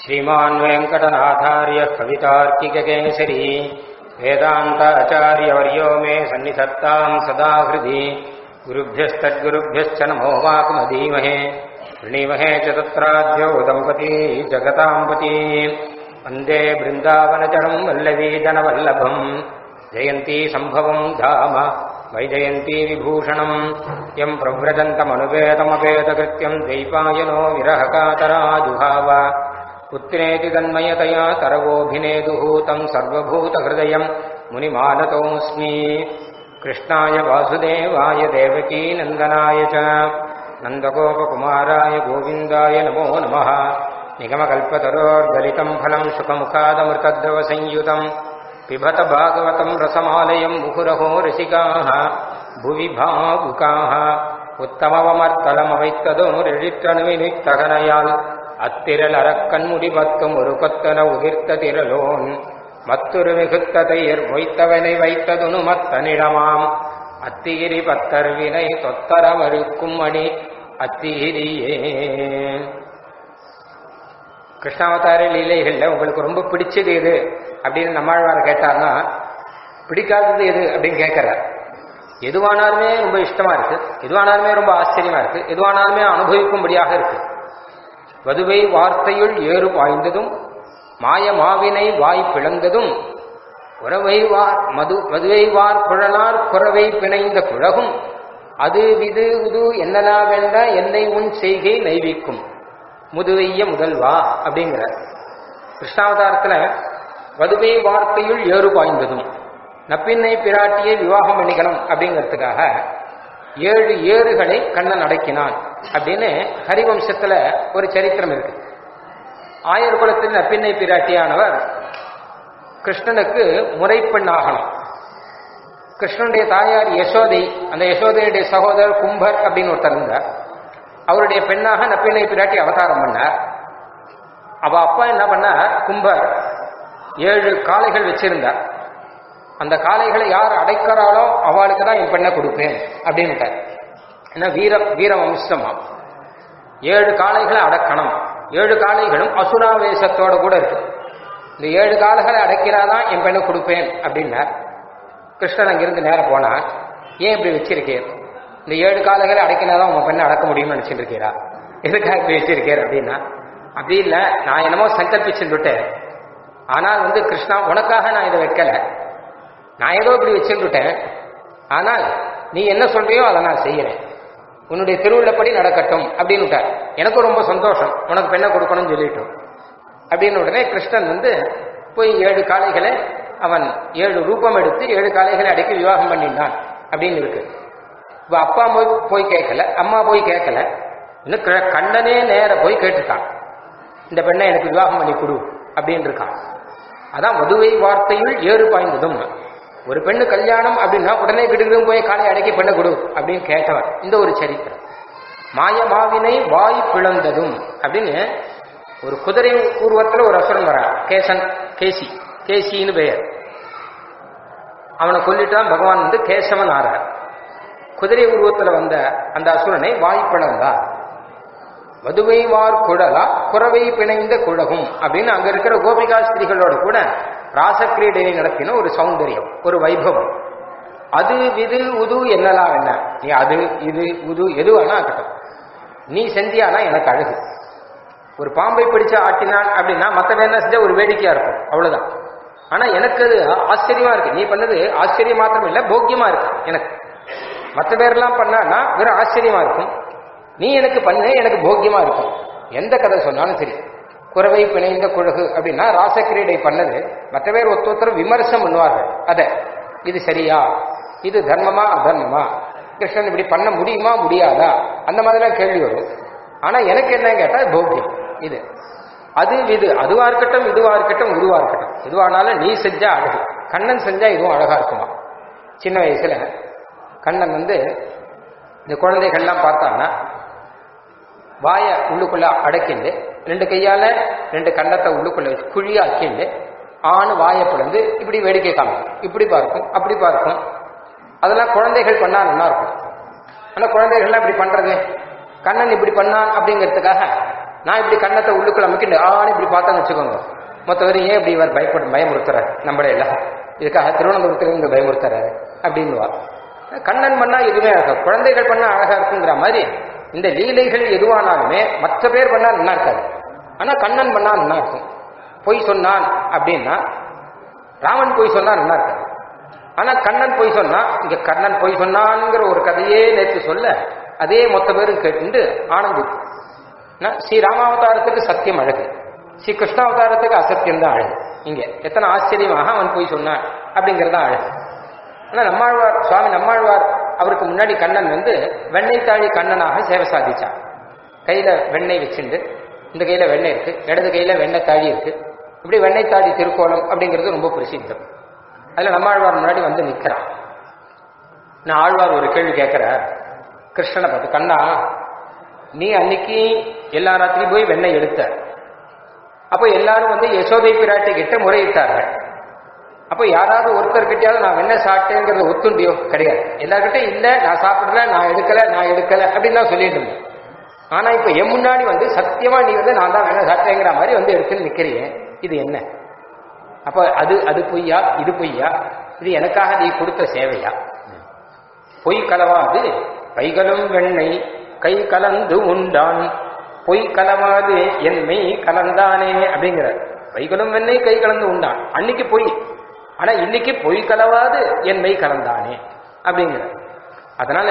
श्रीमान् वेङ्कटनाथार्य कवितार्किककेसरी वेदान्ताचार्यवर्यो मे सन्निधत्ताम् सदा हृदि गुरुभ्यस्तद्गुरुभ्यश्च नमो वाकुमधीमहे वृणीमहे च तत्राद्यो दम्पती जगताम् पती वन्दे बृन्दावनचरम् वल्लवीजनवल्लभम् जयन्ती सम्भवम् धाम वैजयन्ती विभूषणम् यम् प्रव्रजन्तमनुपेतमपेतकृत्यम् द्वैपायनो विरहकातराजुहाव पुत्रेति तन्मयतया तरवोऽभिनेदुः तम् सर्वभूतहृदयम् मुनिमानतोऽस्मि कृष्णाय वासुदेवाय देवकी नन्दनाय च नन्दगोपकुमाराय गोविन्दाय नमो नमः निगमकल्पतरोर्गलितम् फलम् सुखमुखादमृतद्रवसंयुतम् पिबत भागवतम् रसमालयम् मुहुरहो रसिकाः भुवि भावुकाः உத்தமவமர்த்தலமவைத்ததோரெழிற்றணுவினித்தகனையால் அத்திரல் அறக்கண்முடி பத்தும் ஒரு கொத்தன உதிர்த்த திரலோன் மத்துரு மிகுத்த தையர் மொய்த்தவனை வைத்ததுனு மத்தனிடமாம் அத்திகிரி பத்தர் வினை தொத்தரமறுக்கும் அணி அத்திகிரியே கிருஷ்ணாவதார லீலைகள்ல உங்களுக்கு ரொம்ப பிடிச்சது எது அப்படின்னு நம்மாழ்வார் கேட்டார்னா பிடிக்காதது எது அப்படின்னு கேட்கிறார் எதுவானாலுமே ரொம்ப இஷ்டமா இருக்கு எதுவானாலுமே ரொம்ப ஆச்சரியமா இருக்கு எதுவானாலுமே அனுபவிக்கும்படியாக இருக்கு வதுவை வார்த்தையுள் ஏறு பாய்ந்ததும் மாய மாவினை வாய் பிளந்ததும் உறவை வார் மது வதுவை வார் குழலார் குறவை பிணைந்த குழகும் அது விது உது என்னலா வேண்ட என்னை உன் செய்கை நைவிக்கும் முதுவைய முதல்வா அப்படிங்கிற கிருஷ்ணாவதாரத்துல வதுவை வார்த்தையுள் ஏறு பாய்ந்ததும் நப்பின்னை பிராட்டியை விவாகம் பண்ணிக்கணும் அப்படிங்கிறதுக்காக ஏழு ஏறுகளை கண்ணன் அடக்கினான் அப்படின்னு ஹரிவம்சத்துல ஒரு சரித்திரம் இருக்கு ஆயர் குலத்தில் நப்பின்னை பிராட்டியானவர் கிருஷ்ணனுக்கு முறைப்பெண்ணாகணும் கிருஷ்ணனுடைய தாயார் யசோதை அந்த யசோதையுடைய சகோதரர் கும்பர் அப்படின்னு ஒருத்தர் இருந்தார் அவருடைய பெண்ணாக நப்பின்னை பிராட்டி அவதாரம் பண்ணார் அவ அப்பா என்ன பண்ணார் கும்பர் ஏழு காளைகள் வச்சிருந்தார் அந்த காளைகளை யார் அடைக்கிறாளோ அவளுக்கு தான் என் பெண்ணை கொடுப்பேன் அப்படின்ட்டார் ஏன்னா வீர வீர வம்சமா ஏழு காளைகளை அடக்கணும் ஏழு காளைகளும் அசுராவேசத்தோட கூட இருக்கு இந்த ஏழு காளைகளை அடக்கிறாதான் என் பெண்ணை கொடுப்பேன் அப்படின்னார் கிருஷ்ணன் அங்கிருந்து நேரம் போனா ஏன் இப்படி வச்சிருக்கேன் இந்த ஏழு காளைகளை அடக்கினாதான் உங்க பெண்ணை அடக்க முடியும்னு நினைச்சிட்டு இருக்கீரா எதுக்காக இப்படி வச்சிருக்கேன் அப்படின்னா அப்படி இல்லை நான் என்னமோ சங்கல்பிச்சுட்டேன் ஆனால் வந்து கிருஷ்ணா உனக்காக நான் இதை வைக்கல நான் ஏதோ இப்படி வச்சுட்டேன் ஆனால் நீ என்ன சொல்றியோ அதை நான் செய்யறேன் உன்னுடைய திருவிழப்படி நடக்கட்டும் அப்படின்னு எனக்கு ரொம்ப சந்தோஷம் உனக்கு பெண்ணை கொடுக்கணும்னு சொல்லிட்டோம் அப்படின்னு உடனே கிருஷ்ணன் வந்து போய் ஏழு காளைகளை அவன் ஏழு ரூபம் எடுத்து ஏழு காளைகளை அடக்கி விவாகம் பண்ணிட்டான் அப்படின்னு இருக்கு இப்போ அப்பா போய் போய் கேட்கல அம்மா போய் கேட்கல இன்னும் கண்ணனே நேர போய் கேட்டுட்டான் இந்த பெண்ணை எனக்கு விவாகம் பண்ணி கொடு அப்படின்னு இருக்கான் அதான் மதுவை வார்த்தையுள் ஏறு பாய்ந்ததும் ஒரு பெண்ணு கல்யாணம் அப்படின்னா உடனே கிடுகிடும் போய் காலை அடக்கி பெண்ணை கொடு அப்படின்னு கேட்டவர் இந்த ஒரு சரித்திரம் மாய மாவினை வாய் பிளந்ததும் அப்படின்னு ஒரு குதிரை பூர்வத்தில் ஒரு அசுரன் வரா கேசன் கேசி கேசின்னு பெயர் அவனை கொல்லிட்டான் பகவான் வந்து கேசவன் ஆறார் குதிரை உருவத்தில் வந்த அந்த அசுரனை வாய் பிளந்தார் மதுவை வார் குழலா குறவை பிணைந்த குழகும் அப்படின்னு அங்க இருக்கிற கோபிகா ஸ்திரிகளோட கூட ராசக்கிரீடையை நடத்தின ஒரு சௌந்தரியம் ஒரு வைபவம் அது விது உது என்னலாம் என்ன நீ அது இது உது எதுவானா இருக்கட்டும் நீ செஞ்சியானா எனக்கு அழகு ஒரு பாம்பை பிடிச்சு ஆட்டினான் அப்படின்னா மற்ற வேணா செஞ்சா ஒரு வேடிக்கையா இருக்கும் அவ்வளவுதான் ஆனா எனக்கு அது ஆச்சரியமா இருக்கு நீ பண்ணது ஆச்சரியம் மாத்திரம் இல்ல போக்கியமா இருக்கு எனக்கு மற்ற பேர்லாம் பண்ணான்னா வெறும் ஆச்சரியமா இருக்கும் நீ எனக்கு பண்ண எனக்கு போக்கியமா இருக்கும் எந்த கதை சொன்னாலும் சரி குறவை பிணைந்த குழகு அப்படின்னா ராசக்கிரீடை பண்ணது மற்ற பேர் ஒருத்தர் விமர்சனம் பண்ணுவார்கள் அத இது சரியா இது தர்மமா அதர்மமா கிருஷ்ணன் இப்படி பண்ண முடியுமா முடியாதா அந்த மாதிரிலாம் கேள்வி வரும் ஆனா எனக்கு என்ன கேட்டா போக்கியம் இது அது இது அதுவா இருக்கட்டும் இதுவா இருக்கட்டும் இதுவா இருக்கட்டும் எதுவானாலும் நீ செஞ்சா அழகு கண்ணன் செஞ்சா இதுவும் அழகா இருக்குமா சின்ன வயசுல கண்ணன் வந்து இந்த குழந்தைகள்லாம் பார்த்தான்னா வாய உள்ளுக்குள்ள அடக்கிண்டு ரெண்டு கையால ரெண்டு கண்ணத்தை உள்ளுக்குள்ள வச்சு குழியாக்கிண்டு ஆணு வாயை பிளந்து இப்படி வேடிக்கை காமிக்கும் இப்படி பார்க்கும் அப்படி பார்க்கும் அதெல்லாம் குழந்தைகள் பண்ணா நல்லா இருக்கும் ஆனா குழந்தைகள்லாம் இப்படி பண்றது கண்ணன் இப்படி பண்ணான் அப்படிங்கிறதுக்காக நான் இப்படி கண்ணத்தை உள்ளுக்குள்ள அமைக்கிட்டு ஆன்னு இப்படி பார்த்தேன்னு வச்சுக்கோங்க மொத்தவரை ஏன் இப்படி இவர் பயப்பட பயமுறுத்துறாரு நம்மளே எல்லாம் இதுக்காக திருவனந்தபுரத்துல இருந்து பயமுறுத்துறாரு அப்படின்னுவா கண்ணன் பண்ணா எதுவுமே ஆகாது குழந்தைகள் பண்ணா அழகா இருக்குங்கிற மாதிரி இந்த லீலைகள் எதுவானாலுமே மற்ற பேர் பண்ணா நல்லா இருக்காது ஆனா கண்ணன் பண்ணா நல்லா இருக்கும் பொய் சொன்னான் அப்படின்னா ராமன் பொய் சொன்னா நல்லா இருக்காது ஆனா கண்ணன் பொய் சொன்னா இங்க கண்ணன் பொய் சொன்னான்ங்கிற ஒரு கதையே நேற்று சொல்ல அதே மொத்த பேரும் கேட்டு ஆனந்தி ஸ்ரீ ராமாவதாரத்துக்கு சத்தியம் அழகு ஸ்ரீ கிருஷ்ணாவதாரத்துக்கு அசத்தியம் தான் அழகு இங்க எத்தனை ஆச்சரியமாக அவன் போய் சொன்னான் அப்படிங்கறது தான் அழகு ஆனா நம்மாழ்வார் சுவாமி நம்மாழ்வார் அவருக்கு முன்னாடி கண்ணன் வந்து வெண்ணெய் தாழி கண்ணனாக சேவை சாதிச்சான் கையில வெண்ணெய் வச்சுண்டு இந்த கையில வெண்ணெய் இருக்கு இடது கையில வெண்ணெய் தாழி இருக்கு இப்படி வெண்ணெய் தாழி திருக்கோலம் அப்படிங்கிறது ரொம்ப பிரசித்தம் அதுல நம்மாழ்வார் முன்னாடி வந்து நிக்கிறான் நான் ஆழ்வார் ஒரு கேள்வி கேட்கிறார் கிருஷ்ணனை பார்த்து கண்ணா நீ அன்னைக்கு எல்லா ராத்திரியும் போய் வெண்ணெய் எடுத்த அப்போ எல்லாரும் வந்து யசோதை பிராட்டி கிட்ட முறையிட்டார்கள் அப்போ யாராவது ஒருத்தர் கிட்டயாவது நான் வெண்ணெய் சாப்பிட்டேங்கிறத ஒத்துண்டியோ கிடையாது எல்லார்கிட்டையும் இல்ல நான் சாப்பிடல நான் எடுக்கல நான் எடுக்கல அப்படின்னு தான் சொல்லிட்டு இருந்தேன் ஆனா இப்ப என் முன்னாடி வந்து சத்தியமா நீ வந்து நான் தான் வெண்ணெய் சாப்பிட்டேங்கிற மாதிரி வந்து எடுத்துன்னு நிக்கிறியே இது என்ன அப்ப அது அது பொய்யா இது பொய்யா இது எனக்காக நீ கொடுத்த சேவையா பொய் கலவாது பைகளும் வெண்ணெய் கை கலந்து உண்டான் பொய் கலவாது என் மெய் கலந்தானே அப்படிங்கிற பைகளும் வெண்ணெய் கை கலந்து உண்டான் அன்னைக்கு பொய் ஆனா இன்னைக்கு பொய் கலவாது என் மெய் கலந்தானே அப்படிங்கிற அதனால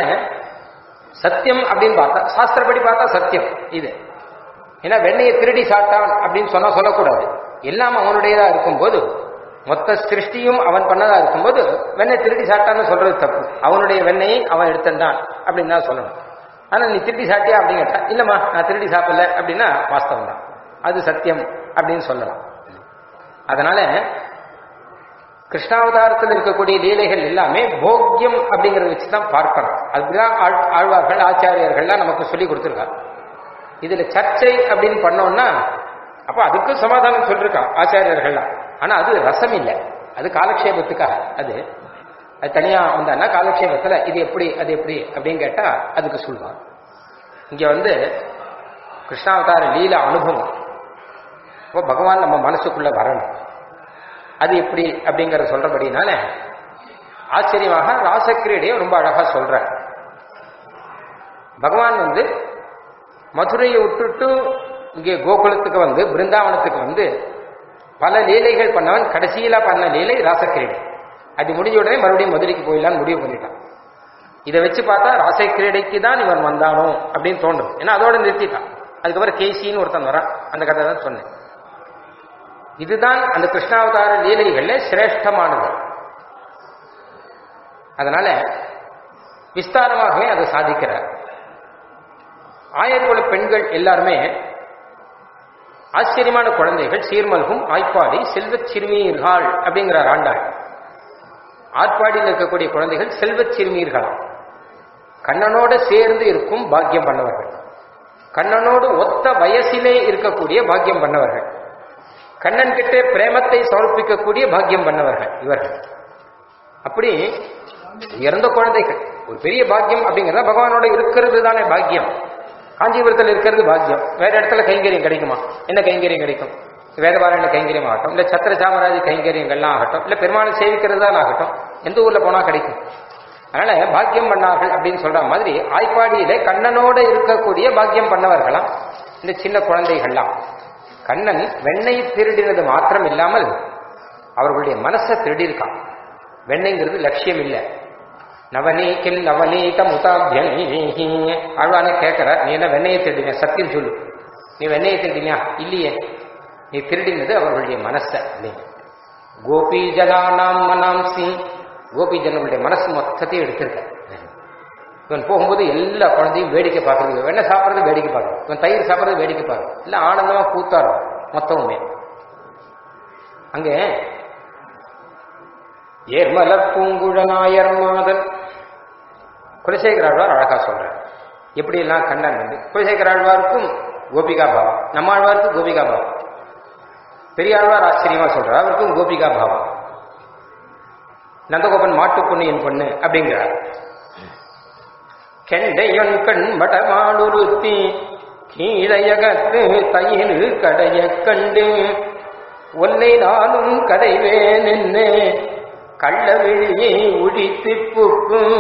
சத்தியம் அப்படின்னு பார்த்தா சாஸ்திரப்படி பார்த்தா சத்தியம் இது ஏன்னா வெண்ணையை திருடி சாப்பிட்டான் அப்படின்னு சொன்னா சொல்லக்கூடாது எல்லாம் அவனுடையதா இருக்கும்போது மொத்த சிருஷ்டியும் அவன் பண்ணதா இருக்கும்போது வெண்ணெய் திருடி சாப்பிட்டான்னு சொல்றது தப்பு அவனுடைய வெண்ணெயை அவன் எடுத்தான் அப்படின்னு தான் சொல்லணும் ஆனா நீ திருடி சாப்பிட்டியா அப்படின்னு கேட்டா இல்லம்மா நான் திருடி சாப்பிடல அப்படின்னா வாஸ்தவம் தான் அது சத்தியம் அப்படின்னு சொல்லலாம் அதனால கிருஷ்ணாவதாரத்தில் இருக்கக்கூடிய லீலைகள் எல்லாமே போக்கியம் அப்படிங்கறத வச்சு தான் பார்க்கணும் அதுதான் ஆழ்- ஆழ்வார்கள் ஆச்சாரியர்கள்லாம் நமக்கு சொல்லி கொடுத்துருக்காங்க இதுல சர்ச்சை அப்படின்னு பண்ணோம்னா அப்ப அதுக்கும் சமாதானம் சொல்லிருக்கான் ஆச்சாரியர்கள்லாம் ஆனா அது ரசம் இல்லை அது காலக்ஷேபத்துக்காக அது அது தனியா வந்தான்னா காலக்ஷேபத்துல இது எப்படி அது எப்படி அப்படின்னு கேட்டா அதுக்கு சொல்லுவான் இங்க வந்து கிருஷ்ணாவதார லீல அனுபவம் அப்போ பகவான் நம்ம மனசுக்குள்ள வரணும் அது எப்படி அப்படிங்கறத சொல்றபடினால ஆச்சரியமாக ராசக்கிரீடையை ரொம்ப அழகா சொல்ற பகவான் வந்து மதுரையை விட்டுட்டு இங்கே கோகுலத்துக்கு வந்து பிருந்தாவனத்துக்கு வந்து பல லீலைகள் பண்ணவன் கடைசியில பண்ண லீலை ராசக்கிரீடை அது முடிஞ்ச உடனே மறுபடியும் மதுரைக்கு போயிடலாம்னு முடிவு பண்ணிட்டான் இதை வச்சு பார்த்தா ராசக்கிரீடைக்கு தான் இவன் வந்தானோ அப்படின்னு தோன்றும் ஏன்னா அதோட நிறுத்திட்டான் அதுக்கப்புறம் கேசின்னு ஒருத்தன் வரான் அந்த கதை தான் சொன்னேன் இதுதான் அந்த கிருஷ்ணாவதார லீலைகள்ல சிரேஷ்டமானது அதனால விஸ்தாரமாகவே அதை சாதிக்கிறார் ஆயர்குல பெண்கள் எல்லாருமே ஆச்சரியமான குழந்தைகள் சீர்மல்கும் ஆய்ப்பாடி செல்வச் சிறுமியர்கள் அப்படிங்கிறார் ஆண்டாள் ஆட்பாடியில் இருக்கக்கூடிய குழந்தைகள் செல்வச் சிறுமியர்களாம் கண்ணனோட சேர்ந்து இருக்கும் பாக்கியம் பண்ணவர்கள் கண்ணனோடு ஒத்த வயசிலே இருக்கக்கூடிய பாக்கியம் பண்ணவர்கள் கண்ணன் கிட்ட பிரேமத்தை சமர்ப்பிக்கக்கூடிய பாக்கியம் பண்ணவர்கள் இவர்கள் அப்படி இறந்த குழந்தைகள் ஒரு பெரிய பாக்கியம் அப்படிங்கிறத பகவானோட இருக்கிறது தானே பாக்கியம் காஞ்சிபுரத்தில் இருக்கிறது பாக்கியம் வேற இடத்துல கைங்கரியம் கிடைக்குமா என்ன கைங்கரியம் கிடைக்கும் வேதபாராயண கைங்கரியம் ஆகட்டும் இல்ல சத்திர சாமராஜ் கைங்கரியங்கள்லாம் ஆகட்டும் இல்ல பெருமாளை சேவிக்கிறது தான் ஆகட்டும் எந்த ஊர்ல போனா கிடைக்கும் அதனால பாக்கியம் பண்ணார்கள் அப்படின்னு சொல்ற மாதிரி ஆய்ப்பாடியில கண்ணனோட இருக்கக்கூடிய பாக்கியம் பண்ணவர்களாம் இந்த சின்ன குழந்தைகள்லாம் கண்ணன் வெண்ணெய் திருடினது மாத்திரம் இல்லாமல் அவர்களுடைய மனசை திருடியிருக்கான் வெண்ணெய்ங்கிறது லட்சியம் இல்லை நவநீக்கில் நவநீத முதாபியனீஹி ஆழ்வான கேட்கிற நீ என்ன வெண்ணெயை திருடின சத்தியம் சொல்லு நீ வெண்ணெயை திருடினியா இல்லையே நீ திருடினது அவர்களுடைய மனசை அப்படின்னு கோபி ஜனானாம் மனாம்சி கோபி ஜனங்களுடைய மனசு மொத்தத்தையும் எடுத்திருக்க இவன் போகும்போது எல்லா குழந்தையும் வேடிக்கை பார்க்கறது வெண்ணெய் சாப்பிட்றது வேடிக்கை பார்க்கறது இவன் தயிர் சாப்பிட்றது வேடிக்கை பார்க்கறது எல்லாம் ஆனந்தமா கூத்தாரும் மொத்தமுமே அங்கே ஏர்மலர் பூங்குழனாயர் மாதன் குலசேகராழ்வார் அழகா சொல்றார் எப்படி எல்லாம் கண்ணன் வந்து குலசேகராழ்வாருக்கும் கோபிகா பாவம் நம்ம ஆழ்வாருக்கும் கோபிகா பாவம் பெரியாழ்வார் ஆச்சரியமா சொல்றார் அவருக்கும் கோபிகா பாவம் நந்தகோபன் மாட்டு பொண்ணு என் பொண்ணு அப்படிங்கிறார் கெண்டையொன் கண் மடமாடுருத்தி கீழையகத்து தயிர் கடைய கண்டு ஒன்னை நானும் கடைவேன் என்ன கள்ள விழியை உழித்து புக்கும்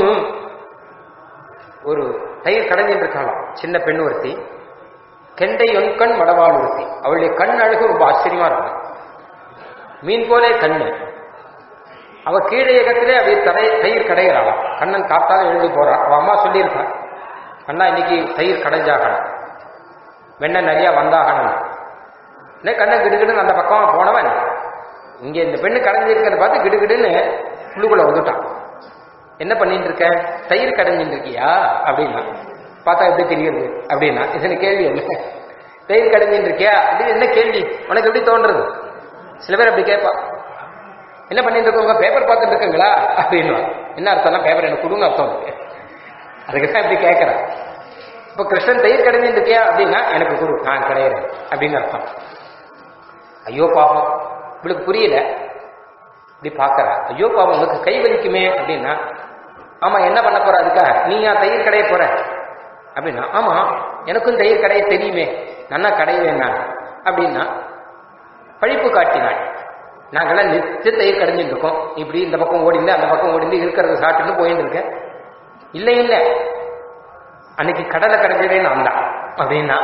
ஒரு தயிர் கடைஞ்சிட்டு இருக்கலாம் சின்ன பெண் ஒருத்தி கெண்டை ஒன்கண் மடவாள் ஒருத்தி அவளுடைய கண் அழகு ரொம்ப ஆச்சரியமா இருக்கும் மீன் போலே கண்ணு அவ கீழே இயக்கத்திலே அப்படியே தடை தயிர் கடைகிறாளாம் கண்ணன் காத்தாலும் எழுந்து போறான் அவ அம்மா சொல்லியிருக்கான் அண்ணா இன்னைக்கு தயிர் கடைஞ்சாகணும் வெண்ணெய் நிறைய வந்தாகணும் என்ன கண்ணன் கிடுகிடுன்னு அந்த பக்கமா போனவன் இங்க இந்த பெண்ணு கடைஞ்சிருக்கிறத பார்த்து கிடுகிடுன்னு உள்ளுக்குள்ள வந்துட்டான் என்ன பண்ணிட்டு இருக்க தயிர் கடைஞ்சிட்டு இருக்கியா அப்படின்னா பார்த்தா எப்படி தெரியுது அப்படின்னா இதுல கேள்வி என்ன தயிர் கடைஞ்சிட்டு இருக்கியா அப்படின்னு என்ன கேள்வி உனக்கு எப்படி தோன்றது சில பேர் அப்படி கேட்பா என்ன பண்ணிட்டு இருக்கோங்க பேப்பர் பார்த்துட்டு இருக்கீங்களா அப்படின்னு என்ன அர்த்தம்னா பேப்பர் எனக்கு கொடுங்க அர்த்தம் இருக்கு அதுக்கு தான் இப்படி கேட்கறேன் இப்போ கிருஷ்ணன் தயிர் கடைஞ்சிட்டு இருக்கியா அப்படின்னா எனக்கு கொடு நான் கிடையாது அப்படின்னு அர்த்தம் ஐயோ பாவம் இவளுக்கு புரியல இப்படி பார்க்கறா ஐயோ பாவம் உனக்கு கை வலிக்குமே அப்படின்னா ஆமா என்ன பண்ண போற அதுக்காக நீ ஏன் தயிர் கடைய போற அப்படின்னா ஆமா எனக்கும் தயிர் கடைய தெரியுமே நன்னா கடைவேன் நான் அப்படின்னா பழிப்பு காட்டினாள் நாங்கெல்லாம் நித்திய தயிர் கடைஞ்சிட்டு இருக்கோம் இப்படி இந்த பக்கம் ஓடிந்து அந்த பக்கம் ஓடிந்து இருக்கிறத சாப்பிட்டுன்னு போயிட்டு இருக்கேன் இல்லை இல்லை அன்னைக்கு கடலை கடைஞ்சதே நான் தான் அப்படின்னா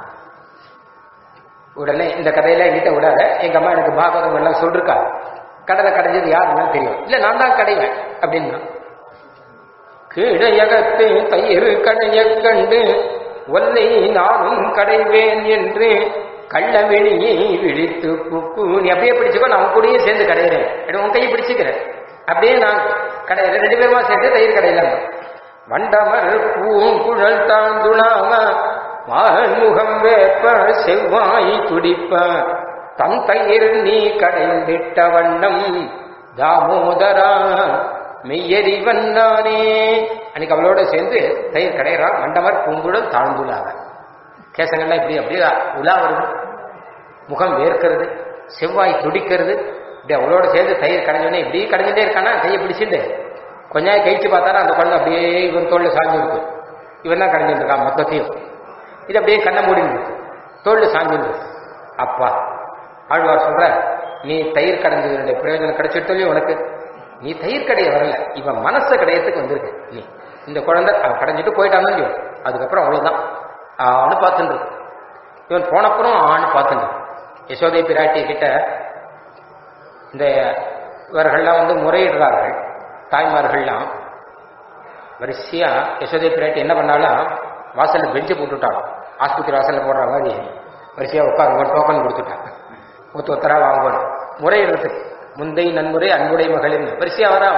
உடனே இந்த கதையில என்கிட்ட விடாத எங்க அம்மா எனக்கு பாகவதம் எல்லாம் சொல்லிருக்கா கடலை கடைஞ்சது யாருன்னா தெரியும் இல்ல நான் தான் கடைவேன் அப்படின்னா கீழையகத்து தயிர் கடைய கண்டு ஒல்லை நானும் கடைவேன் என்று கள்ள வெளியை விழித்து புக்கு நீ அப்படியே பிடிச்சுக்கோ நான் உன் கூடயே சேர்ந்து கடையிறேன் அப்படி உன் கையை பிடிச்சுக்கிறேன் அப்படியே நான் கடையிறேன் ரெண்டு பேருமா சேர்ந்து தயிர் கடையில வண்டமர் பூங்குழல் தாழ்ந்துணாம மான்முகம் வேப்ப செவ்வாய் துடிப்ப தன் தயிர் நீ கடைந்திட்ட வண்ணம் தாமோதரா மெய்யறிவன் நானே அன்னைக்கு அவளோட சேர்ந்து தயிர் கடையிறான் மண்டமர் பூங்குழல் தாழ்ந்துள்ளாங்க கேசங்கள்லாம் இப்படி அப்படியே உலா வருது முகம் வேர்க்கிறது செவ்வாய் துடிக்கிறது இப்படி அவளோட சேர்ந்து தயிர் கடைஞ்சோடனே இப்படி கடைஞ்சிட்டே இருக்கானா கையை பிடிச்சிட்டு கொஞ்ச நேரம் கழிச்சு பார்த்தாரா அந்த குழந்தை அப்படியே இவன் தோல்ல சாஞ்சு இருக்கு இவன் தான் கடைஞ்சிட்டு இருக்கான் மொத்தத்தையும் இது அப்படியே கண்ணை மூடிந்து தோல்ல சாஞ்சிருந்து அப்பா ஆழ்வார் சொல்ற நீ தயிர் கடைஞ்சதுடைய பிரயோஜனம் கிடைச்சிட்டோம் உனக்கு நீ தயிர் கடைய வரல இவன் மனசை கடையத்துக்கு வந்திருக்கு நீ இந்த குழந்தை அவன் கடைஞ்சிட்டு போயிட்டான்னு சொல்லி அதுக்கப்புறம் அவ்வளவுதான் ஆன்னு பார்த்துட்டு இருக்கு. இவன் போனப்புறம் ஆன்னு பார்த்துட்டு இருக்கு. யசோதை பிராட்டி கிட்ட இந்த இவர்கள்லாம் வந்து முறையிடுறார்கள் தாய்மார்கள்லாம் வரிசையா யசோதை பிராட்டி என்ன பண்ணாலும் வாசல்ல பெஞ்சு போட்டுட்டாலும் ஆஸ்பத்திரி வாசல்ல போடுற மாதிரி வரிசையா உட்காருங்க டோக்கன் கொடுத்துட்டாங்க ஒத்து ஒத்தரா வாங்கணும் முறையிடுறதுக்கு முந்தை நன்முறை அன்புடை மகளின் வரிசையா வரா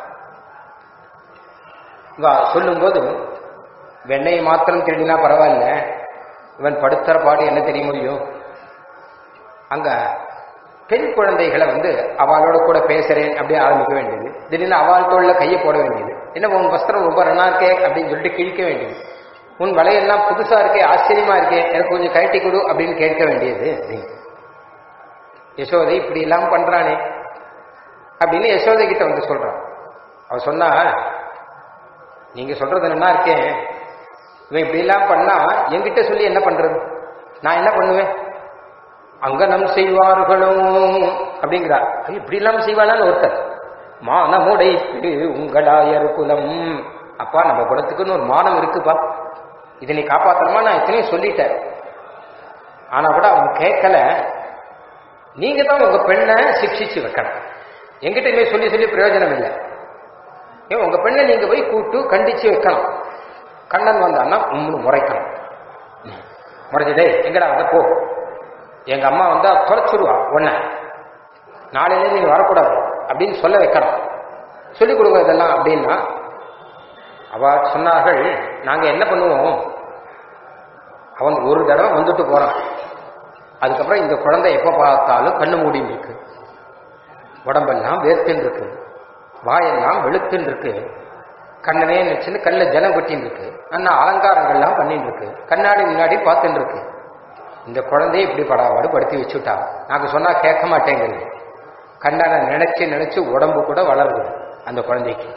இங்க சொல்லும்போது வெண்ணெய் மாத்திரம் திருடினா பரவாயில்ல இவன் படுத்துற பாடு என்ன தெரிய முடியும் அங்க பெண் குழந்தைகளை வந்து அவளோட கூட பேசுறேன் அப்படியே ஆரம்பிக்க வேண்டியது திடீர்னு அவள் தோல்ல கையை போட வேண்டியது என்ன உன் வஸ்திரம் ரொம்ப ரன்னா இருக்கே அப்படின்னு சொல்லிட்டு கிழிக்க வேண்டியது உன் வலையெல்லாம் புதுசா இருக்கே ஆச்சரியமா இருக்கே எனக்கு கொஞ்சம் கழட்டி கொடு அப்படின்னு கேட்க வேண்டியது அப்படின்னு. யசோதை இப்படி எல்லாம் பண்றானே அப்படின்னு யசோதை கிட்ட வந்து சொல்றான் அவ சொன்னா நீங்க சொல்றது என்ன இருக்கேன் இவன் இப்படி எல்லாம் பண்ணா என்கிட்ட சொல்லி என்ன பண்றது நான் என்ன பண்ணுவேன் அங்கனம் செய்வார்களும் அப்படிங்கிறா ஐயோ, இப்படி எல்லாம் செய்வாளான்னு ஒருத்தர் மானமுடை உங்களாயர் குலம் அப்பா நம்ம குலத்துக்குன்னு ஒரு மானம் இருக்குப்பா இதை நீ காப்பாத்தணுமா நான் எத்தனையும் சொல்லிட்டேன் ஆனா கூட அவன் கேட்கல நீங்க தான் உங்க பெண்ணை சிக்ஷிச்சு வைக்கணும் என்கிட்ட இனிமே சொல்லி சொல்லி பிரயோஜனம் இல்லை ஏன் உங்க பெண்ணை நீங்க போய் கூட்டு கண்டிச்சு வைக்கணும் கண்ணன் வந்தான்னா உம்னு முறைக்கணும் முறைச்சதே எங்கடா வந்து போ எங்க அம்மா வந்தா குறைச்சிருவா உன்னை நாளையில நீங்க வரக்கூடாது அப்படின்னு சொல்ல வைக்கணும் சொல்லிக் கொடுங்க இதெல்லாம் அப்படின்னா அவ சொன்னார்கள் நாங்க என்ன பண்ணுவோம் அவன் ஒரு தடவை வந்துட்டு போறான் அதுக்கப்புறம் இந்த குழந்தை எப்ப பார்த்தாலும் கண்ணு மூடின்னு இருக்கு உடம்பெல்லாம் வேர்த்துன்னு இருக்கு வாயெல்லாம் வெளுத்துன்னு இருக்கு கண்ணனே நினைச்சுன்னு கல்ல ஜலம் கொட்டின்னு இருக்கு அண்ணா அலங்காரங்கள்லாம் பண்ணிட்டு இருக்கு கண்ணாடி முன்னாடி பார்த்துட்டு இருக்கு இந்த குழந்தைய இப்படி படாபாடு படுத்தி வச்சுட்டா நாங்க சொன்னா கேட்க மாட்டேங்குது கண்ணனை நினைச்சு நினைச்சு உடம்பு கூட வளருது அந்த குழந்தைக்கு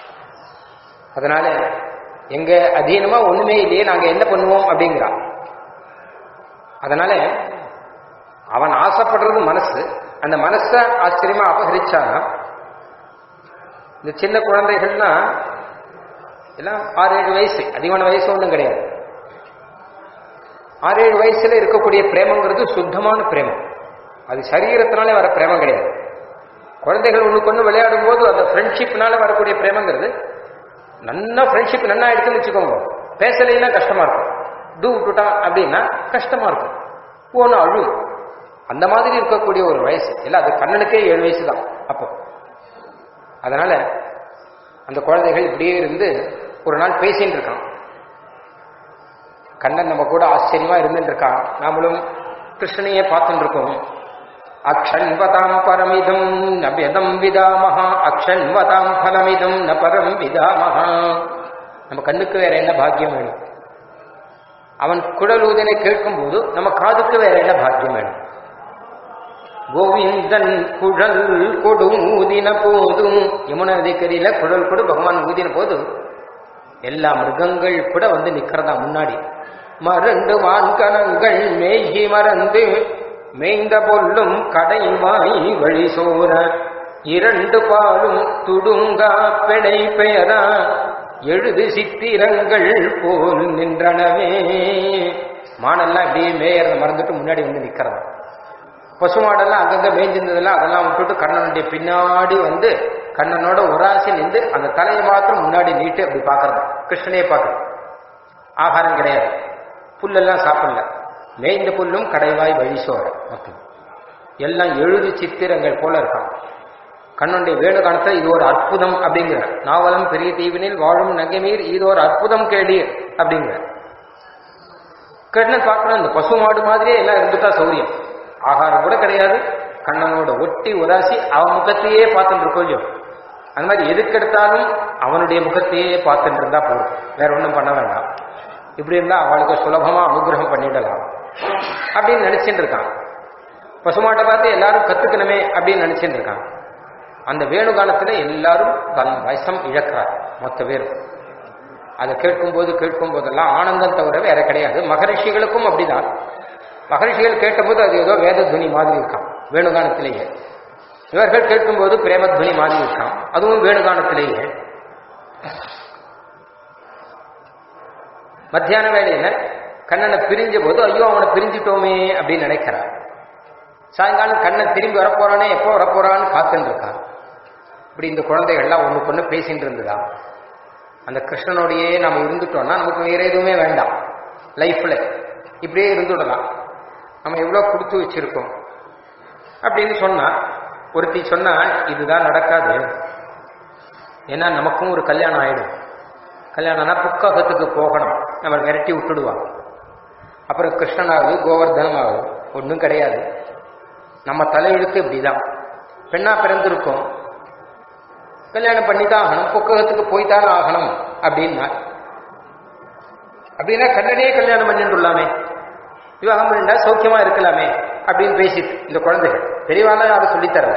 அதனால எங்க அதீனமா ஒண்ணுமே இல்லையே நாங்க என்ன பண்ணுவோம் அப்படிங்கிறா அதனால அவன் ஆசைப்படுறது மனசு அந்த மனசை ஆச்சரியமா அபகரிச்சானா இந்த சின்ன குழந்தைகள்னா எல்லாம் ஆறு ஏழு வயசு அதிகமான வயசு ஒன்றும் கிடையாது ஆறு ஏழு வயசுல இருக்கக்கூடிய பிரேமங்கிறது சுத்தமான பிரேமம் அது சரீரத்தினாலே வர பிரேமம் கிடையாது குழந்தைகள் ஒண்ணுக்கு ஒண்ணு விளையாடும் போது அந்த ஃப்ரெண்ட்ஷிப்னால வரக்கூடிய பிரேமங்கிறது நல்லா ஃப்ரெண்ட்ஷிப் நல்லா எடுத்துன்னு வச்சுக்கோங்க பேசலைன்னா கஷ்டமா இருக்கும் டூ விட்டுட்டான் அப்படின்னா கஷ்டமா இருக்கும் ஒன்று அழு அந்த மாதிரி இருக்கக்கூடிய ஒரு வயசு இல்லை அது கண்ணனுக்கே ஏழு வயசு தான் அப்போ அதனால அந்த குழந்தைகள் இப்படியே இருந்து ஒரு நாள் பேசின்னு இருக்கான் கண்ணன் நம்ம கூட ஆச்சரியமா இருந்துட்டு இருக்கான் நாமளும் கிருஷ்ணனையே பார்த்துட்டு இருக்கோம் அக்ஷன்வதாம் பரமிதம் நபியதம் விதாமஹா அக்ஷன்வதாம் பலமிதம் ந பரம் விதாமஹா நம்ம கண்ணுக்கு வேற என்ன பாக்கியம் வேணும் அவன் குழல் ஊதனை கேட்கும் போது நம்ம காதுக்கு வேற என்ன பாக்கியம் வேணும் கோவிந்தன் குழல் கொடு ஊதின போதும் யமுனா நதிக்கரையில குழல் கொடு பகவான் ஊதின போது எல்லா மிருகங்கள் கூட வந்து நிக்கிறதா முன்னாடி மறந்து வான்கணங்கள் மேய்கி மறந்து மேய்ந்த பொல்லும் கடைவாய் வழி சோர இரண்டு பாலும் துடுங்கா பெடை பெயரா எழுது சித்திரங்கள் போல் நின்றனவே மானெல்லாம் அப்படியே மேயறத மறந்துட்டு முன்னாடி வந்து நிக்கிறதா பசுமாடெல்லாம் அங்கங்க மேய்ஞ்சிருந்ததெல்லாம் அதெல்லாம் விட்டுட்டு கண்ணனுடைய பின்னாடி வந்து கண்ணனோட உராசி நின்று அந்த தலையை மாத்திரம் முன்னாடி நீட்டு அப்படி பார்க்கறது கிருஷ்ணனையே பார்க்கறது ஆகாரம் கிடையாது புல்லெல்லாம் சாப்பிடல மேய்ந்த புல்லும் கடைவாய் வழிசோர மொத்தம் எல்லாம் எழுது சித்திரங்கள் போல இருக்கான் கண்ணனுடைய வேணுகாலத்துல இது ஒரு அற்புதம் அப்படிங்கிற நாவலம் பெரிய தீவினில் வாழும் நகைமீர் இது ஒரு அற்புதம் கேளீர் அப்படிங்கிற கண்ணன் பார்க்கணும் இந்த பசு மாடு மாதிரியே எல்லாம் இருந்துட்டா சௌரியம் ஆகாரம் கூட கிடையாது கண்ணனோட ஒட்டி உராசி அவன் முகத்தையே பார்த்துட்டு இருக்கோம் இல்லையோ அந்த மாதிரி எதுக்கெடுத்தாலும் அவனுடைய முகத்தையே பார்த்துட்டு இருந்தா போதும் வேற ஒன்றும் பண்ண வேண்டாம் இப்படி இருந்தா அவளுக்கு சுலபமா அனுகிரகம் பண்ணிடலாம் அப்படின்னு நினைச்சிட்டு இருக்கான் பசுமாட்டை பார்த்து எல்லாரும் கத்துக்கணுமே அப்படின்னு நினைச்சிட்டு இருக்கான் அந்த வேணுகாலத்துல எல்லாரும் தன் வயசம் இழக்கிறார் மொத்த பேரும் அதை கேட்கும்போது கேட்கும் போதெல்லாம் ஆனந்தம் தவிர வேற கிடையாது மகரிஷிகளுக்கும் அப்படிதான் மகரிஷிகள் கேட்டபோது அது ஏதோ வேதத்வனி மாதிரி இருக்கான் வேணுகானத்திலேயே இவர்கள் கேட்கும்போது பிரேமத்வனி மாதிரி இருக்கான் அதுவும் வேணுகானத்திலேயே மத்தியான வேலையில கண்ணனை பிரிஞ்ச போது ஐயோ அவனை பிரிஞ்சிட்டோமே அப்படின்னு நினைக்கிறான் சாயங்காலம் கண்ணன் திரும்பி வரப்போறானே எப்போ வரப்போறான்னு காத்துட்டு இருக்கான் இப்படி இந்த குழந்தைகள்லாம் ஒண்ணுக்கு ஒண்ணு பேசிட்டு இருந்ததா அந்த கிருஷ்ணனோடையே நம்ம இருந்துட்டோம்னா நமக்கு வேற எதுவுமே வேண்டாம் லைஃப்ல இப்படியே இருந்துடலாம் நம்ம எவ்வளவு கொடுத்து வச்சிருக்கோம் அப்படின்னு சொன்னா ஒருத்தி சொன்னா இதுதான் நடக்காது ஏன்னா நமக்கும் ஒரு கல்யாணம் ஆயிடும் கல்யாணம்னா புக்ககத்துக்கு போகணும் நம்ம விரட்டி விட்டுடுவாங்க அப்புறம் கிருஷ்ணனாவது கோவர்தனம் ஆகும் ஒன்றும் கிடையாது நம்ம தலையெழுத்து இப்படிதான் பெண்ணா பிறந்திருக்கோம் கல்யாணம் பண்ணி தான் ஆகணும் புக்ககத்துக்கு போய் தானே ஆகணும் அப்படின்னா அப்படின்னா கண்ணனே கல்யாணம் பண்ணிட்டுலாமே விவாகம் பண்ணிட்டா சௌக்கியமா இருக்கலாமே அப்படின்னு பேசிட்டு இந்த குழந்தைகள் பெரியவாலாம் யாரும் சொல்லித்தரல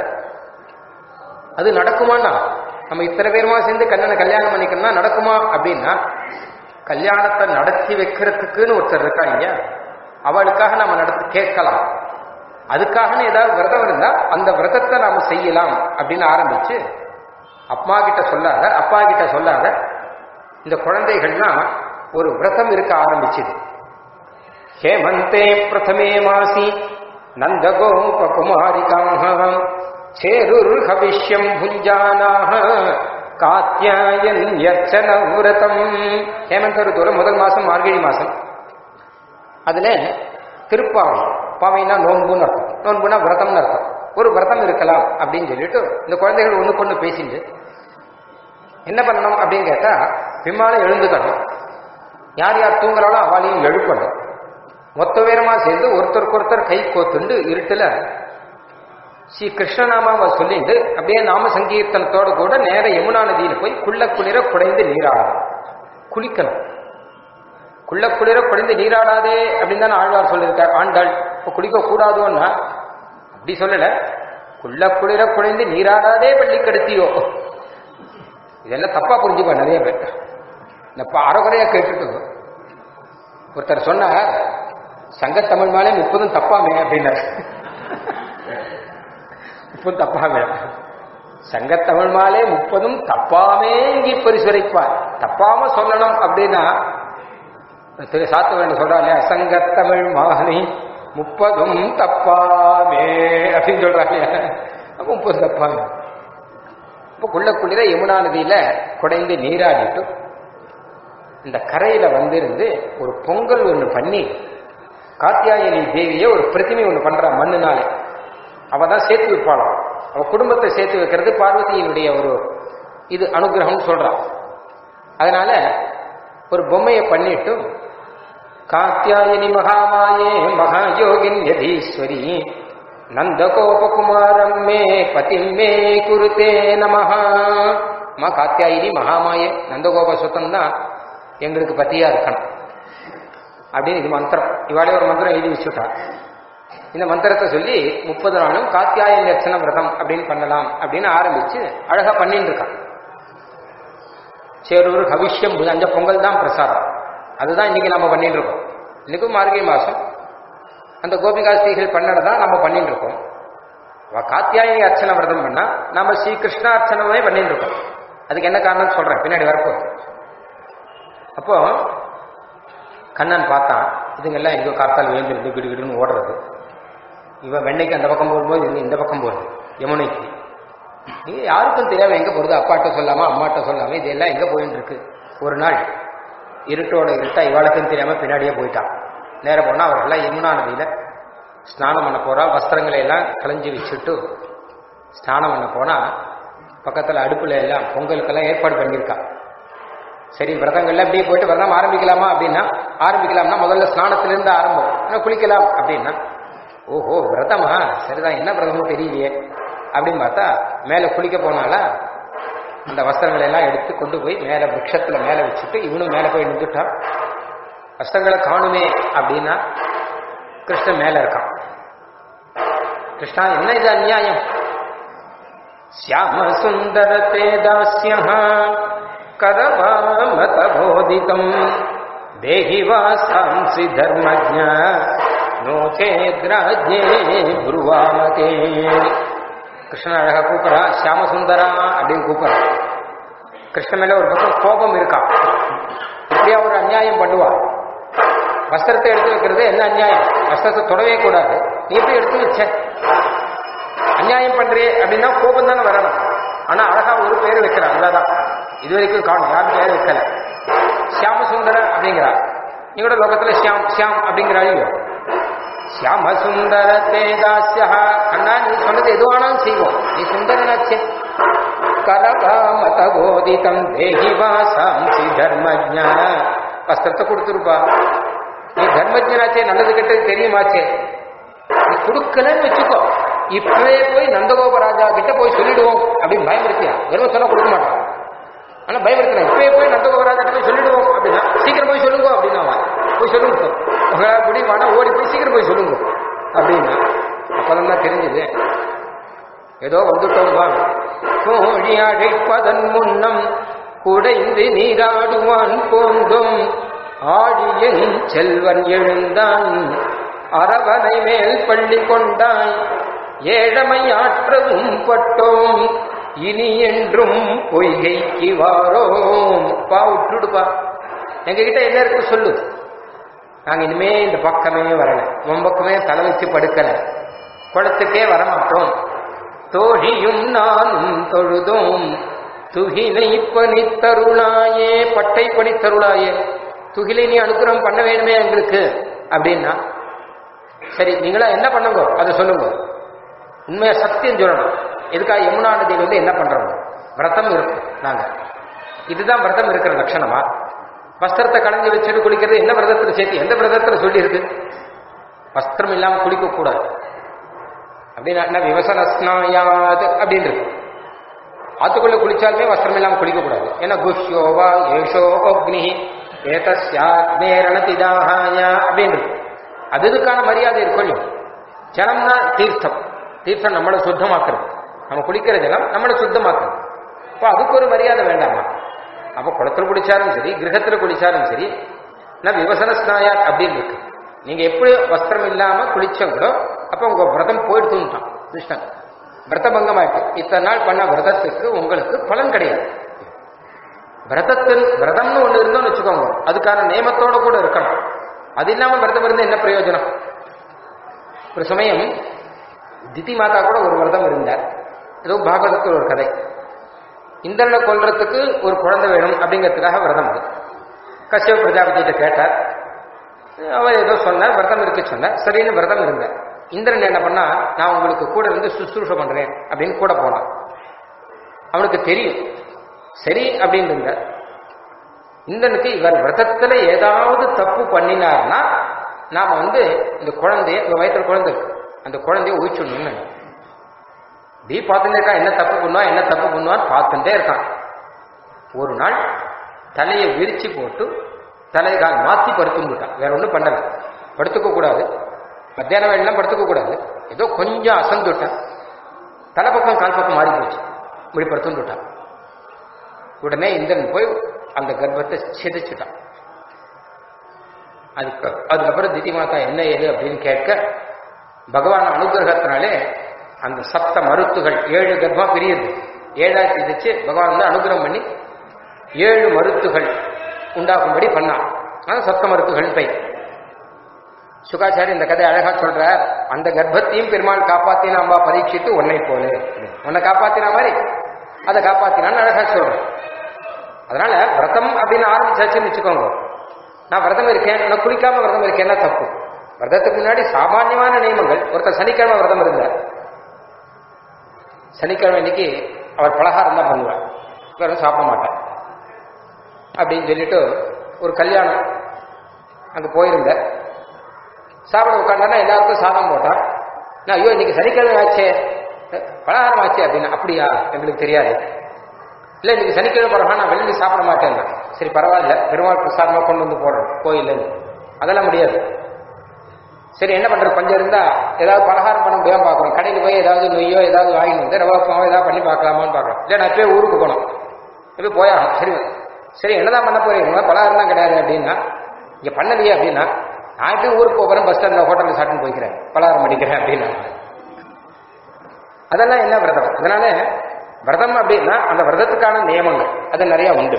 அது நடக்குமான்னா நம்ம இத்தனை பேருமா சேர்ந்து கண்ணனை கல்யாணம் பண்ணிக்கணும்னா நடக்குமா அப்படின்னா கல்யாணத்தை நடத்தி வைக்கிறதுக்குன்னு ஒருத்தர் இருக்கா இல்லையா அவளுக்காக நம்ம நடத்தி கேட்கலாம் அதுக்காக ஏதாவது விரதம் இருந்தா அந்த விரதத்தை நாம செய்யலாம் அப்படின்னு ஆரம்பிச்சு அப்பா கிட்ட சொல்லாத அப்பா கிட்ட சொல்லாத இந்த குழந்தைகள்லாம் ஒரு விரதம் இருக்க ஆரம்பிச்சுது ஹேமந்தே பிரதமே மாசி நந்தகோபகுமாரிகாக சேருர் ஹவிஷ்யம் புஞ்சானாக காத்தியாயன் யர்ச்சன விரதம் ஹேமந்த ருத்துவ முதல் மாசம் மார்கழி மாசம் அதுல திருப்பாவை பாவைனா நோன்புன்னு அர்த்தம் நோன்புனா விரதம்னு அர்த்தம் ஒரு விரதம் இருக்கலாம் அப்படின்னு சொல்லிட்டு இந்த குழந்தைகள் ஒண்ணுக்கு ஒண்ணு பேசிட்டு என்ன பண்ணணும் அப்படின்னு கேட்டா பின்னால எழுந்துக்கணும் யார் யார் தூங்குறாளோ அவளையும் எழுப்பணும் மொத்த பேரமா சேர்ந்து ஒருத்தருக்கு ஒருத்தர் கை கோத்துண்டு இருட்டுல ஸ்ரீ கிருஷ்ணநாமாவை சொல்லிட்டு அப்படியே நாம சங்கீர்த்தனத்தோட கூட நேர யமுனா நதியில போய் குள்ள குளிர குடைந்து நீராடணும் குளிக்கணும் குள்ள குளிர குடைந்து நீராடாதே அப்படின்னு தானே ஆழ்வார் சொல்லியிருக்கார் ஆண்டாள் இப்போ குளிக்க கூடாதோன்னா அப்படி சொல்லல குள்ள குளிர குடைந்து நீராடாதே பள்ளி கெடுத்தியோ இதெல்லாம் தப்பா புரிஞ்சுப்பா நிறைய பேர் இந்த அறகுறையா கேட்டுட்டு ஒருத்தர் சொன்னார் சங்கத்தமிழ் மாலை முப்பதும் தப்பாமே அப்படின்னாரு முப்பதும் தப்பாமே சங்கத்தமிழ் மாலை முப்பதும் தப்பாமே இங்கே பரிசுரைப்பார் தப்பாம சொல்லணும் அப்படின்னா திரு சாத்தவன் சொல்றா இல்லையா சங்கத்தமிழ் மாலை முப்பதும் தப்பாமே அப்படின்னு சொல்றாங்க அப்ப முப்பது தப்பாமே இப்போ குள்ளக்குள்ளிர யமுனா நதியில குடைந்து நீராடிட்டு இந்த கரையில வந்திருந்து ஒரு பொங்கல் ஒன்று பண்ணி காத்தியாயனி தேவியை ஒரு பிரதிமை ஒன்று பண்றா மண்ணுனாலே அவ தான் சேர்த்து வைப்பாளாம் அவ குடும்பத்தை சேர்த்து வைக்கிறது பார்வதியினுடைய ஒரு இது அனுகிரகம்னு சொல்றான் அதனால ஒரு பொம்மையை பண்ணிட்டு காத்தியாயனி மகாமாயே மகாயோகின் யதீஸ்வரி நந்தகோபகுமாரம் மே பதிம் மே குருதே நமஹா அம்மா காத்தியாயினி மகாமாயே நந்தகோப சுத்தம் தான் எங்களுக்கு பத்தியா இருக்கணும் அப்படின்னு இது மந்திரம் இவாளே ஒரு மந்திரம் எழுதி வச்சுட்டா இந்த மந்திரத்தை சொல்லி முப்பது நாளும் காத்தியாயன் லட்சண விரதம் அப்படின்னு பண்ணலாம் அப்படின்னு ஆரம்பிச்சு அழகா பண்ணிட்டு இருக்கான் சேரூர் ஹவிஷ்யம் அந்த பொங்கல் தான் பிரசாதம் அதுதான் இன்னைக்கு நம்ம பண்ணிட்டு இருக்கோம் இன்னைக்கும் மார்கழி மாசம் அந்த கோபிகாஸ்திகள் பண்ணதை தான் நம்ம பண்ணிட்டு இருக்கோம் அவ காத்தியாயனி அர்ச்சனை விரதம் பண்ணா நம்ம ஸ்ரீ கிருஷ்ணா அர்ச்சனமே பண்ணிட்டு இருக்கோம் அதுக்கு என்ன காரணம் சொல்றேன் பின்னாடி வரப்போ அப்போ கண்ணன் பார்த்தான் இதுங்கெல்லாம் எங்கோ காத்தால் விழுந்திருந்து கிடுகிடுன்னு ஓடுறது இவன் வெண்ணைக்கு அந்த பக்கம் போகும்போது இது இந்த பக்கம் போகுது யமுனைக்கு நீங்க யாருக்கும் தெரியாம எங்க போறது அப்பாட்ட சொல்லாம அம்மாட்ட சொல்லாம இதெல்லாம் எங்க போயிட்டு இருக்கு ஒரு நாள் இருட்டோட இருட்டா இவாளுக்கும் தெரியாம பின்னாடியே போயிட்டான் நேர போனா அவர்கள்லாம் யமுனா நதியில ஸ்நானம் பண்ண போறா வஸ்திரங்களை எல்லாம் களைஞ்சி வச்சுட்டு ஸ்நானம் பண்ண போனா பக்கத்துல அடுப்புல எல்லாம் பொங்கலுக்கெல்லாம் ஏற்பாடு பண்ணியிருக்கா சரி விரதங்கள்ல அப்படியே போயிட்டு விரதம் ஆரம்பிக்கலாமா அப்படின்னா ஆரம்பிக்கலாம்னா முதல்ல ஸ்நானத்திலிருந்து ஆரம்பம் இன்னும் குளிக்கலாம் அப்படின்னா ஓஹோ விரதமா சரிதான் என்ன விரதமும் தெரியலையே அப்படின்னு பார்த்தா மேல குளிக்க போனாலா அந்த வஸ்திரங்களை எல்லாம் எடுத்து கொண்டு போய் மேல விரக்ஷத்துல மேல வச்சுட்டு இவனும் மேல போய் நின்றுட்டான் வஸ்திரங்களை காணுமே அப்படின்னா கிருஷ்ணன் மேல இருக்கான் கிருஷ்ணா என்ன இது அநியாயம் சியாம சுந்தர தேதாஸ்ய கரவாமதபோதிதம் தேகி வாசாம்சி தர்மஜ நோச்சேத்ராஜ்யே புருவாமதே கிருஷ்ணன் அழகா கூப்பிடா சியாமசுந்தரா அப்படின்னு கூப்பிடுறான் கிருஷ்ணன் மேல ஒரு பக்கம் கோபம் இருக்கான் இப்படியா ஒரு அநியாயம் பண்ணுவா வஸ்திரத்தை எடுத்து வைக்கிறது என்ன அநியாயம் வஸ்திரத்தை தொடவே கூடாது நீ எப்படி எடுத்து வச்ச அநியாயம் பண்றே அப்படின்னா கோபம் தானே வரணும் ஆனா அழகா ஒரு பேர் வைக்கிறான் அதான் இது வரைக்கும் காணும் யாரும் பேர் வைக்கல சியாமசுந்தர அப்படிங்கிறா நீ கூட லோகத்துல சியாம் சியாம் அப்படிங்கிறாள் சியாம சுந்தர தேதாசியா கண்ணா நீ சொன்னது எதுவானாலும் செய்வோம் நீ சுந்தரனாச்சே கரகாமத போதிதம் தேகி வாசாம்சி தர்மஜா வஸ்திரத்தை கொடுத்துருப்பா நீ தர்மஜனாச்சே நல்லது கெட்டது தெரியுமாச்சே நீ கொடுக்கலன்னு வச்சுக்கோ இப்பவே போய் நந்தகோபராஜா கிட்ட போய் சொல்லிடுவோம் அப்படின்னு பயமுறுத்தியா வெறும் சொன்னா கொடுக்க மாட்டான் ஆனா பயமுறுத்தினா இப்பவே போய் நந்தகோபராஜா கிட்ட போய் சொல்லிடுவோம் அப்படின்னா சீக்கிரம் போய் சொல்லுங்க அப்படின்னா அவன். போய் சொல்லுங்க உங்களால் முடியுமானா ஓடி போய் சீக்கிரம் போய் சொல்லுங்க அப்படின்னா அப்பதான் தான் தெரிஞ்சது ஏதோ வந்துட்டோம் வா கோழி அழைப்பதன் முன்னம் குடைந்து நீராடுவான் போந்தும் ஆழியன் செல்வன் எழுந்தான் அரவணை மேல் பள்ளி கொண்டாய் ஏழமை ஆற்றவும் பட்டோம் இனி என்றும் பொய்கைக்கு வாரோம் பா விட்டுடுப்பா எங்க கிட்ட என்ன இருக்கு சொல்லு நாங்க இனிமே இந்த பக்கமே வரல உன் பக்கமே தலை வச்சு படுக்கல குளத்துக்கே வரமாட்டோம் தோழியும் நானும் தொழுதோம் துகிலை பணித்தருளாயே பட்டை பணித்தருளாயே துகிலை நீ அனுகிரகம் பண்ண வேணுமே எங்களுக்கு அப்படின்னா சரி நீங்களா என்ன பண்ணுங்க அதை சொல்லுங்க உண்மையா சத்தியம் சொல்லணும் எதுக்காக யமுனா நதியில் வந்து என்ன பண்றோம் விரதம் இருக்கு நாங்க இதுதான் விரதம் இருக்கிற லட்சணமா வஸ்திரத்தை கலந்து வச்சுட்டு குளிக்கிறது என்ன விரதத்துல சேர்த்து எந்த விரதத்துல சொல்லி இருக்கு வஸ்திரம் இல்லாம குளிக்க கூடாது அப்படின்னா விவசன ஸ்நாயாது அப்படின்னு இருக்கு ஆத்துக்குள்ள குளிச்சாலுமே வஸ்திரம் இல்லாம குளிக்க கூடாது ஏன்னா குஷ்யோவா ஏஷோ அக்னி ஏதஸ்யாத்மேரணதிதாகாய அப்படின்னு இருக்கு அது இதுக்கான மரியாதை இருக்கும் இல்லையோ ஜலம்னா தீர்த்தம் தீர்த்தம் நம்மளை சுத்தமாக்குறது நம்ம குளிக்கிற ஜலம் நம்மளை சுத்தமாக்குறது அப்போ அதுக்கு ஒரு மரியாதை வேண்டாமா அப்போ குளத்துல குளிச்சாலும் சரி கிரகத்துல குளிச்சாலும் சரி நான் விவசன ஸ்நாயாத் அப்படின்னு இருக்கு நீங்க எப்படி வஸ்திரம் இல்லாம குளிச்சவங்களோ அப்ப உங்க விரதம் போயிடுத்துட்டான் கிருஷ்ணன் விரதபங்கம் ஆயிட்டு இத்தனை நாள் பண்ண விரதத்துக்கு உங்களுக்கு பலன் கிடையாது விரதத்தின் விரதம்னு ஒண்ணு இருந்தோம்னு வச்சுக்கோங்க அதுக்கான நியமத்தோட கூட இருக்கணும் அது இல்லாம விரதம் இருந்து என்ன பிரயோஜனம் ஒரு சமயம் திதி மாதா கூட ஒரு விரதம் இருந்தார் ஏதோ பாகவதத்தில் ஒரு கதை இந்திரனை கொல்றதுக்கு ஒரு குழந்தை வேணும் அப்படிங்கிறதுக்காக விரதம் அது கஷ்யப பிரஜாபதியிட்ட கேட்டார் அவர் ஏதோ சொன்னார் விரதம் இருக்கு சொன்னார் சரின்னு விரதம் இருந்தார் இந்திரன் என்ன பண்ணா நான் உங்களுக்கு கூட இருந்து சுசுரூஷ பண்றேன் அப்படின்னு கூட போனான் அவனுக்கு தெரியும் சரி அப்படின்னு இருந்தார் இந்திரனுக்கு இவர் விரதத்துல ஏதாவது தப்பு பண்ணினார்னா நாம வந்து இந்த குழந்தைய இந்த வயத்துல குழந்தை இருக்கு அந்த குழந்தைய ஒழிச்சுடணும்னு டி பார்த்துட்டே இருக்கான் என்ன தப்பு பண்ணுவான் என்ன தப்பு பண்ணுவான் பார்த்துட்டே இருக்கான் ஒரு நாள் தலையை விரிச்சு போட்டு தலையை கால் மாத்தி படுத்துட்டான் வேற ஒன்றும் பண்ணல படுத்துக்க கூடாது மத்தியான வேலையெல்லாம் படுத்துக்க கூடாது ஏதோ கொஞ்சம் அசந்துட்டான் தலை பக்கம் கால் பக்கம் மாறி போச்சு இப்படி படுத்துட்டான் உடனே இந்திரன் போய் அந்த கர்ப்பத்தை சிதைச்சுட்டான் அதுக்கு அதுக்கப்புறம் திதி மாதா என்ன ஏது அப்படின்னு கேட்க பகவான் அனுகிரகத்தினாலே அந்த சப்த மருத்துகள் ஏழு கர்ப்பம் பிரியுது ஏழா சிதைச்சு பகவான் வந்து அனுகிரகம் பண்ணி ஏழு மருத்துகள் உண்டாகும்படி பண்ணான் அதான் சப்த மருத்துகள் பெயர் சுகாச்சாரி இந்த கதை அழகா சொல்றார் அந்த கர்ப்பத்தையும் பெருமாள் காப்பாத்தினாம்பா பரீட்சித்து உன்னை போல உன்னை காப்பாத்தின மாதிரி அதை காப்பாத்தினான்னு அழகா சொல்றேன் அதனால விரதம் அப்படின்னு ஆரம்பிச்சாச்சுன்னு வச்சுக்கோங்க நான் விரதம் இருக்கேன் நான் குளிக்காம விரதம் இருக்கேன்னா தப்பு விரதத்துக்கு முன்னாடி சாமானியமான நியமங்கள் ஒருத்தர் சனிக்கிழமை விரதம் இருந்தார் சனிக்கிழமை இன்னைக்கு அவர் பலகாரம் தான் பண்ணுவார் வேற சாப்பிட மாட்டார் அப்படின்னு சொல்லிட்டு ஒரு கல்யாணம் அங்க போயிருந்த சாப்பிட உட்காந்தானா எல்லாருக்கும் சாதம் போட்டான் நான் ஐயோ இன்னைக்கு சனிக்கிழமை ஆச்சே பலகாரம் ஆச்சே அப்படின்னு அப்படியா எங்களுக்கு தெரியாது இல்லை இன்னைக்கு சனிக்கிழமை பரவாயில்ல நான் வெளியே சாப்பிட மாட்டேன் சரி பரவாயில்ல பெருமாள் பிரசாதமாக கொண்டு வந்து போடுறோம் கோயில்ல அதெல்லாம் முடியாது சரி என்ன பண்றது கொஞ்சம் இருந்தா ஏதாவது பலகாரம் பண்ண முடியாம பார்க்கணும் கடையில் போய் ஏதாவது நொய்யோ ஏதாவது வாங்கிட்டு வந்து ரவாப்பமாவோ ஏதாவது பண்ணி பார்க்கலாமான்னு பார்க்கலாம் இல்லை நான் போய் ஊருக்கு போனோம் இப்போ போயாகணும் சரி சரி என்னதான் பண்ண போறீங்க பலகாரம் தான் கிடையாது அப்படின்னா இங்க பண்ணலையே அப்படின்னா நான் எப்படி ஊருக்கு போகிறேன் பஸ் ஸ்டாண்ட்ல ஹோட்டலில் சாப்பிட்டு போய்க்கிறேன் பலகாரம் பண்ணிக்கிறேன் அப்படின்னா அதெல்லாம் என்ன விரதம் அதனால விரதம் அப்படின்னா அந்த விரதத்துக்கான நியமங்கள் அது நிறைய உண்டு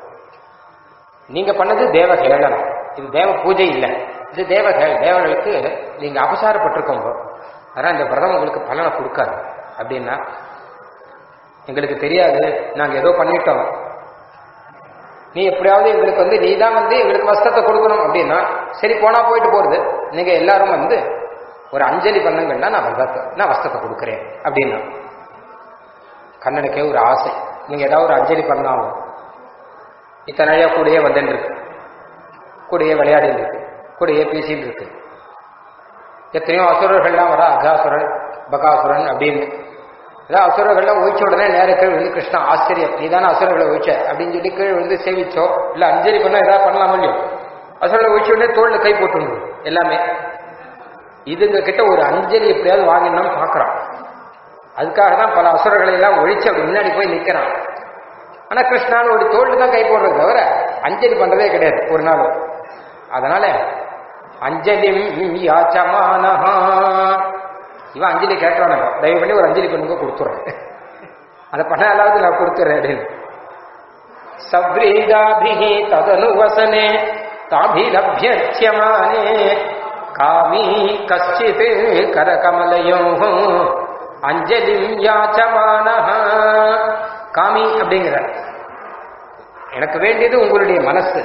நீங்க பண்ணது தேவ கேளனம் இது தேவ பூஜை இல்லை இது தேவ தேவர்களுக்கு நீங்க அபசாரப்பட்டிருக்கோங்க அதனால் இந்த விரதம் உங்களுக்கு பலனை கொடுக்காது அப்படின்னா எங்களுக்கு தெரியாது நாங்க ஏதோ பண்ணிட்டோம் நீ எப்படியாவது எங்களுக்கு வந்து நீ தான் வந்து எங்களுக்கு வஸ்திரத்தை கொடுக்கணும் அப்படின்னா சரி போனா போயிட்டு போறது நீங்க எல்லாரும் வந்து ஒரு அஞ்சலி பண்ணுங்கன்னா நான் விரதத்தை நான் வஸ்திரத்தை கொடுக்குறேன் அப்படின்னா கண்ணனுக்கே ஒரு ஆசை நீங்க ஏதாவது ஒரு அஞ்சலி பண்ணாலும் இத்தனை நாளையா கூடயே வந்துட்டு இருக்கு கூடயே விளையாடிட்டு இருக்கு கூடயே பேசிட்டு இருக்கு எத்தனையோ அசுரர்கள்லாம் வரா அகாசுரன் பகாசுரன் அப்படின்னு ஏதாவது அசுரர்கள்லாம் ஒழிச்ச உடனே நேர கீழ் விழுந்து கிருஷ்ணா ஆச்சரியம் நீ தானே அசுரர்களை ஒழிச்ச அப்படின்னு சொல்லி கீழ் விழுந்து சேவிச்சோ இல்ல அஞ்சலி பண்ண ஏதாவது பண்ணலாம் இல்லையோ அசுரர்களை ஒழிச்ச உடனே தோல்ல கை போட்டுருங்க எல்லாமே இதுங்க கிட்ட ஒரு அஞ்சலி எப்படியாவது வாங்கினோம் பாக்குறான் அதுக்காக தான் பல அசுரர்களை எல்லாம் ஒழிச்சு அப்படி முன்னாடி போய் நிக்கிறான் ஆனா கிருஷ்ணான் ஒரு தோல்ல தான் கை போடுறது தவிர அஞ்சலி பண்றதே கிடையாது ஒரு நாள் அதனால அஞ்சலி யாச்சமானஹா இவன் அஞ்சலி கேட்கறான் தயவு பண்ணி ஒரு அஞ்சலி பண்ணுங்க கொடுத்துறேன் அதை பண்ணாலாவது நான் கொடுத்துறேன் அப்படின்னு சப்ரீதாபிஹி ததனு வசனே தாபிலபியமானே காமி கஷ்டித் கரகமலயோ அஞ்சலிம் யாச்சமானஹ காமி அப்படிங்கிற எனக்கு வேண்டியது உங்களுடைய மனசு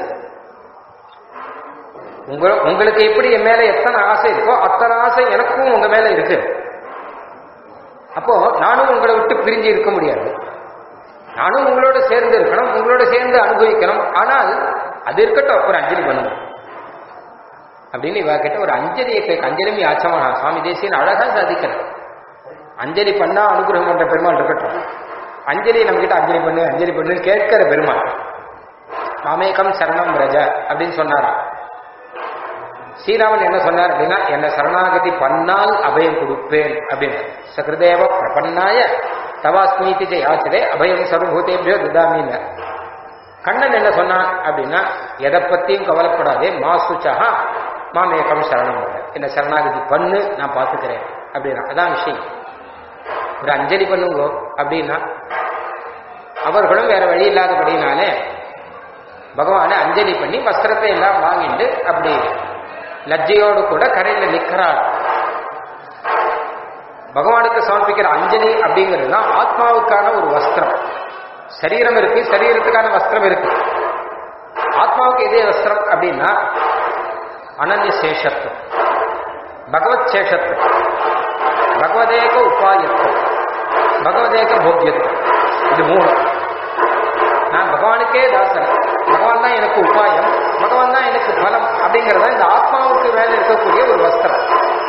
உங்க உங்களுக்கு எப்படி என் மேல எத்தனை ஆசை இருக்கோ அத்தனை ஆசை எனக்கும் உங்க மேல இருக்கு அப்போ நானும் உங்களை விட்டு பிரிஞ்சு இருக்க முடியாது நானும் உங்களோட சேர்ந்து இருக்கணும் உங்களோட சேர்ந்து அனுபவிக்கணும் ஆனால் அது இருக்கட்டும் ஒரு அஞ்சலி பண்ணுங்க அப்படின்னு இவ கிட்ட ஒரு அஞ்சலியை கேட்க அஞ்சலியும் யாச்சமா சுவாமி தேசியன் அழகா சாதிக்கிறேன் அஞ்சலி பண்ணா அனுகிரகம் பண்ற பெருமாள் இருக்கட்டும் அஞ்சலி நம்ம கிட்ட அஞ்சலி பண்ணு அஞ்சலி பண்ணு கேட்கிற பெருமாள் மாமேகம் சரணம் ரஜ அப்படின்னு சொன்னாராம் ஸ்ரீராமன் என்ன சொன்னார் அப்படின்னா என்ன சரணாகதி பண்ணால் அபயம் கொடுப்பேன் அப்படின்னு சகிருதேவ பிரபன்னாய தவாஸ்மீதி ஜெய் ஆச்சரே அபயம் சர்வபூதேபியோ துதாமின்னு கண்ணன் என்ன சொன்னான் அப்படின்னா எதை பத்தியும் கவலைப்படாதே மாசுச்சா மாமேகம் சரணம் பண்ண. என்ன சரணாகதி பண்ணு நான் பார்த்துக்கிறேன் அப்படின்னா அதான் விஷயம் ஒரு அஞ்சலி பண்ணுங்க அப்படின்னா அவர்களும் வேற வழி இல்லாதபடினாலே பகவானை அஞ்சலி பண்ணி வஸ்திரத்தை எல்லாம் வாங்கிட்டு அப்படி லஜ்ஜையோடு கூட கரையில நிக்கிறார் பகவானுக்கு சமர்ப்பிக்கிற அஞ்சலி அப்படிங்கிறது தான் ஆத்மாவுக்கான ஒரு வஸ்திரம் சரீரம் இருக்கு சரீரத்துக்கான வஸ்திரம் இருக்கு ஆத்மாவுக்கு எதே வஸ்திரம் அப்படின்னா அனன்ய சேஷத்துவம் பகவத் சேஷத்துவம் பகவதேக உபாயத்துவம் பகவதேக போக்கியத்துவம் இது மூணு நான் பகவானுக்கே தாசன் பகவான் தான் எனக்கு உபாயம் பகவான் தான் எனக்கு பலம் அப்படிங்கறத இந்த ஆத்மாவுக்கு மேல இருக்கக்கூடிய ஒரு வஸ்திரம்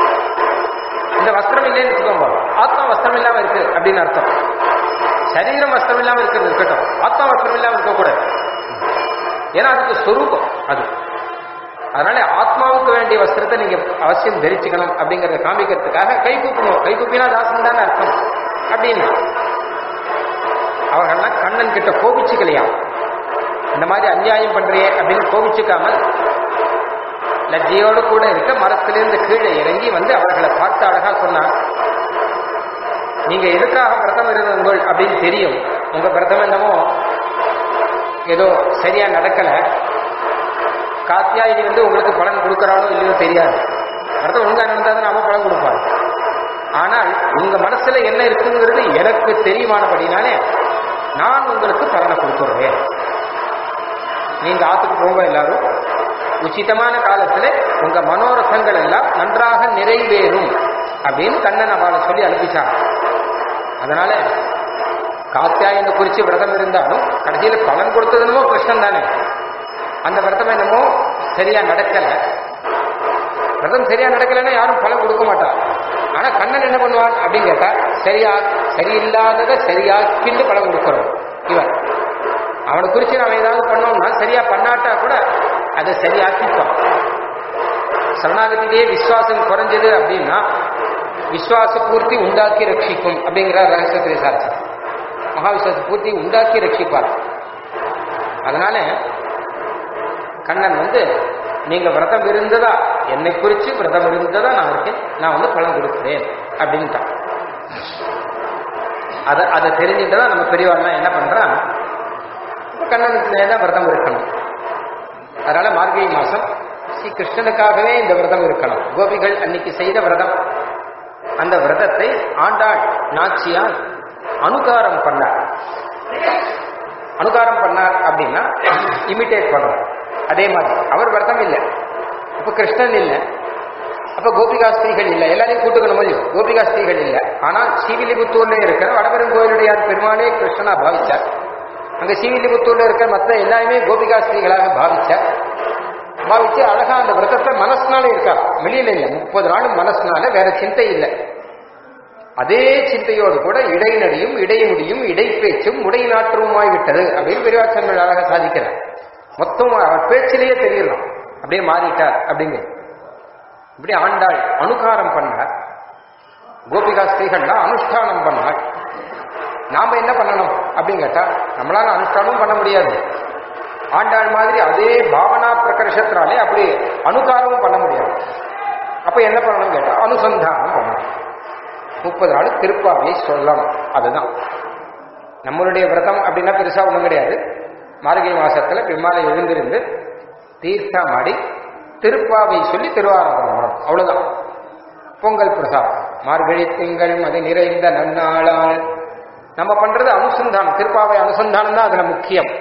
இந்த வஸ்திரம் இல்லைன்னு வச்சுக்கோங்க ஆத்மா வஸ்திரம் இல்லாம இருக்கு அப்படின்னு அர்த்தம் சரீரம் வஸ்திரம் இல்லாம இருக்கிறது இருக்கட்டும் ஆத்மா வஸ்திரம் இல்லாம இருக்கக்கூடாது ஏன்னா அதுக்கு சொரூபம் அது அதனால ஆத்மாவுக்கு வேண்டிய வஸ்திரத்தை நீங்க அவசியம் தரிச்சுக்கணும் அப்படிங்கறத காமிக்கிறதுக்காக கை கூப்பணும் கை கூப்பினா தாசன் தானே அர்த்தம் அப்படின்னு அவர்கள்லாம் கண்ணன் கிட்ட கோபிச்சுக்கலையா இந்த மாதிரி அநியாயம் பண்றியே அப்படின்னு கோபிச்சுக்காமல் லஜ்ஜையோடு கூட இருக்க மரத்திலிருந்து கீழே இறங்கி வந்து அவர்களை பார்த்து அழகா சொன்னார் நீங்க எதுக்காக விரதம் இருந்தவங்கள் அப்படின்னு தெரியும் உங்க விரதம் என்னமோ ஏதோ சரியா நடக்கல காத்தியாயினி வந்து உங்களுக்கு பலன் கொடுக்கறானோ இல்லையோ தெரியாது விரதம் ஒழுங்கா நடந்தா தான் நாம பலன் கொடுப்பாங்க ஆனால் உங்க மனசுல என்ன இருக்குங்கிறது எனக்கு தெரியுமானபடினாலே நான் உங்களுக்கு பலனை கொடுத்துருவேன் நீங்க ஆத்துக்கு போங்க எல்லாரும் உச்சிதமான காலத்துல உங்க மனோரசங்கள் எல்லாம் நன்றாக நிறைவேறும் அப்படின்னு கண்ணன் அவளை சொல்லி அனுப்பிச்சாங்க அதனால காத்தியாயனை குறிச்சு விரதம் இருந்தாலும் கடைசியில பலன் கொடுத்ததுனமோ கிருஷ்ணன் தானே அந்த விரதம் என்னமோ சரியா நடக்கல விரதம் சரியா நடக்கலைன்னா யாரும் பலன் கொடுக்க மாட்டா ஆனா கண்ணன் என்ன பண்ணுவான் அப்படின்னு கேட்டா சரியா சரியில்லாததை சரியாக்கிண்டு பலன் கொடுக்கிறோம் இவன் அவனை குறிச்சு நாம ஏதாவது பண்ணோம்னா சரியா பண்ணாட்டா கூட அதை சரியாக்கிப்பான் சரணாகதியிலேயே விசுவாசம் குறைஞ்சது அப்படின்னா விசுவாச பூர்த்தி உண்டாக்கி ரட்சிக்கும் அப்படிங்கிற ரகசியத்திலே சாட்சி மகாவிசுவாச பூர்த்தி உண்டாக்கி ரட்சிப்பார் அதனால கண்ணன் வந்து நீங்க விரதம் இருந்ததா என்னை குறிச்சு விரதம் இருந்ததா நான் இருக்கேன் நான் வந்து பலன் கொடுக்கிறேன் அப்படின்ட்டான் அதை அதை தெரிஞ்சுட்டு தான் நம்ம பெரியவாள்லாம் என்ன பண்றான் கண்ணனுக்கு தான் விரதம் இருக்கணும் அதனால மார்கழி மாசம் ஸ்ரீ கிருஷ்ணனுக்காகவே இந்த விரதம் இருக்கணும் கோபிகள் அன்னைக்கு செய்த விரதம் அந்த விரதத்தை ஆண்டாள் நாச்சியார் அனுகாரம் பண்ணார் அனுகாரம் பண்ணார் அப்படின்னா இமிட்டேட் பண்ணுவார் அதே மாதிரி அவர் விரதம் இல்லை இப்ப கிருஷ்ணன் இல்லை அப்ப கோபிகா ஸ்திரீகள் இல்லை எல்லாரையும் கூட்டுக்கணும் இல்லையோ கோபிகா ஸ்திரீகள் இல்லை ஆனால் ஸ்ரீவில்லிபுத்தூர்ல இருக்கிற வடபெரும் கோயிலுடையார் பெருமானே கிருஷ்ணனா பாவிச்சார் அங்க ஸ்ரீவில்லிபுத்தூர்ல இருக்கிற மற்ற எல்லாருமே கோபிகா ஸ்திரீகளாக பாவிச்சார் பாவிச்சு அழகா அந்த விரதத்தை மனசுனால இருக்கார் வெளியில இல்லை முப்பது நாளும் மனசுனால வேற சிந்தை இல்லை அதே சிந்தையோடு கூட இடைநடியும் இடைமுடியும் இடைப்பேச்சும் உடை நாற்றமுமாய் விட்டது அப்படின்னு பெரியவாச்சர்கள் அழகா சாதிக்கிறார் மொத்தம் அவர் பேச்சிலேயே தெரியலாம் அப்படியே மாறிட்டார் அப்படிங்கிறது இப்படி ஆண்டாள் அனுகாரம் பண்ணார் கோபிகா ஸ்திரீகள்லாம் அனுஷ்டானம் பண்ணார் நாம என்ன பண்ணணும் அப்படின்னு கேட்டா நம்மளால அனுஷ்டானம் பண்ண முடியாது ஆண்டாள் மாதிரி அதே பாவனா பிரகர்ஷத்தினாலே அப்படி அனுகாரமும் பண்ண முடியாது அப்ப என்ன பண்ணணும் கேட்டா அனுசந்தானம் பண்ணணும் முப்பது நாள் திருப்பாவை சொல்லணும் அதுதான் நம்மளுடைய விரதம் அப்படின்னா பெருசா ஒண்ணும் கிடையாது மார்கழி மாசத்துல பிம்மாலை எழுந்திருந்து தீர்த்தமாடி திருப்பாவை சொல்லி திருவாராதனம் பண்ணணும் அவ்வளவுதான் பொங்கல் பிரசாதம் மார்கழி திங்கள் மதி நிறைந்த நன்னாளால் நம்ம பண்றது அனுசந்தானம் திருப்பாவை அனுசந்தானம் தான் அதுல முக்கியம்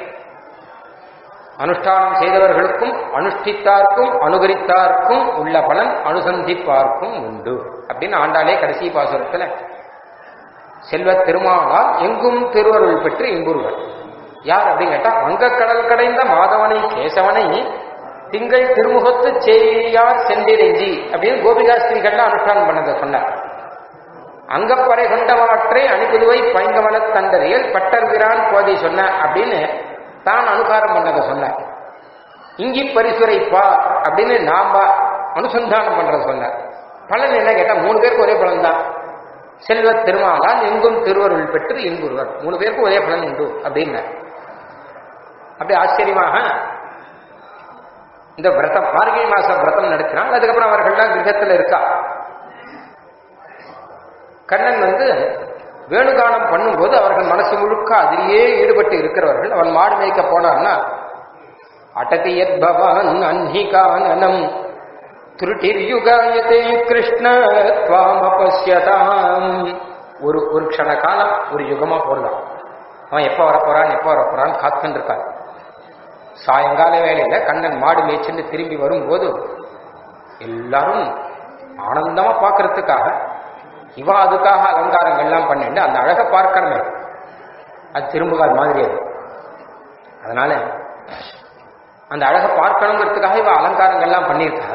அனுஷ்டானம் செய்தவர்களுக்கும் அனுஷ்டித்தார்க்கும் அனுகரித்தார்க்கும் உள்ள பலன் அனுசந்திப்பார்க்கும் உண்டு அப்படின்னு ஆண்டாளே கடைசி பாசுரத்துல செல்வ திருமாலால் எங்கும் திருவருள் பெற்று இன்புருவர் யார் அப்படின்னு கேட்டா வங்கக்கடல் கடைந்த மாதவனை கேசவனை திங்கள் திருமுகத்து செய்யார் சென்றிரெஞ்சி அப்படின்னு கோபிகா ஸ்திரீகள்லாம் அனுஷ்டானம் பண்ணதை சொன்னார் அங்கப்பறை கொண்டவாற்றை அணிபுதுவை பைங்கவன தந்தரியல் பட்டர் விரான் கோதை சொன்ன அப்படின்னு தான் அனுகாரம் பண்ணதை சொன்னார் இங்கி பரிசுரைப்பா அப்படின்னு நாம அனுசந்தானம் பண்றத சொன்னார் பலன் என்ன கேட்டா மூணு பேருக்கு ஒரே பலன் தான் செல்வ திருமாலால் எங்கும் திருவருள் பெற்று இன்புருவர் மூணு பேருக்கும் ஒரே பலன் உண்டு அப்படின்னார் அப்படி ஆச்சரியமாக இந்த விரதம் மார்கழி மாசம் விரதம் நடத்தினாள் அதுக்கப்புறம் அவர்கள்லாம் கிரகத்துல இருக்கா கண்ணன் வந்து வேணுகானம் பண்ணும்போது அவர்கள் மனசு முழுக்க அதிலேயே ஈடுபட்டு இருக்கிறவர்கள் அவன் மாடு மேய்க்க போனான்னா அடதியத் பவான் அன்ஹிகானனம் திருட்டிர்யுகாயதே கிருஷ்ண துவாமபஸ்யதாம் ஒரு ஒரு க்ஷண காலம் ஒரு யுகமா போடலாம் அவன் எப்போ வரப்போறான் எப்போ வரப்போறான்னு காத்துன்னு இருக்கான் சாயங்கால வேளையில கண்ணன் மாடு மேய்ச்சின்னு திரும்பி வரும்போது எல்லாரும் ஆனந்தமா பார்க்கறதுக்காக இவா அதுக்காக அலங்காரங்கள்லாம் பண்ணிட்டு அந்த அழகை பார்க்கணுமே அது திரும்புகார் மாதிரி அது அதனால அந்த அழகை பார்க்கணுங்கிறதுக்காக இவ அலங்காரங்கள்லாம் பண்ணியிருக்கா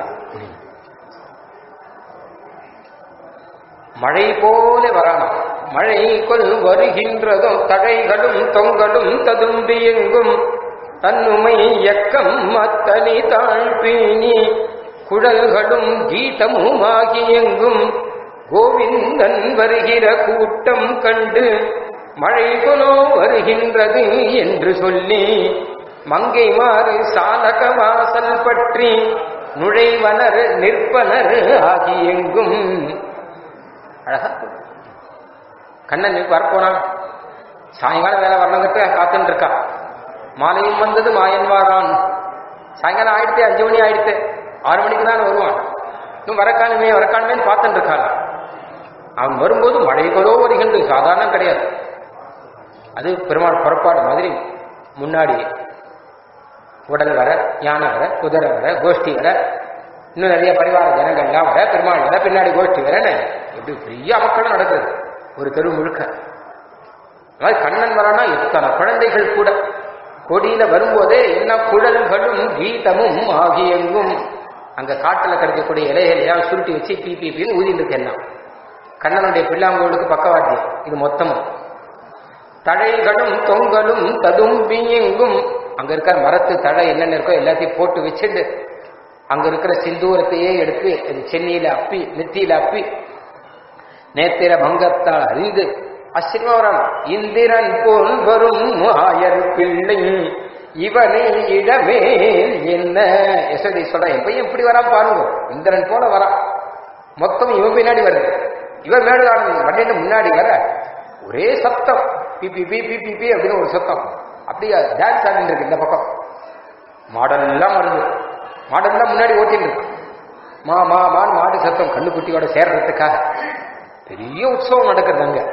மழை போல வரானாம் மழை கொல் வருகின்றதும் தடைகளும் தொங்கலும் ததும்பி எங்கும் தன்னுமை இயக்கம் மத்தனி தாழ்பீனி குழல்களும் கீதமுமாகி எங்கும் கோவிந்தன் வருகிற கூட்டம் கண்டு மழை கொலோ வருகின்றது என்று சொல்லி மங்கை மாறு சாலக வாசல் பற்றி நுழைவனர் நிற்பனர் ஆகி எங்கும் அழகா கண்ணன் வரப்போனான் சாயங்காலம் வேலை வரணுங்கிறதுக்கு காத்துட்டு இருக்கா மாலையும் வந்தது மாயன் வாரான் சாயங்காலம் ஆயிடுத்து அஞ்சு மணி ஆயிடுத்து ஆறு மணிக்கு தான் வருவான் இன்னும் வரக்கானுமே வரக்கானுமேன்னு பார்த்துட்டு இருக்காங்க அவன் வரும்போது மழை கொலோ வருகின்றது சாதாரணம் கிடையாது அது பெருமாள் புறப்பாடு மாதிரி முன்னாடி உடல் வர யானை வர குதிரை வர கோஷ்டி வர இன்னும் நிறைய பரிவார ஜனங்கள்லாம் வர பெருமாள் வர பின்னாடி கோஷ்டி வரன்னு எப்படி பெரிய மக்களும் நடக்குது ஒரு தெரு முழுக்க அதாவது கண்ணன் வரானா எத்தனை குழந்தைகள் கூட கொடியில வரும்போதே என்ன குழல்களும் கீதமும் ஆகியெங்கும் அங்க காட்டுல கிடைக்கக்கூடிய இலைகள் எல்லாம் சுருட்டி வச்சு பி பி பின்னு ஊதிட்டு இருக்கு எல்லாம் கண்ணனுடைய பிள்ளாங்கோளுக்கு பக்கவாத்தியம் இது மொத்தமும் தழைகளும் தொங்கலும் ததும்பி எங்கும் அங்க இருக்கிற மரத்து தழை என்னென்ன இருக்கோ எல்லாத்தையும் போட்டு வச்சுட்டு அங்க இருக்கிற சிந்தூரத்தையே எடுத்து அது சென்னியில அப்பி நெத்தியில அப்பி நேத்திர பங்கத்தால் அறிந்து ஆச்சரியமா இந்திரன் போல் வரும் ஆயர் பிள்ளை இவனை இடமே என்ன யசோதி சொல்ற என் பையன் இப்படி வரா பாருங்க இந்திரன் போல வரான் மொத்தம் இவன் பின்னாடி வருது இவன் மேடுகாரன் வண்டிட்டு முன்னாடி வர ஒரே சத்தம் பி பி பி பி பி பி அப்படின்னு ஒரு சத்தம் அப்படியே டான்ஸ் ஆடிட்டு இருக்கு இந்த பக்கம் மாடல் எல்லாம் வருது மாடல் எல்லாம் முன்னாடி ஓட்டிட்டு இருக்கு மா மா மான் மாடு சத்தம் கண்ணுக்குட்டியோட சேர்றதுக்காக பெரிய உற்சவம் நடக்குது அங்க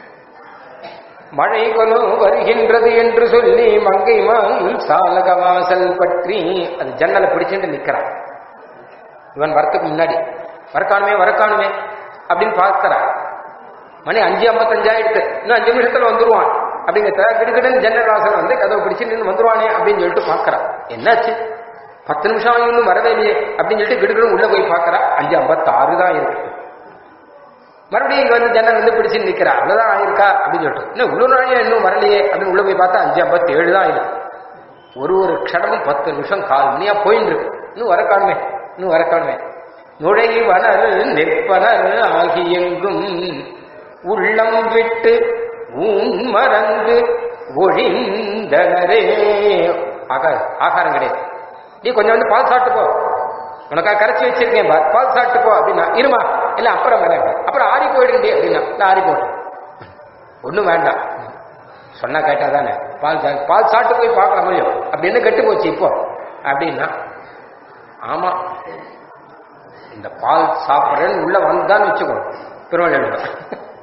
மழை கொலும் வருகின்றது என்று சொல்லி மங்கை மால் சாலக வாசல் பற்றி அது ஜன்னலை பிடிச்சிட்டு நிக்கிறான் இவன் வரத்துக்கு முன்னாடி வரக்கானுமே வரக்கானுமே அப்படின்னு பார்க்கறான் மணி அஞ்சு ஐம்பத்தஞ்சாயிடுத்து இன்னும் அஞ்சு நிமிஷத்துல வந்துருவான் அப்படிங்கிற கிடுக்கிடுன்னு ஜன்னல் வாசல் வந்து கதவை பிடிச்சு நின்று வந்துருவானே அப்படின்னு சொல்லிட்டு பார்க்கறான் என்னாச்சு பத்து நிமிஷம் ஆகி இன்னும் வரவே இல்லையே அப்படின்னு சொல்லிட்டு கிடுக்கிடு உள்ள போய் பார்க்கறா அஞ்சு ஐம்பத்தாறு தான் இருக்கு மறுபடியும் இங்க வந்து ஜன்னல் வந்து பிடிச்சு நிக்கிறா அவ்வளவுதான் ஆயிருக்கா அப்படின்னு சொல்லிட்டு இன்னும் இவ்வளவு நாளையா இன்னும் வரலையே அப்படின்னு உள்ள போய் பார்த்தா அஞ்சு ஐம்பத்தி ஏழு தான் இருக்கு ஒரு ஒரு க்ஷணமும் பத்து நிமிஷம் கால் மணியா போயின்னு இருக்கு இன்னும் வரக்காணுமே இன்னும் வரக்காணுமே நுழைவனர் நிற்பனர் ஆகி எங்கும் உள்ளம் விட்டு ஊன் மறந்து ஒழிந்தனரே ஆகா ஆகாரம் கிடையாது நீ கொஞ்சம் வந்து பால் சாப்பிட்டு போ உனக்கா கரைச்சி வச்சிருக்கேன் பார் பால் சாப்பிட்டு போ அப்படின்னா இருமா இல்ல அப்புறம் வரேன் அப்புறம் ஆறி போயிடுங்க அப்படின்னா நான் ஆறி போட்டேன் ஒன்றும் வேண்டாம் சொன்னா கேட்டா தானே பால் சா- பால் சாப்பிட்டு போய் பார்க்கலாம் முடியும் அப்படின்னு கெட்டு போச்சு இப்போ அப்படின்னா ஆமா இந்த பால் சாப்பிட்றேன்னு உள்ள வந்தான்னு வச்சுக்கோ பெருமாள் எழுதுவேன்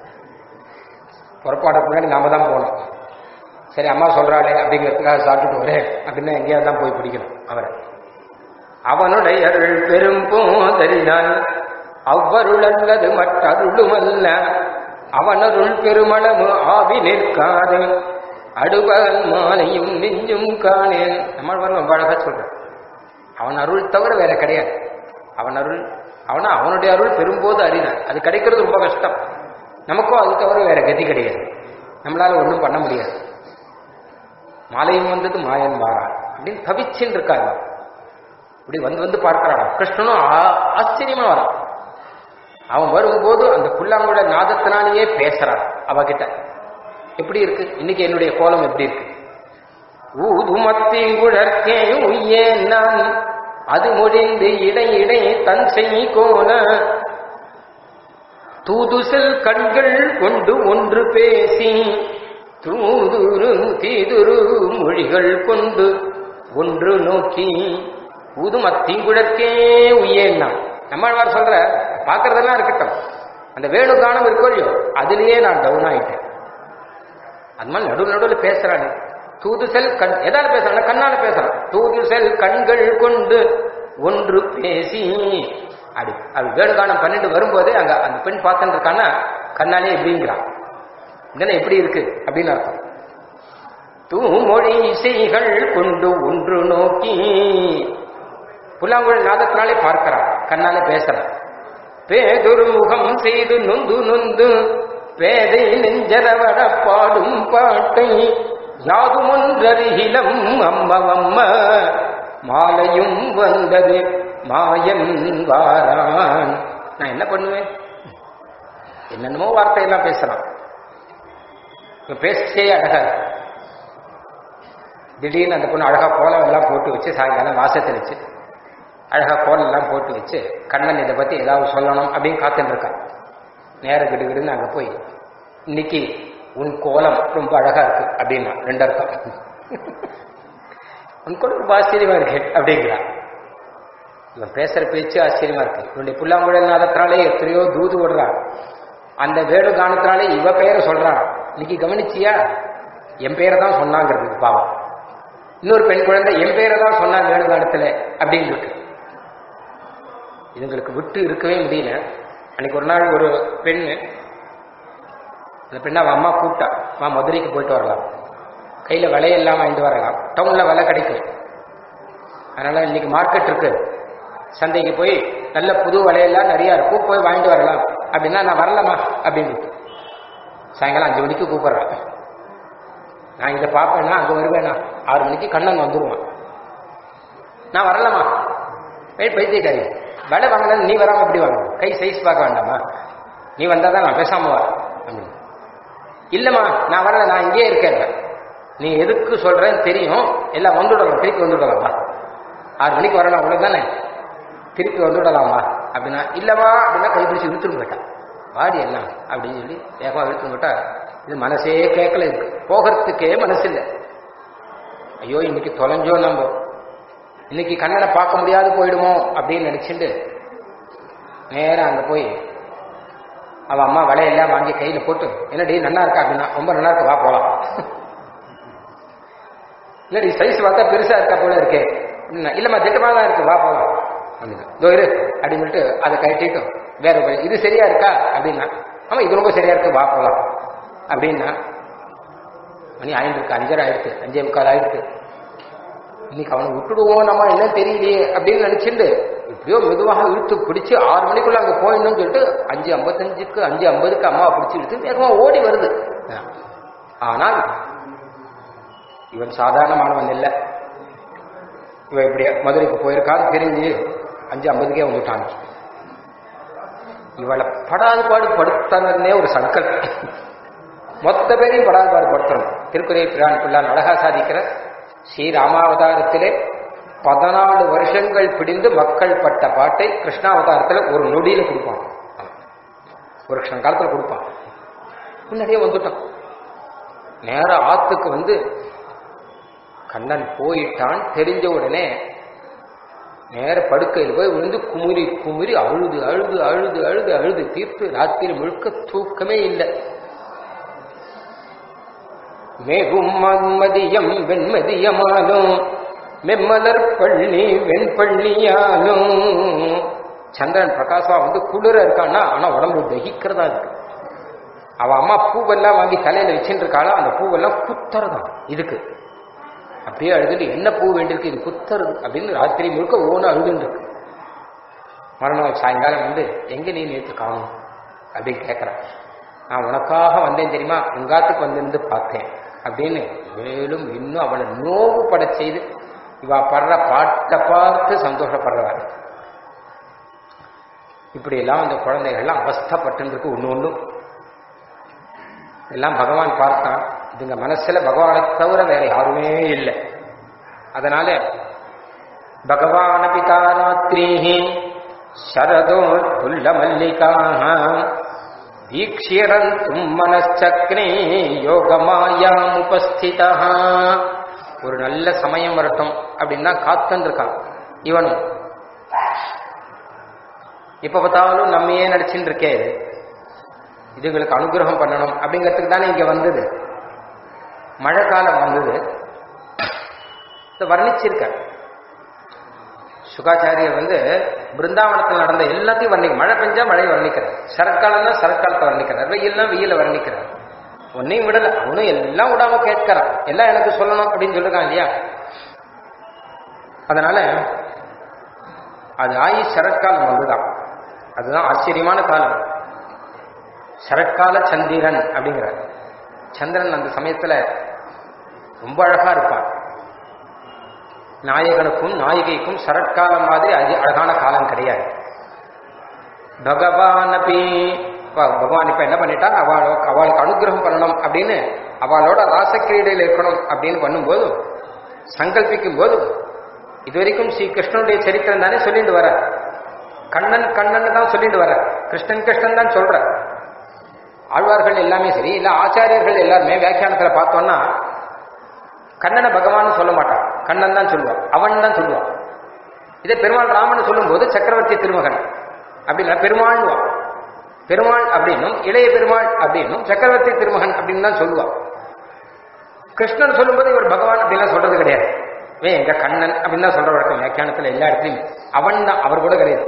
புறப்பாடுக்கு முன்னாடி நாம தான் போகணும் சரி அம்மா சொல்றாளே அப்படிங்கிறதுக்காக சாப்பிட்டுட்டு வரேன் அப்படின்னா எங்கேயாவது தான் போய் பிடிக்கணும் அவரை அவனுடைய அருள் பெரும் போதறினால் அவ்வருள் அல்லது மற்றருளும் அல்ல அவனருள் பெருமளவு ஆவி நிற்காது அடுபகல் மாலையும் நெஞ்சும் காணேன் நம்மள் ரொம்ப அழகா சொல்றேன் அவன் அருள் தவிர வேற கிடையாது அவன் அருள் அவனா அவனுடைய அருள் பெரும்போது அறினான் அது கிடைக்கிறது ரொம்ப கஷ்டம் நமக்கும் அது தவிர வேற கதி கிடையாது நம்மளால ஒன்றும் பண்ண முடியாது மாலையும் வந்தது மாயன் வாரான் அப்படின்னு தவிச்சுன்னு இருக்காங்க இப்படி வந்து வந்து பார்க்கறான் கிருஷ்ணனும் ஆ- ஆச்சரியமா வரான் அவன் வரும்போது அந்த புல்லாங்குழ நாதத்தினாலேயே பேசுறான் அவகிட்ட எப்படி இருக்கு இன்னைக்கு என்னுடைய கோலம் எப்படி இருக்கு ஊதுமத்திங்குழற்கே உய்யேன் நான் அது முடிந்து இடை இடை தன் செய் கோல தூதுசல் கண்கள் கொண்டு ஒன்று பேசி தூதுரு தீதுரு மொழிகள் கொண்டு ஒன்று நோக்கி ஊதும் அத்தீங்குழற்கே உய்யேன்னா நம்மாழ்வார் சொல்ற பாக்குறதெல்லாம் இருக்கட்டும் அந்த வேணு கானம் இருக்கோ இல்லையோ அதுலயே நான் டவுன் ஆயிட்டேன் அது மாதிரி நடு நடுவில் பேசுறானே தூதுசெல் கண் எதால பேசுறான் கண்ணால பேசுறான் தூதுசெல் கண்கள் கொண்டு ஒன்று பேசி அப்படி அது வேணுகானம் பண்ணிட்டு வரும்போதே அங்க அந்த பெண் பார்த்துட்டு இருக்கான்னா கண்ணாலே எப்படிங்கிறான் இதெல்லாம் எப்படி இருக்கு அப்படின்னு அர்த்தம் தூமொழி இசைகள் கொண்டு ஒன்று நோக்கி புல்லாங்குழல் நாதத்தினாலே பார்க்கிறான் கண்ணாலே பேசுறான் பேதொரு முகம் செய்து நொந்து நொந்து பேதை நெஞ்சரவட பாடும் பாட்டை யாதுமொன்றருகிலம் அம்மவம்ம மாலையும் வந்தது மாயன் வாரான் நான் என்ன பண்ணுவேன் என்னென்னமோ வார்த்தையெல்லாம் பேசலாம் இப்ப பேசிச்சே அழகா இருக்கு. திடீர்னு அந்த பொண்ணு அழகா கோலம் எல்லாம் போட்டு வச்சு சாயங்காலம் வாசத்தில் வச்சு அழகா கோலம் எல்லாம் போட்டு வச்சு கண்ணன் இதை பத்தி ஏதாவது சொல்லணும் அப்படின்னு காத்துட்டு இருக்கான் நேர கிடுகிடுன்னு அங்க போய் இன்னைக்கு உன் கோலம் ரொம்ப அழகா இருக்கு அப்படின்னா ரெண்டு அர்த்தம் உன் கோலம் ரொம்ப ஆச்சரியமா இருக்கு அப்படிங்கிறான் இவன் பேசுற பேச்சு ஆச்சரியமா இருக்கு இவனுடைய புல்லாங்குழல் நாதத்தினாலே எத்தனையோ தூது விடுறான் அந்த வேடு கானத்தினாலே இவ பெயரை சொல்றான் இன்னைக்கு கவனிச்சியா என் பேரை தான் சொன்னாங்கிறது பாவம் இன்னொரு பெண் குழந்தை என் பேரை தான் சொன்னாங்க வேடு காலத்துல அப்படின்னு இருக்கு இதுங்களுக்கு விட்டு இருக்கவே முடியல அன்னைக்கு ஒரு நாள் ஒரு பெண்ணு அந்த பெண்ணை அவன் அம்மா கூப்பிட்டா அம்மா மதுரைக்கு போயிட்டு வரலாம் கையில விலையெல்லாம் வாங்கிட்டு வரலாம் டவுன்ல விலை கிடைக்கும் அதனால இன்னைக்கு மார்க்கெட் இருக்கு சந்தைக்கு போய் நல்ல புது விலையெல்லாம் நிறைய இருக்கும் போய் வாங்கிட்டு வரலாம் அப்படின்னா நான் வரலாமா அப்படின்னு சாயங்காலம் அஞ்சு மணிக்கு கூப்பிடுறேன் நான் இதை பார்ப்பேன்னா அங்கே வருவேனா ஆறு மணிக்கு கண்ணன் வந்துடுவான் நான் வரலாமா வெயிட் பைத்தியக்காரி விலை வாங்கினது நீ வராம எப்படி வாங்கணும் கை சைஸ் பார்க்க வேண்டாமா நீ வந்தால் தான் நான் பேசாம வரேன் அப்படின்னு இல்லைம்மா நான் வரல நான் இங்கேயே இருக்கேன் நீ எதுக்கு சொல்றேன்னு தெரியும் எல்லாம் வந்துடலாம் திருப்பி வந்துடலாமா ஆறு மணிக்கு வரலாம் அவ்வளோ தானே திருப்பி வந்துடலாமா அப்படின்னா இல்லைம்மா அப்படின்னா கைப்பிடிச்சு இழுத்துட்டு போயிட்டான் வாடி எல்லாம் அப்படின்னு சொல்லி வேகமாக இழுத்துட்டு போயிட்டா இது மனசே கேட்கல இருக்கு போகிறதுக்கே மனசு இல்லை ஐயோ இன்னைக்கு தொலைஞ்சோ நம்ம இன்னைக்கு கண்ணனை பார்க்க முடியாது போயிடுமோ அப்படின்னு நினைச்சுட்டு நேரா அங்க போய் அவ அம்மா வலையெல்லாம் வாங்கி கையில போட்டு என்னடி நல்லா இருக்கா அப்படின்னா ரொம்ப நல்லா இருக்கு வா போலாம் இல்லடி சைஸ் பார்த்தா பெருசா இருக்கா போல இருக்கே அப்படின்னா, இல்லம்மா திட்டமா தான் இருக்கு வா போலாம் அப்படின்னா இதோ இரு அப்படின்னு சொல்லிட்டு அதை கட்டிட்டு வேற வழி இது சரியா இருக்கா அப்படின்னா ஆமா இது ரொம்ப சரியா இருக்கு வா போலாம் அப்படின்னா மணி ஆயிட்டு இருக்கு அஞ்சரை ஆயிடுச்சு அஞ்சே முக்கால் ஆயிடுச்சு இன்னைக்கு அவனை விட்டுடுவோம் நம்ம என்ன தெரியலையே அப்படின்னு நினைச்சுட்டு இப்படியோ மெதுவாக இழுத்து பிடிச்சு ஆறு மணிக்குள்ள அங்க போயிடணும்னு சொல்லிட்டு அஞ்சு ஐம்பத்தஞ்சுக்கு அஞ்சு ஐம்பதுக்கு அம்மாவை பிடிச்சி இழுத்து வேகமா ஓடி வருது ஆனால் இவன் சாதாரணமானவன் இல்லை இவன் இப்படி மதுரைக்கு போயிருக்கான்னு தெரிஞ்சு அஞ்சு ஐம்பதுக்கே வந்துட்டான் இவளை படாது பாடு படுத்தனே ஒரு சங்கல்பம் மொத்த பேரையும் படாது பாடு படுத்தணும் திருக்குறை பிரான் பிள்ளான் அழகா சாதிக்கிற ஸ்ரீராமாவதாரத்திலே பதினாலு வருஷங்கள் பிடிந்து மக்கள் பட்ட பாட்டை கிருஷ்ணாவதாரத்துல ஒரு நொடியில கொடுப்பான் ஒரு லட்சம் காலத்துல கொடுப்பான் முன்னாடியே வந்துட்டான் நேர ஆத்துக்கு வந்து கண்ணன் போயிட்டான் தெரிஞ்ச உடனே நேர படுக்கையில் போய் விழுந்து குமுறி குமுறி அழுது அழுது அழுது அழுது அழுது தீர்த்து ராத்திரி முழுக்க தூக்கமே இல்லை மேகும் மன்மதியம் வெண்மதியமாலும் மெம்மலர் பள்ளி வெண்பள்ளியாலும் சந்திரன் பிரகாசா வந்து குளிர இருக்கான்னா ஆனா உடம்பு தகிக்கிறதா இருக்கு அவ அம்மா பூவெல்லாம் வாங்கி தலையில வச்சுட்டு இருக்காளோ அந்த பூவெல்லாம் குத்துறதான் இதுக்கு அப்படியே அழுதுட்டு என்ன பூ வேண்டியிருக்கு இது குத்துறது அப்படின்னு ராத்திரி முழுக்க ஓன அழுதுன்னு இருக்கு மறுநாள் சாயங்காலம் வந்து எங்க நீ நேற்று காணும் அப்படின்னு கேட்கறான் நான் உனக்காக வந்தேன் தெரியுமா உங்காத்துக்கு வந்திருந்து பார்த்தேன் அப்படின்னு மேலும் இன்னும் அவளை நோவு பட செய்து இவ படுற பாட்டை பார்த்து சந்தோஷப்படுறவன் இப்படி எல்லாம் அந்த குழந்தைகள்லாம் அவஸ்தப்பட்டு இருக்கு ஒண்ணு ஒண்ணும் எல்லாம் பகவான் பார்த்தான் இதுங்க மனசுல பகவானை தவிர வேற யாருமே இல்லை அதனால பகவானபி தாராத்ரீः शरदोत्फुल्लमल्लिकाः வீக்ஷியரந்தும் மனச்சக்ரே யோகமாயாமுபஸ்திதா ஒரு நல்ல சமயம் வரட்டும் அப்படின்னு தான் காத்துன்னு இருக்கான் இவனும் இப்ப பார்த்தாலும் நம்மையே நடிச்சுட்டு இருக்கே இது. இதுங்களுக்கு அனுகிரகம் பண்ணணும் அப்படிங்கிறதுக்கு தானே இங்க வந்தது மழை காலம் வந்தது இதை வர்ணிச்சிருக்க சுகாச்சாரியர் வந்து பிருந்தாவனத்தில் நடந்த எல்லாத்தையும் வர்ணிக்க மழை பெஞ்சா மழையை வர்ணிக்கிறார் சரத்காலம்னா சரத்காலத்தை வர்ணிக்கிறார் வெயில்னா வெயில வர்ணிக்கிறார் ஒன்னையும் விடல அவனும் எல்லாம் விடாம கேட்கிறான் எல்லாம் எனக்கு சொல்லணும் அப்படின்னு சொல்லிருக்கான் இல்லையா அதனால அது ஆயி சரத்காலம் வந்துதான் அதுதான் ஆச்சரியமான காலம் சரத்கால சந்திரன் அப்படிங்கிறார் சந்திரன் அந்த சமயத்துல ரொம்ப அழகா இருப்பான் நாயகனுக்கும் நாயகிக்கும் சரத்காலம் மாதிரி அது அழகான காலம் கிடையாது பகவான் அப்படி பகவான் இப்ப என்ன பண்ணிட்டா அவளோ அவளுக்கு அனுகிரகம் பண்ணணும் அப்படின்னு அவளோட ராசக்கிரீடையில் இருக்கணும் அப்படின்னு பண்ணும்போது சங்கல்பிக்கும் போது இதுவரைக்கும் ஸ்ரீ கிருஷ்ணனுடைய சரித்திரம் தானே சொல்லிட்டு வர கண்ணன் கண்ணன் தான் சொல்லிட்டு வர கிருஷ்ணன் கிருஷ்ணன் தான் சொல்ற ஆழ்வார்கள் எல்லாமே சரி இல்ல ஆச்சாரியர்கள் எல்லாருமே வியாக்கியானத்துல பார்த்தோம்னா கண்ணனை பகவான் சொல்ல மாட்டான் கண்ணன் தான் சொல்லுவான் அவன் தான் சொல்லுவான் இதே பெருமாள் ராமன் சொல்லும்போது சக்கரவர்த்தி திருமகன் அப்படின்னா பெருமாள்வான் பெருமாள் அப்படின்னும் இளைய பெருமாள் அப்படின்னும் சக்கரவர்த்தி திருமகன் அப்படின்னு தான் சொல்லுவான் கிருஷ்ணன் சொல்லும்போது இவர் பகவான் அப்படின்லாம் சொல்றது கிடையாது வே எங்க கண்ணன் அப்படின்னு தான் சொல்ற வழக்கம் வியாக்கியானத்துல எல்லா இடத்துலையும் அவன் தான் அவர் கூட கிடையாது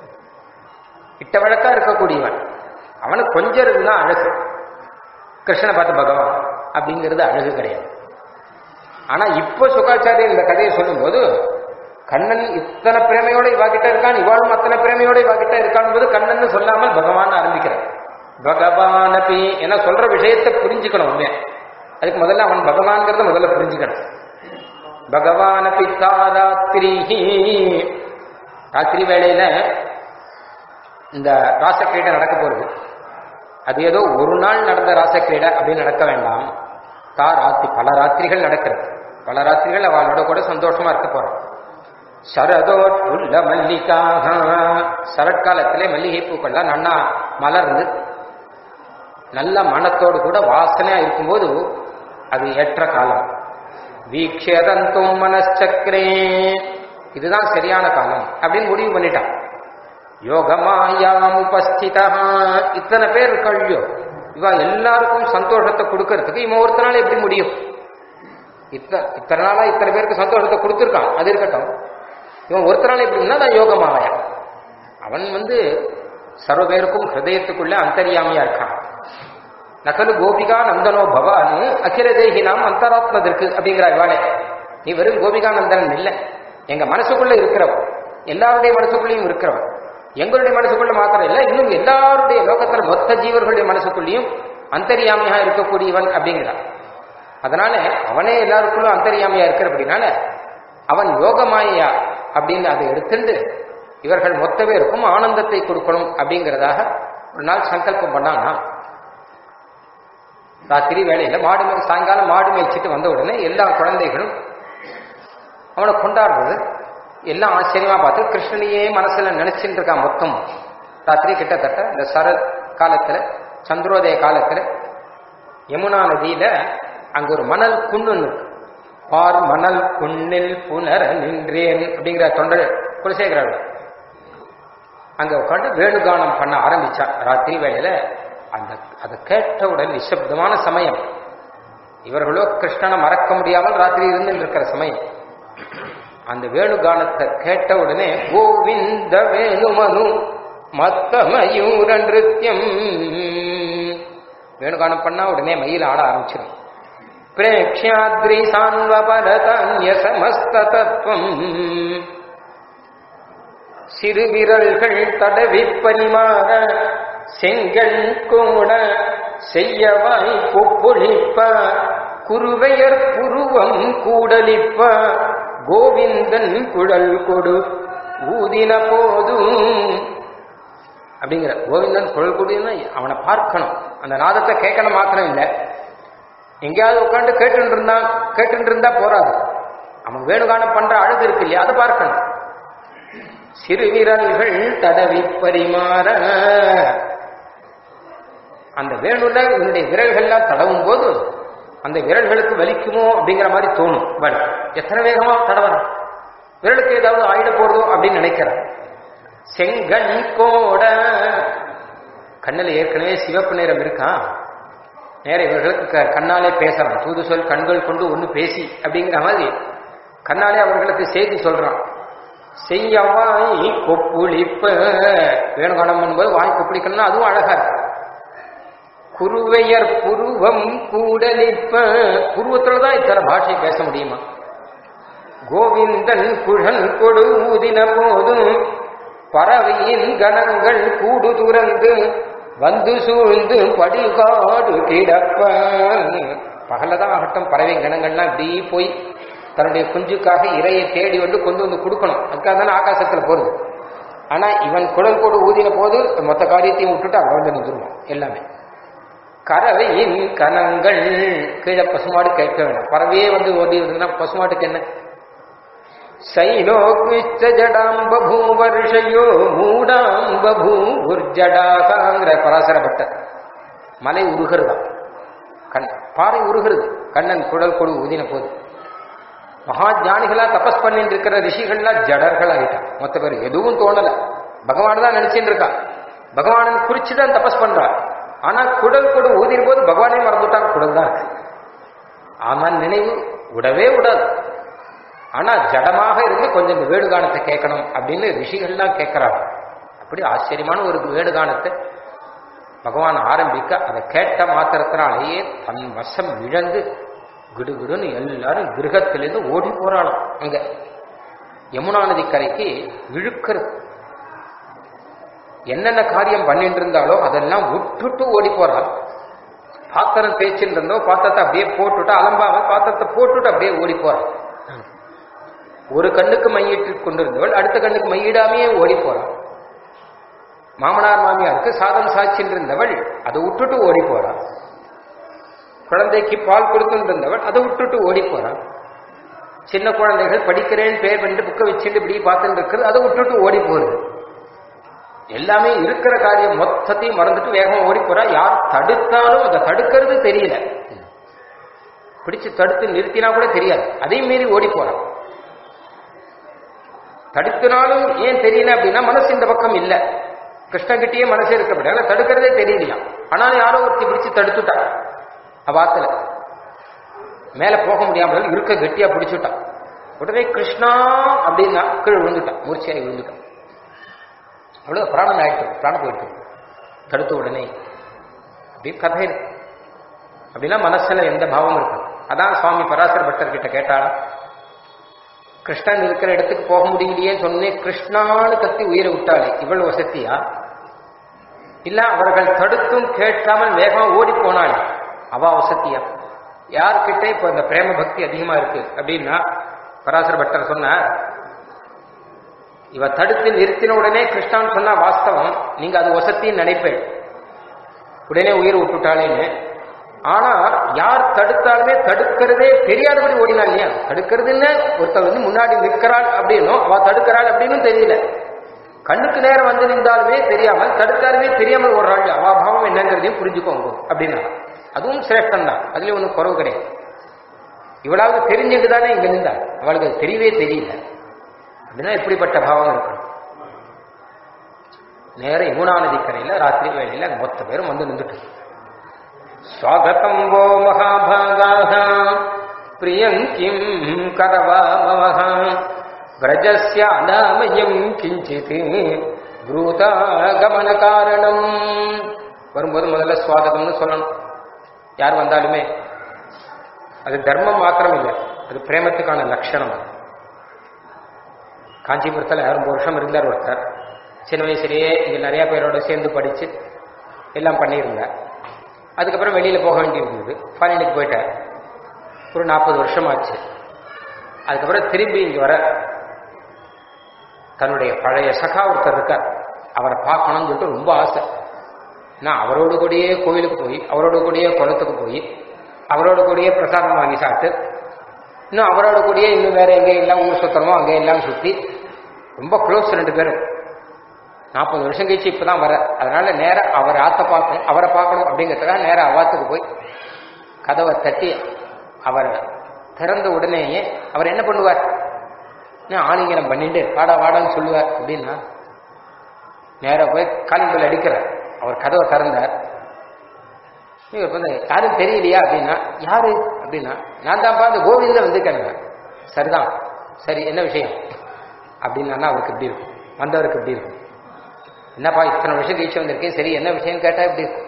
இட்ட வழக்கா இருக்கக்கூடியவன் அவனுக்கு கொஞ்சம் தான் அழகு கிருஷ்ணனை பார்த்து பகவான் அப்படிங்கிறது அழகு கிடையாது ஆனா இப்போ சுகாச்சாரியர் இந்த கதையை சொல்லும்போது கண்ணன் இத்தனை பிரேமையோட இவாகிட்ட இருக்கான் இவாளும் அத்தனை பிரேமையோட இவாகிட்ட இருக்கான் போது கண்ணன் சொல்லாமல் பகவான் ஆரம்பிக்கிறார் பகவான் அப்படி என சொல்ற விஷயத்தை புரிஞ்சுக்கணும் உண்மையா அதுக்கு முதல்ல அவன் பகவான்கிறத முதல்ல புரிஞ்சுக்கணும் பகவான் அப்படி ராத்திரி ராத்திரி வேளையில இந்த ராசக்கிரீடை நடக்க போறது அது ஏதோ ஒரு நாள் நடந்த ராசக்கிரீடை அப்படின்னு நடக்க வேண்டாம் தா ராத்திரி பல ராத்திரிகள் நடக்கிறது பல ராத்திரிகள் அவளோட கூட சந்தோஷமா இருக்க போறான் சரதோற்றுள்ள மல்லிகாக சரட்காலத்திலே மல்லிகை பூக்கள்லாம் நன்னா மலர்ந்து நல்ல மனத்தோடு கூட வாசனையா இருக்கும்போது அது ஏற்ற காலம் வீக்ஷதந்தும் மனச்சக்கரே இதுதான் சரியான காலம் அப்படின்னு முடிவு பண்ணிட்டான் யோகமாயாம் உபஸ்திதா இத்தனை பேர் கழியோ இவ எல்லாருக்கும் சந்தோஷத்தை கொடுக்கறதுக்கு இவன் ஒருத்தனால எப்படி முடியும் இத்தனை இத்தனை நாளா இத்தனை பேருக்கு சந்தோஷத்தை கொடுத்துருக்கான் அது இருக்கட்டும் இவன் ஒருத்தனால எப்படின்னா தான் யோகமாவாயா அவன் வந்து சர்வ பேருக்கும் ஹிருதயத்துக்குள்ள அந்தரியாமையா இருக்கான் நகலு கோபிகா நந்தனோ பவானு அகில தேகி நாம் அந்தராத்மதற்கு அப்படிங்கிற இவாளே நீ வெறும் கோபிகா நந்தனன் இல்லை எங்க மனசுக்குள்ள இருக்கிறவன் எல்லாருடைய மனசுக்குள்ளேயும் இருக்கிறவன் எங்களுடைய மனசுக்குள்ள மாத்திரம் இல்லை இன்னும் எல்லாருடைய லோகத்துல மொத்த ஜீவர்களுடைய மனசுக்குள்ளேயும் அந்தரியாமையா இருக்கக்கூடியவன் அப்படிங்கிறான் அதனால அவனே எல்லாருக்குள்ளும் அந்தரியாமையா இருக்கிற அப்படின்னால அவன் யோகமாயா அப்படின்னு அதை எடுத்துட்டு இவர்கள் மொத்த பேருக்கும் ஆனந்தத்தை கொடுக்கணும் அப்படிங்கிறதாக ஒரு நாள் சங்கல்பம் பண்ணானா ராத்திரி வேலையில மாடு மே சாயங்காலம் மாடு மேய்ச்சிட்டு வந்த உடனே எல்லா குழந்தைகளும் அவனை கொண்டாடுறது எல்லாம் ஆச்சரியமா பார்த்து கிருஷ்ணனையே மனசுல நினைச்சுட்டு இருக்கான் மொத்தம் ராத்திரி கிட்டத்தட்ட இந்த சரத் காலத்துல சந்திரோதய காலத்துல யமுனா நதியில அங்க ஒரு மணல் குன்னு இருக்கு பார் மணல் குன்னில் புனர் நின்றேன் அப்படிங்கிற தொண்டர் குலசேகரர் அங்க உட்காந்து வேணுகானம் பண்ண ஆரம்பிச்சா ராத்திரி வேளையில அந்த அதை கேட்டவுடன் நிசப்தமான சமயம் இவர்களோ கிருஷ்ணனை மறக்க முடியாமல் ராத்திரி இருந்து இருக்கிற சமயம் அந்த வேணுகானத்தை கேட்ட உடனே கோவிந்த வேணுமனு மத்த மயூர நிருத்தியம் வேணுகானம் பண்ணா உடனே மயில் ஆட ஆரம்பிச்சிடும் பிரேக்ஷாத்ரி சான்வபரதான்ய சமஸ்த தத்துவம் சிறு விரல்கள் தடவி பரிமாற செங்கல் கூட செய்யவாய் கொப்பொழிப்ப குருவையர் புருவம் கூடலிப்ப கோவிந்தன் குழல் கொடு ஊதின போதும் அப்படிங்கிற கோவிந்தன் குழல் கொடுன்னா அவனை பார்க்கணும் அந்த நாதத்தை கேட்கணும் மாத்திரம் இல்லை எங்கேயாவது உட்காந்து கேட்டு இருந்தா கேட்டு இருந்தா போறாது அவன் வேணுகானம் பண்ற அழகு இருக்கு இல்லையா அதை பார்க்கணும் சிறுவிரல்கள் தடவி பரிமாற அந்த வேணுல இவனுடைய விரல்கள்லாம் தடவும் போது அந்த விரல்களுக்கு வலிக்குமோ அப்படிங்கிற மாதிரி தோணும் பட் எத்தனை வேகமா தடவறான் விரலுக்கு ஏதாவது ஆயிட போறதோ அப்படின்னு நினைக்கிறான் செங்கண் கோட கண்ணில் ஏற்கனவே சிவப்பு நிறம் இருக்கான் நேர இவர்களுக்கு க- கண்ணாலே பேசுறான் தூது சொல் கண்கள் கொண்டு ஒண்ணு பேசி அப்படிங்கிற மாதிரி கண்ணாலே அவர்களுக்கு செய்தி சொல்றான் செய்யவாய் கொப்புளிப்ப வேணுகாலம் என்பது வாய் கொப்புளிக்கணும்னா அதுவும் அழகா இருக்கு குருவையர் புருவம் கூடலிப்ப புருவத்துல இத்தனை பாஷை பேச முடியுமா கோவிந்தன் குழல் கொடு ஊதின போதும் பறவையின் கணங்கள் கூடு துறந்து வந்து சூழ்ந்து படிகாடு கிடப்ப பகலதான் ஆகட்டும் பறவை கணங்கள்லாம் இப்படி போய் தன்னுடைய குஞ்சுக்காக இரையை தேடி வந்து கொண்டு வந்து கொடுக்கணும் அதுக்காக தானே ஆகாசத்துல போறது ஆனா இவன் குழல் கொடு ஊதின போது மொத்த காரியத்தையும் விட்டுட்டு அங்க வந்து நின்றுருவான் எல்லாமே கறவையின் கணங்கள் கீழே பசுமாடு கேட்க வேண்டாம் பறவையே வந்து ஓடி வருதுன்னா பசுமாட்டுக்கு என்ன சைலோக்விஷ்ட ஜடாம் பபூவர்ஷயோ மூடாம் பபூர்ஜடாகாங்கிற பராசர பட்டர் மலை உருகிறதா கண் பாறை உருகிறது கண்ணன் குடல் கொடு ஊதின போது மகா ஞானிகளா தபஸ் பண்ணிட்டு இருக்கிற ரிஷிகள்லாம் ஜடர்கள் ஆயிட்டான் மொத்த பேர் எதுவும் தோணல பகவான் தான் நினைச்சிட்டு இருக்கான் பகவானை குறிச்சு தான் தபஸ் பண்றான் ஆனா குடல் கொடு ஊதின போது பகவானே மறந்துட்டான் குடல் தான் இருக்கு. அவன் நினைவு விடவே விடாது ஆனா ஜடமாக இருந்து கொஞ்சம் இந்த வேடுகானத்தை கேட்கணும் அப்படின்னு ரிஷிகள்லாம் கேட்கறாங்க அப்படி ஆச்சரியமான ஒரு வேடுகானத்தை பகவான் ஆரம்பிக்க அதை கேட்ட மாத்திரத்தினாலேயே தன் வசம் இழந்து கிடுகிடுன்னு எல்லாரும் கிரகத்திலிருந்து ஓடி போறாளாம் அங்க யமுனா நதி கரைக்கு இழுக்கிறது என்னென்ன காரியம் பண்ணிட்டு இருந்தாலோ அதெல்லாம் விட்டுட்டு ஓடி போறாள் பாத்திரம் தேய்ச்சிட்டு இருந்தோ பாத்திரத்தை அப்படியே போட்டுட்டு அலம்பாம பாத்திரத்தை போட்டுட்டு அப்படியே ஓடி போறாள் ஒரு கண்ணுக்கு மையிட்டு கொண்டிருந்தவள் அடுத்த கண்ணுக்கு மையிடாமையே ஓடி போறாள் மாமனார் மாமியாருக்கு சாதம் சாய்ச்சிட்டு இருந்தவள் அதை விட்டுட்டு ஓடி போறாள் குழந்தைக்கு பால் கொடுத்துட்டு இருந்தவள் அதை விட்டுட்டு ஓடி போறாள் சின்ன குழந்தைகள் படிக்கிறேன்னு பேர் பண்ணிட்டு புக்கை வச்சுட்டு இப்படி பார்த்துட்டு இருக்கிறது அதை விட்டுட்டு ஓடி போறது எல்லாமே இருக்கிற காரியம் மொத்தத்தையும் மறந்துட்டு வேகமா ஓடி போறா யார் தடுத்தாலும் அதை தடுக்கிறது தெரியல பிடிச்சு தடுத்து நிறுத்தினா கூட தெரியாது அதையும் மீறி ஓடி போறான் தடுத்தினாலும் ஏன் தெரியல அப்படின்னா மனசு இந்த பக்கம் இல்ல கிருஷ்ணகிட்டயே மனசு இருக்கப்படாது தடுக்கிறதே தெரியலையா ஆனாலும் யாரோ ஒருத்தி பிடிச்சு தடுத்துட்டா அவாத்துல மேல போக முடியாமல் இருக்க கெட்டியா பிடிச்சுட்டான் உடனே கிருஷ்ணா அப்படின்னா கீழே விழுந்துட்டான் மூர்ச்சியாகி விழுந்துட்டான் அவ்வளவு பிராணம் ஆயிட்டு பிராணம் போயிட்டு தடுத்த உடனே அப்படி கதை இருக்கு அப்படின்னா மனசுல எந்த பாவம் இருக்கும் அதான் சுவாமி பராசர பட்டர் கிட்ட கேட்டாளா கிருஷ்ணன் இருக்கிற இடத்துக்கு போக முடியலையேன்னு சொன்னேன் கிருஷ்ணான்னு கத்தி உயிரை விட்டாளே இவ்வளவு வசதியா இல்ல அவர்கள் தடுத்தும் கேட்காமல் வேகமா ஓடி போனாள் அவ வசதியா யார்கிட்ட இப்ப இந்த பிரேம பக்தி அதிகமா இருக்கு அப்படின்னா பராசர பட்டர் சொன்னார் இவ தடுத்து நிறுத்தின உடனே கிருஷ்ணான்னு சொன்னா வாஸ்தவம் நீங்க அது வசத்தின்னு நினைப்பேன் உடனே உயிர் விட்டுட்டாளேன்னு ஆனா யார் தடுத்தாலுமே தடுக்கிறதே தெரியாதபடி ஓடினா இல்லையா தடுக்கிறதுன்னு ஒருத்தர் வந்து முன்னாடி நிற்கிறாள் அப்படின்னும் அவ தடுக்கிறாள் அப்படின்னு தெரியல கண்ணுக்கு நேரம் வந்து நின்றாலுமே தெரியாமல் தடுத்தாலுமே தெரியாமல் ஓடுறாள் அவா பாவம் என்னங்கிறதையும் புரிஞ்சுக்கோங்க அப்படின்னா அதுவும் சிரேஷ்டம் தான் அதுலயும் ஒன்றும் குறவு கிடையாது இவளாவது தெரிஞ்சுட்டு தானே இங்க நின்றா அவளுக்கு அது தெரியவே தெரியல அப்படின்னா இப்படிப்பட்ட பாவம் இருக்கணும் நேர யமுனா நதிக்கரையில ராத்திரி வேளையில அங்க மொத்த பேரும் வந்து நின்றுட்டு ஸ்வாகதம் வோ மகாபாகாக பிரியம் கிம் கரவாமவஹ விரஜஸ்ய அனாமயம் கிஞ்சித் ப்ரூதாகமன காரணம் வரும்போது முதல்ல ஸ்வாகதம்னு சொல்லணும் யார் வந்தாலுமே அது தர்மம் மாத்திரம் இல்லை அது பிரேமத்துக்கான லட்சணம் காஞ்சிபுரத்தில் ரொம்ப வருஷம் இருந்தார் ஒருத்தர் சின்ன வயசுலேயே இங்கே நிறைய பேரோட சேர்ந்து படித்து எல்லாம் பண்ணியிருந்தார் அதுக்கப்புறம் வெளியில் போக வேண்டியிருந்தது ஃபாரினுக்கு போயிட்டார் ஒரு நாற்பது வருஷம் ஆச்சு அதுக்கப்புறம் திரும்பி இங்கே வர தன்னுடைய பழைய சகா ஒருத்தர் இருக்கார் அவரை பார்க்கணும்னு சொல்லிட்டு ரொம்ப ஆசை நான் அவரோடு கூடயே கோயிலுக்கு போய் அவரோட கூடயே குளத்துக்கு போய் அவரோட கூடயே பிரசாதம் வாங்கி சாப்பிட்டு இன்னும் அவரோட கூடயே இன்னும் வேற எங்கே எல்லாம் ஊர் சுத்தமோ அங்கே எல்லாம் சுற்றி ரொம்ப க்ளோஸ் ரெண்டு பேரும் நாற்பது வருஷம் கழிச்சு இப்பதான் வர அதனால நேரா அவர் ஆத்த பார்க்கணும் அவரை பார்க்கணும் அப்படிங்கிறதுக்காக நேரா அவாத்துக்கு போய் கதவை தட்டி அவர் திறந்த உடனேயே அவர் என்ன பண்ணுவார் என்ன ஆலிங்கனம் பண்ணிட்டு வாடா வாடான்னு சொல்லுவார் அப்படின்னா நேரா போய் காலிங்கல் அடிக்கிறார் அவர் கதவை திறந்தார் இவர் வந்து யாரும் தெரியலையா அப்படின்னா யாரு அப்படின்னா நான் தான் பார்த்து கோவிந்தில் வந்திருக்கேன் சரிதான் சரி என்ன விஷயம் அப்படின்னா அவருக்கு எப்படி இருக்கும் வந்தவருக்கு எப்படி இருக்கும் என்னப்பா இத்தனை வருஷம் கழிச்சு வந்திருக்கேன் சரி என்ன விஷயம் கேட்டா எப்படி இருக்கும்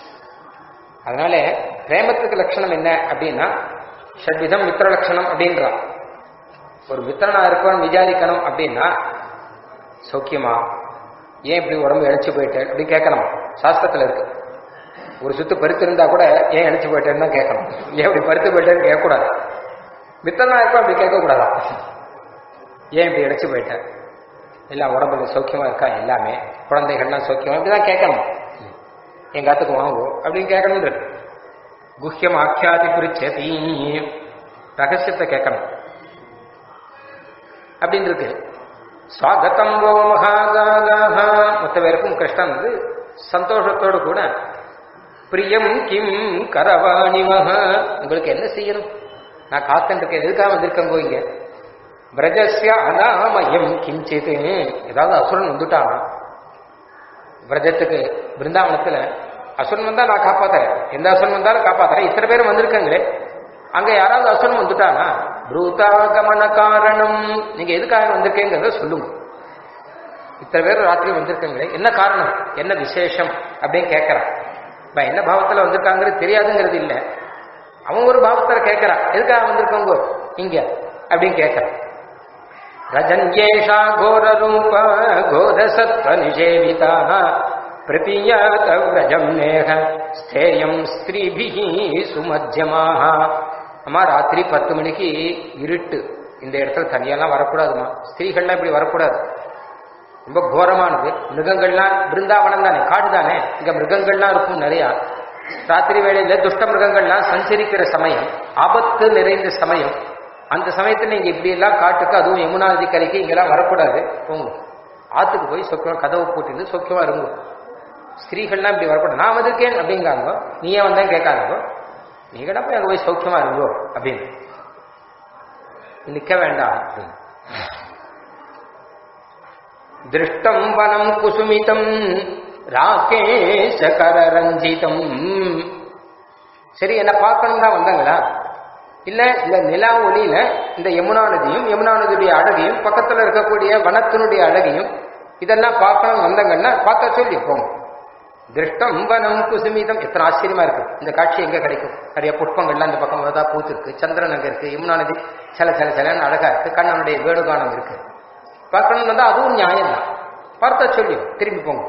அதனால பிரேமத்துக்கு லட்சணம் என்ன அப்படின்னா ஷட்விதம் மித்திர லட்சணம் அப்படின்றான் ஒரு மித்திரனா இருக்கவன் விசாரிக்கணும் அப்படின்னா சௌக்கியமா ஏன் இப்படி உடம்பு இழைச்சு போயிட்டேன் அப்படி கேட்கணும் சாஸ்திரத்துல இருக்கு ஒரு சுத்து பருத்து இருந்தா கூட ஏன் இழைச்சு போயிட்டேன்னு தான் கேட்கணும் ஏன் இப்படி பருத்து போயிட்டேன்னு கேட்கக்கூடாது மித்திரனா இருப்பா அப்படி கேட்கக்கூடாதா ஏன் இப்படி இழைச்சு போயிட்டேன் எல்லாம் உடம்புல சௌக்கியமா இருக்கா எல்லாமே குழந்தைகள்லாம் சௌக்கியமா இப்படிதான் கேட்கணும் எங்க அத்துக்கு வாங்குவோம் அப்படின்னு கேட்கணும் குஹ்யம் ஆக்கியாதி பிரிச்சதி ரகசியத்தை கேட்கணும் அப்படின்னு இருக்கு சுவாகத்தம் ஓ மகாகாக மொத்த பேருக்கும் கிருஷ்ணன் வந்து சந்தோஷத்தோடு கூட பிரியம் கிம் கரவாணிமக உங்களுக்கு என்ன செய்யணும் நான் காத்துட்டு இருக்கேன் எதுக்காக வந்திருக்கேங்கோ இங்க பிரஜஸ்ய அனாமயம் கிஞ்சித் ஏதாவது அசுரன் வந்துட்டானா பிரஜத்துக்கு பிருந்தாவனத்துல அசுரன் வந்தா நான் காப்பாத்துறேன் எந்த அசுரன் வந்தாலும் காப்பாத்துறேன் இத்தனை பேரும் வந்திருக்காங்களே அங்க யாராவது அசுரன் வந்துட்டானா ப்ரூதாகமன காரணம் நீங்க எதுக்காக வந்திருக்கீங்கிறத சொல்லுங்க இத்தனை பேர் ராத்திரி வந்திருக்காங்களே என்ன காரணம் என்ன விசேஷம் அப்படின்னு கேட்கறான் இப்ப என்ன பாவத்துல வந்திருக்காங்கிறது தெரியாதுங்கிறது இல்ல அவன் ஒரு பாவத்துல கேட்கறான் எதுக்காக வந்திருக்காங்க இங்க அப்படின்னு கேட்கறான் ரஜன்யேஷா கோர ரூப கோர சத்வ நிஷேவிதா பிரதியாத விரஜம் நேக ஸ்தேயம் ஸ்திரீபிஹி சுமத்தியமாக அம்மா ராத்திரி பத்து மணிக்கு இருட்டு இந்த இடத்துல தனியெல்லாம் வரக்கூடாதுமா ஸ்திரீகள்லாம் இப்படி வரக்கூடாது ரொம்ப கோரமானது மிருகங்கள்லாம் பிருந்தாவனம் தானே காடு தானே இங்க மிருகங்கள்லாம் இருக்கும் நிறையா ராத்திரி வேளையில துஷ்ட மிருகங்கள்லாம் சஞ்சரிக்கிற சமயம் ஆபத்து நிறைந்த சமயம் அந்த சமயத்துல நீங்க இப்படி எல்லாம் காட்டுக்கு அதுவும் யமுனா நதிக்கரைக்கு இங்கெல்லாம் வரக்கூடாது போங்க ஆத்துக்கு போய் சொக்கம் கதவு பூட்டிட்டு சொக்கமா இருங்க ஸ்திரீகள்லாம் இப்படி வரக்கூடாது நான் வந்திருக்கேன் அப்படிங்காங்க நீ ஏன் வந்தேன் கேட்காதோ நீங்க போய் அங்க போய் சௌக்கியமா இருங்கோ அப்படின்னு நிக்க வேண்டாம் அப்படின்னு திருஷ்டம் வனம் குசுமிதம் ராகேஷகரஞ்சிதம் சரி என்ன பார்க்கணும் தான் வந்தாங்களா இல்ல இந்த நிலா ஒளியில இந்த யமுனா நதியும் யமுனா நதியுடைய அழகையும் பக்கத்துல இருக்கக்கூடிய வனத்தினுடைய அழகையும் இதெல்லாம் பார்க்கணும் வந்தாங்கன்னா பார்த்தா சொல்லி போங்க திருஷ்டம் வனம் குசுமிதம் எத்தனை ஆச்சரியமா இருக்கு இந்த காட்சி எங்க கிடைக்கும் நிறைய புஷ்பங்கள்லாம் இந்த பக்கம் தான் பூத்து இருக்கு சந்திரன் அங்க இருக்கு யமுனா நதி சில சில சிலன்னு அழகா இருக்கு கண்ணனுடைய வேணுகானம் இருக்கு பார்க்கணும் வந்தா அதுவும் நியாயம் தான் பார்த்தா சொல்லி திரும்பி போங்க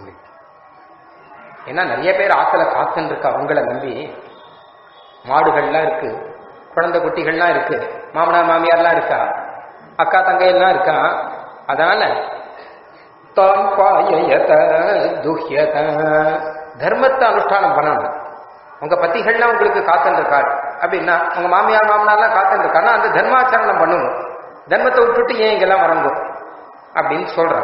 ஏன்னா நிறைய பேர் ஆத்துல காத்துன்னு இருக்கா உங்களை நம்பி மாடுகள்லாம் இருக்கு குழந்தை குட்டிகள்லாம் இருக்கு மாமனார் மாமியார்லாம் இருக்கா அக்கா தங்கையெல்லாம் இருக்கா அதனால தான் பாயத துஹ்யத தர்மத்தை அனுஷ்டானம் பண்ணணும் உங்க பத்திகள்லாம் உங்களுக்கு காத்துன்னு இருக்காரு அப்படின்னா உங்க மாமியார் மாமனார்லாம் காத்துன்னு இருக்காருன்னா அந்த தர்மாச்சரணம் பண்ணணும் தர்மத்தை விட்டுட்டு ஏன் இங்கெல்லாம் வரங்கோ அப்படின்னு சொல்றான்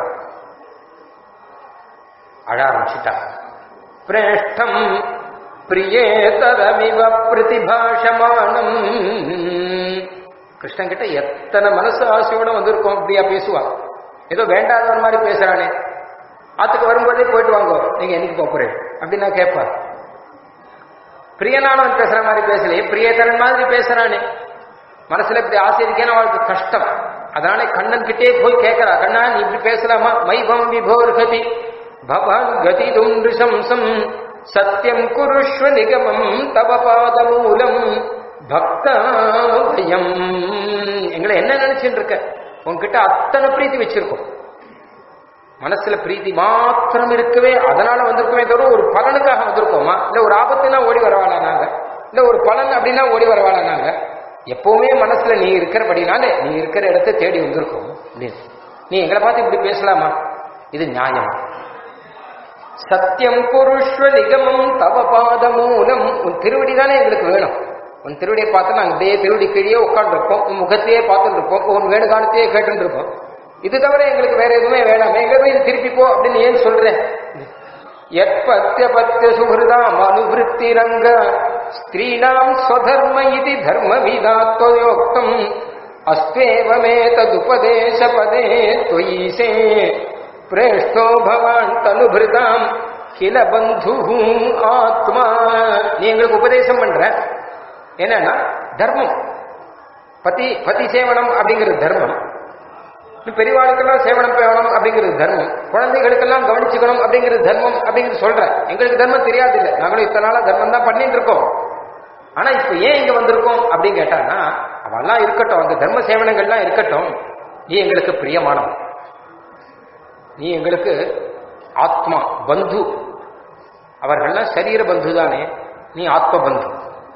அழ ஆரம்பிச்சுட்டா பிரேஷ்டம் பிரியேதரமிவ பிரதிபாஷமானம் கிருஷ்ணன் கிட்ட எத்தனை மனசு ஆசையோட வந்திருக்கோம் அப்படியா பேசுவா ஏதோ வேண்டாதவர் மாதிரி பேசுறானே ஆத்துக்கு வரும்போதே போயிட்டு வாங்கோ நீங்க என்னைக்கு போறேன் அப்படின்னு நான் கேட்பார் பிரியனானவன் பேசுற மாதிரி பேசலையே பிரியதரன் மாதிரி பேசுறானே மனசுல இப்படி ஆசை இருக்கேன்னு அவளுக்கு கஷ்டம் அதனால கண்ணன் கிட்டே போய் கேட்கிறா கண்ணா நீ இப்படி பேசலாமா மைபம் விபோர் கதி பவான் கதி துண்டுசம்சம் சத்தியம் குருஷ்வ நிகமம் தவ பாத மூலம் பக்தாபயம் எங்களை என்ன நினைச்சுட்டு இருக்க உன்கிட்ட அத்தனை பிரீத்தி வச்சிருக்கோம் மனசுல பிரீத்தி மாத்திரம் இருக்கவே அதனால வந்திருக்கவே தவிர ஒரு பலனுக்காக வந்திருக்கோமா இல்ல ஒரு ஆபத்துனா ஓடி வரவாளா நாங்க இல்ல ஒரு பலன் அப்படின்னா ஓடி வரவாளா நாங்க எப்பவுமே மனசுல நீ இருக்கிறபடினாலே நீ இருக்கிற இடத்தை தேடி வந்திருக்கோம் அப்படின்னு நீ எங்களை பார்த்து இப்படி பேசலாமா இது நியாயம் சத்தியம் புருஷ்வ நிகமம் தவ பாத மூலம் உன் திருவடி தானே எங்களுக்கு வேணும் உன் திருவடியை பார்த்து நாங்கள் அப்படியே திருவடி கீழே உட்காந்துருப்போம் உன் முகத்தையே பார்த்துட்டு இருப்போம் உன் வேணுகானத்தையே கேட்டுட்டு இருப்போம் இது தவிர எங்களுக்கு வேற எதுவுமே வேணாம் எங்க போய் இது திருப்பி போ அப்படின்னு ஏன் சொல்றேன் எற்பத்திய பத்திய சுகிருதாம் அனுவிருத்திரங்க ஸ்திரீணாம் ஸ்வதர்ம இது தர்ம விதாத்வயோக்தம் அஸ்வேவமே ததுபதேச பதே தொயீசே பிரேஷ்டோ பவான் தனுபிருதாம் கில பந்து ஆத்மா நீ எங்களுக்கு உபதேசம் பண்ற என்னன்னா தர்மம் பதி பதி சேவனம் அப்படிங்கிறது தர்மம் பெரியவாளுக்கெல்லாம் சேவனம் பேவனம் அப்படிங்கிறது தர்மம் குழந்தைகளுக்கெல்லாம் கவனிச்சுக்கணும் அப்படிங்கிறது தர்மம் அப்படிங்கிறது சொல்றேன் எங்களுக்கு தர்மம் தெரியாது இல்லை நாங்களும் இத்தனை நாளா தர்மம் தான் பண்ணிட்டு இருக்கோம் ஆனா இப்ப ஏன் இங்க வந்திருக்கோம் அப்படின்னு கேட்டான்னா அவெல்லாம் இருக்கட்டும் அந்த தர்ம சேவனங்கள்லாம் இருக்கட்டும் நீ எங்களுக்கு பிரியமானவன் நீ எங்களுக்கு ஆத்மா பந்து அவர்கள்லாம் சரீர பந்து தானே நீ ஆத்ம பந்து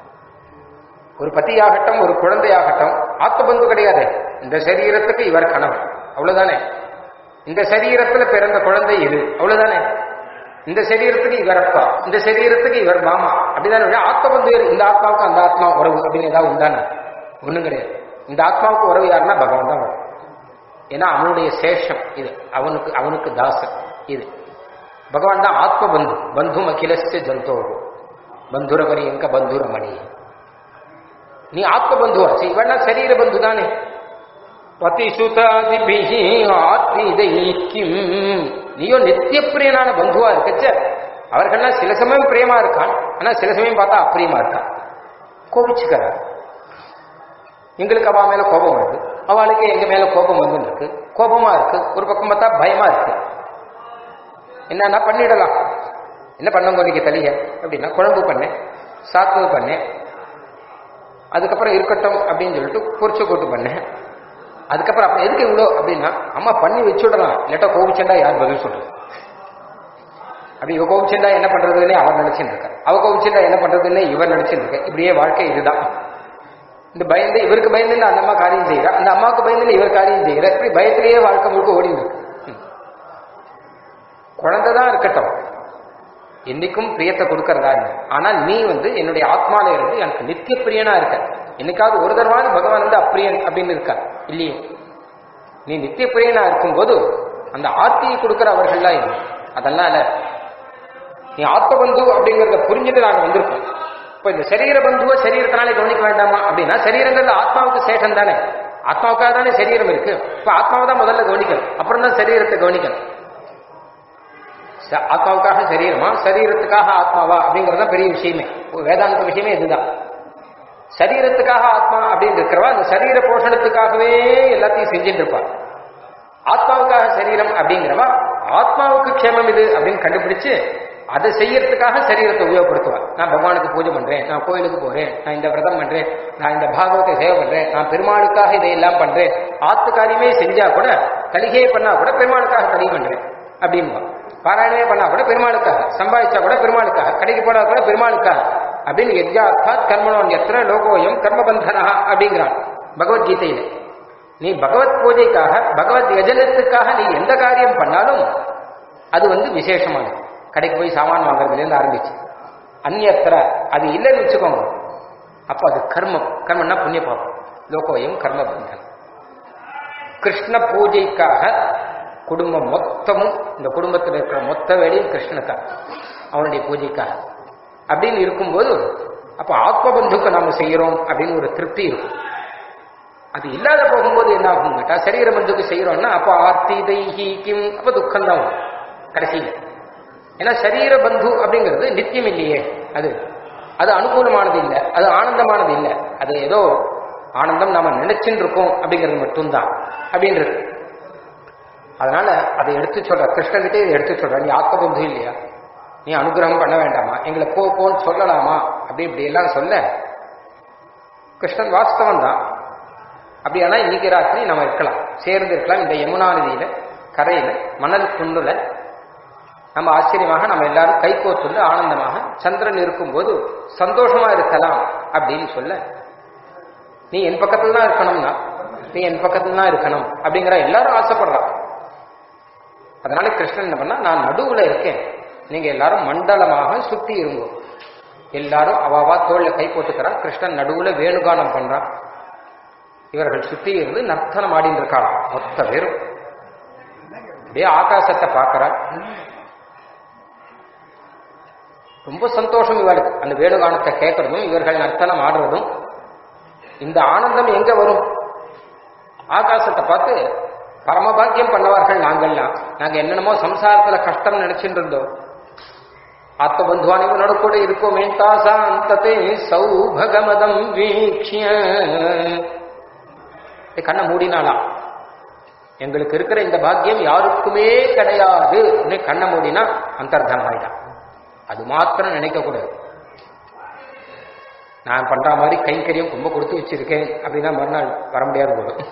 ஒரு பத்தியாகட்டும் ஒரு குழந்தையாகட்டும் ஆத்ம பந்து கிடையாது இந்த சரீரத்துக்கு இவர் கணவன் அவ்வளவுதானே இந்த சரீரத்துல பிறந்த குழந்தை இது அவ்வளவுதானே இந்த சரீரத்துக்கு இவர் அப்பா இந்த சரீரத்துக்கு இவர் மாமா அப்படிதானே ஆத்ம பந்து இந்த ஆத்மாவுக்கு அந்த ஆத்மா உறவு அப்படின்னு ஏதாவது உண்டானே ஒண்ணும் கிடையாது இந்த ஆத்மாவுக்கு உறவு யாருன்னா பகவான் தான் வரும் ஏன்னா அவனுடைய சேஷம் இது அவனுக்கு அவனுக்கு தாசன் இது பகவான் தான் ஆத்ம பந்து பந்து அகிலஸ்ய ஜந்தோகு பந்துரமணி எங்க பந்துரமணி நீ ஆத்ம பந்துவாச்சு இவன்னா சரீர பந்து தானே பதிசுதாதிபிஹி ஆத்மீதைக்கிம் நீயோ நித்திய பிரியனான பந்துவா இருக்கச்ச அவர்கள்லாம் சில சமயம் பிரியமா இருக்கான் ஆனா சில சமயம் பார்த்தா அப்பிரியமா இருக்கான் கோபிச்சுக்கிறார் எங்களுக்கு அவ மேல கோபம் வருது அவளுக்கு எங்க மேல கோபம் வந்து இருக்கு கோபமா இருக்கு ஒரு பக்கம் பார்த்தா பயமா இருக்கு என்னன்னா பண்ணிடலாம் என்ன பண்ண இன்னைக்கு தலிக அப்படின்னா குழம்பு பண்ணேன் சாத்து பண்ணேன் அதுக்கப்புறம் இருக்கட்டும் அப்படின்னு சொல்லிட்டு பொரிச்ச கூட்டு பண்ணேன் அதுக்கப்புறம் அப்ப எதுக்கு இவ்வளோ அப்படின்னா அம்மா பண்ணி வச்சுடலாம் இல்லாட்டா கோவிச்சண்டா யார் பதில் சொல்றது அப்படி இவ கோவிச்சண்டா என்ன பண்றதுன்னே அவர் நினைச்சுட்டு இருக்கா அவ கோவிச்சண்டா என்ன பண்றதுன்னே இவர் நினைச்சுட்டு இருக்க இப்படியே வாழ்க்கை இதுதான் இந்த பயந்து இவருக்கு பயந்து அந்த அம்மா காரியம் செய்யறா அந்த அம்மாவுக்கு பயந்து இவர் காரியம் செய்யற இப்படி பயத்திலேயே வாழ்க்கை முழுக்க ஓடிந்து இருக்கு குழந்தை தான் இருக்கட்டும் என்னைக்கும் பிரியத்தை கொடுக்கறதா இல்லை ஆனா நீ வந்து என்னுடைய ஆத்மால இருந்து எனக்கு நித்திய பிரியனா இருக்க என்னைக்காவது ஒரு தடவாவது பகவான் வந்து அப்பிரியன் அப்படின்னு இருக்கா இல்லையே நீ நித்திய பிரியனா இருக்கும்போது அந்த ஆர்த்தியை கொடுக்கிற அவர்கள்லாம் இல்லை அதெல்லாம் இல்ல நீ ஆத்ம பந்து அப்படிங்கறத புரிஞ்சுட்டு நாங்க வந்திருக்கோம் இப்ப இந்த சரீர பந்துவை சரீரத்தினாலே கவனிக்க வேண்டாமா அப்படின்னா சரீரங்கிறது ஆத்மாவுக்கு சேஷம் தானே ஆத்மாவுக்காக தானே சரீரம் இருக்கு இப்ப ஆத்மாவை தான் முதல்ல கவனிக்கணும் அப்புறம் தான் சரீரத்தை கவனிக்கணும் ச- ஆத்மாவுக்காக சரீரமா சரீரத்துக்காக ஆத்மாவா அப்படிங்கறது தான் பெரிய விஷயமே ஒரு வேதாந்த விஷயமே இதுதான் சரீரத்துக்காக ஆத்மா அப்படின்னு இருக்கிறவா அந்த சரீர போஷணத்துக்காகவே எல்லாத்தையும் செஞ்சுட்டு இருப்பா ஆத்மாவுக்காக சரீரம் அப்படிங்கிறவா ஆத்மாவுக்கு க்ஷேமம் இது அப்படின்னு கண்டுபிடிச்சு அதை செய்யறதுக்காக சரீரத்தை உபயோகப்படுத்துவா நான் பகவானுக்கு பூஜை பண்றேன் நான் கோயிலுக்கு போறேன் நான் இந்த விரதம் பண்றேன் நான் இந்த பாகவத்தை சேவை பண்றேன் நான் பெருமாளுக்காக இதையெல்லாம் பண்றேன் ஆத்து காரியமே செஞ்சா கூட தலிகையே பண்ணா கூட பெருமாளுக்காக தலி பண்றேன் அப்படின்பா பாராயணமே பண்ணா கூட பெருமாளுக்காக சம்பாதிச்சா கூட பெருமாளுக்காக கடைக்கு போனா கூட பெருமாளுக்காக அப்படின்னு யஜ்யார்த்தாத் கர்மணோன் எத்திர லோகோயம் கர்மபந்தனா அப்படிங்கிறான் பகவத்கீதையில நீ பகவத் பூஜைக்காக பகவத் யஜனத்துக்காக நீ எந்த காரியம் பண்ணாலும் அது வந்து விசேஷமானது கடைக்கு போய் சாமான் வாங்குறதுலேருந்து ஆரம்பிச்சு அந்நியத்திர அது இல்லைன்னு வச்சுக்கோங்க அப்போ அது கர்மம் கர்மம்னா புண்ணிய பாவம் லோகோயம் கர்மபந்தன் கிருஷ்ண பூஜைக்காக குடும்பம் மொத்தமும் இந்த குடும்பத்தில் இருக்கிற மொத்த வேலையும் கிருஷ்ணனுக்காக அவனுடைய பூஜைக்காக அப்படின்னு இருக்கும்போது அப்போ ஆத்மபந்துக்கு நாம செய்யறோம் அப்படின்னு ஒரு திருப்தி இருக்கும் அது இல்லாத போகும்போது என்ன ஆகும் கேட்டா சரீர பந்துக்கு செய்யறோம்னா அப்போ ஆர்த்தி தைஹி கிம் அப்ப துக்கம் தான் வரும் கடைசியில் ஏன்னா சரீர பந்து அப்படிங்கிறது நித்தியம் இல்லையே அது அது அனுகூலமானது இல்லை அது ஆனந்தமானது இல்லை அது ஏதோ ஆனந்தம் நாம நினைச்சுட்டு இருக்கோம் அப்படிங்கிறது மட்டும்தான் அப்படின்றது அதனால அதை எடுத்து சொல்ற கிருஷ்ணகிட்டே இதை எடுத்து சொல்ற நீ ஆத்மபந்து இல்லையா நீ அனுகிரகம் பண்ண வேண்டாமா எங்களை போ போன்னு சொல்லலாமா அப்படி இப்படி எல்லாம் சொல்ல கிருஷ்ணன் வாஸ்தவம் தான் அப்படியானா இன்னைக்கு ராத்திரி நம்ம இருக்கலாம் சேர்ந்து இருக்கலாம் இந்த யமுனா நதியில கரையில மணல் குன்றுல நம்ம ஆச்சரியமாக நம்ம எல்லாரும் கைகோத்துண்டு ஆனந்தமாக சந்திரன் இருக்கும்போது சந்தோஷமா இருக்கலாம் அப்படின்னு சொல்ல நீ என் பக்கத்துல தான் இருக்கணும்னா நீ என் பக்கத்துல தான் இருக்கணும் அப்படிங்கிற எல்லாரும் ஆசைப்படுறான் அதனால கிருஷ்ணன் என்ன பண்ணா நான் நடுவுல இருக்கேன் நீங்க எல்லாரும் மண்டலமாக சுத்தி இருங்கோ எல்லாரும் அவாவா தோல்ல கை போட்டுக்கிறான் கிருஷ்ணன் நடுவுல வேணுகானம் பண்றான் இவர்கள் சுத்தி இருந்து நர்த்தனம் ஆடின்னு இருக்காளாம் மொத்த பேரும் அப்படியே ஆகாசத்தை பார்க்கறாள் ரொம்ப சந்தோஷம் இவளுக்கு அந்த வேணுகானத்தை கேட்கறதும் இவர்கள் நர்த்தனம் ஆடுறதும் இந்த ஆனந்தம் எங்க வரும் ஆகாசத்தை பார்த்து பரமபாக்கியம் பண்ணவார்கள் நாங்கள்லாம் நாங்க என்னென்னமோ சம்சாரத்துல கஷ்டம் நினைச்சுட்டு இருந்தோம் ஆத்ம பந்துவானிவனோட கூட இருக்கோமே தாசாந்தத்தை சௌபகமதம் வீக்ஷிய இப்படி கண்ணை மூடினாலாம் எங்களுக்கு இருக்கிற இந்த பாக்கியம் யாருக்குமே கிடையாது கண்ணை மூடினா அந்தர்தனம் ஆயிட்டான் அது மாத்திரம் நினைக்க கூடாது நான் பண்ற மாதிரி கைங்கரியம் ரொம்ப கொடுத்து வச்சிருக்கேன் அப்படின்னா மறுநாள் வர முடியாது போதும்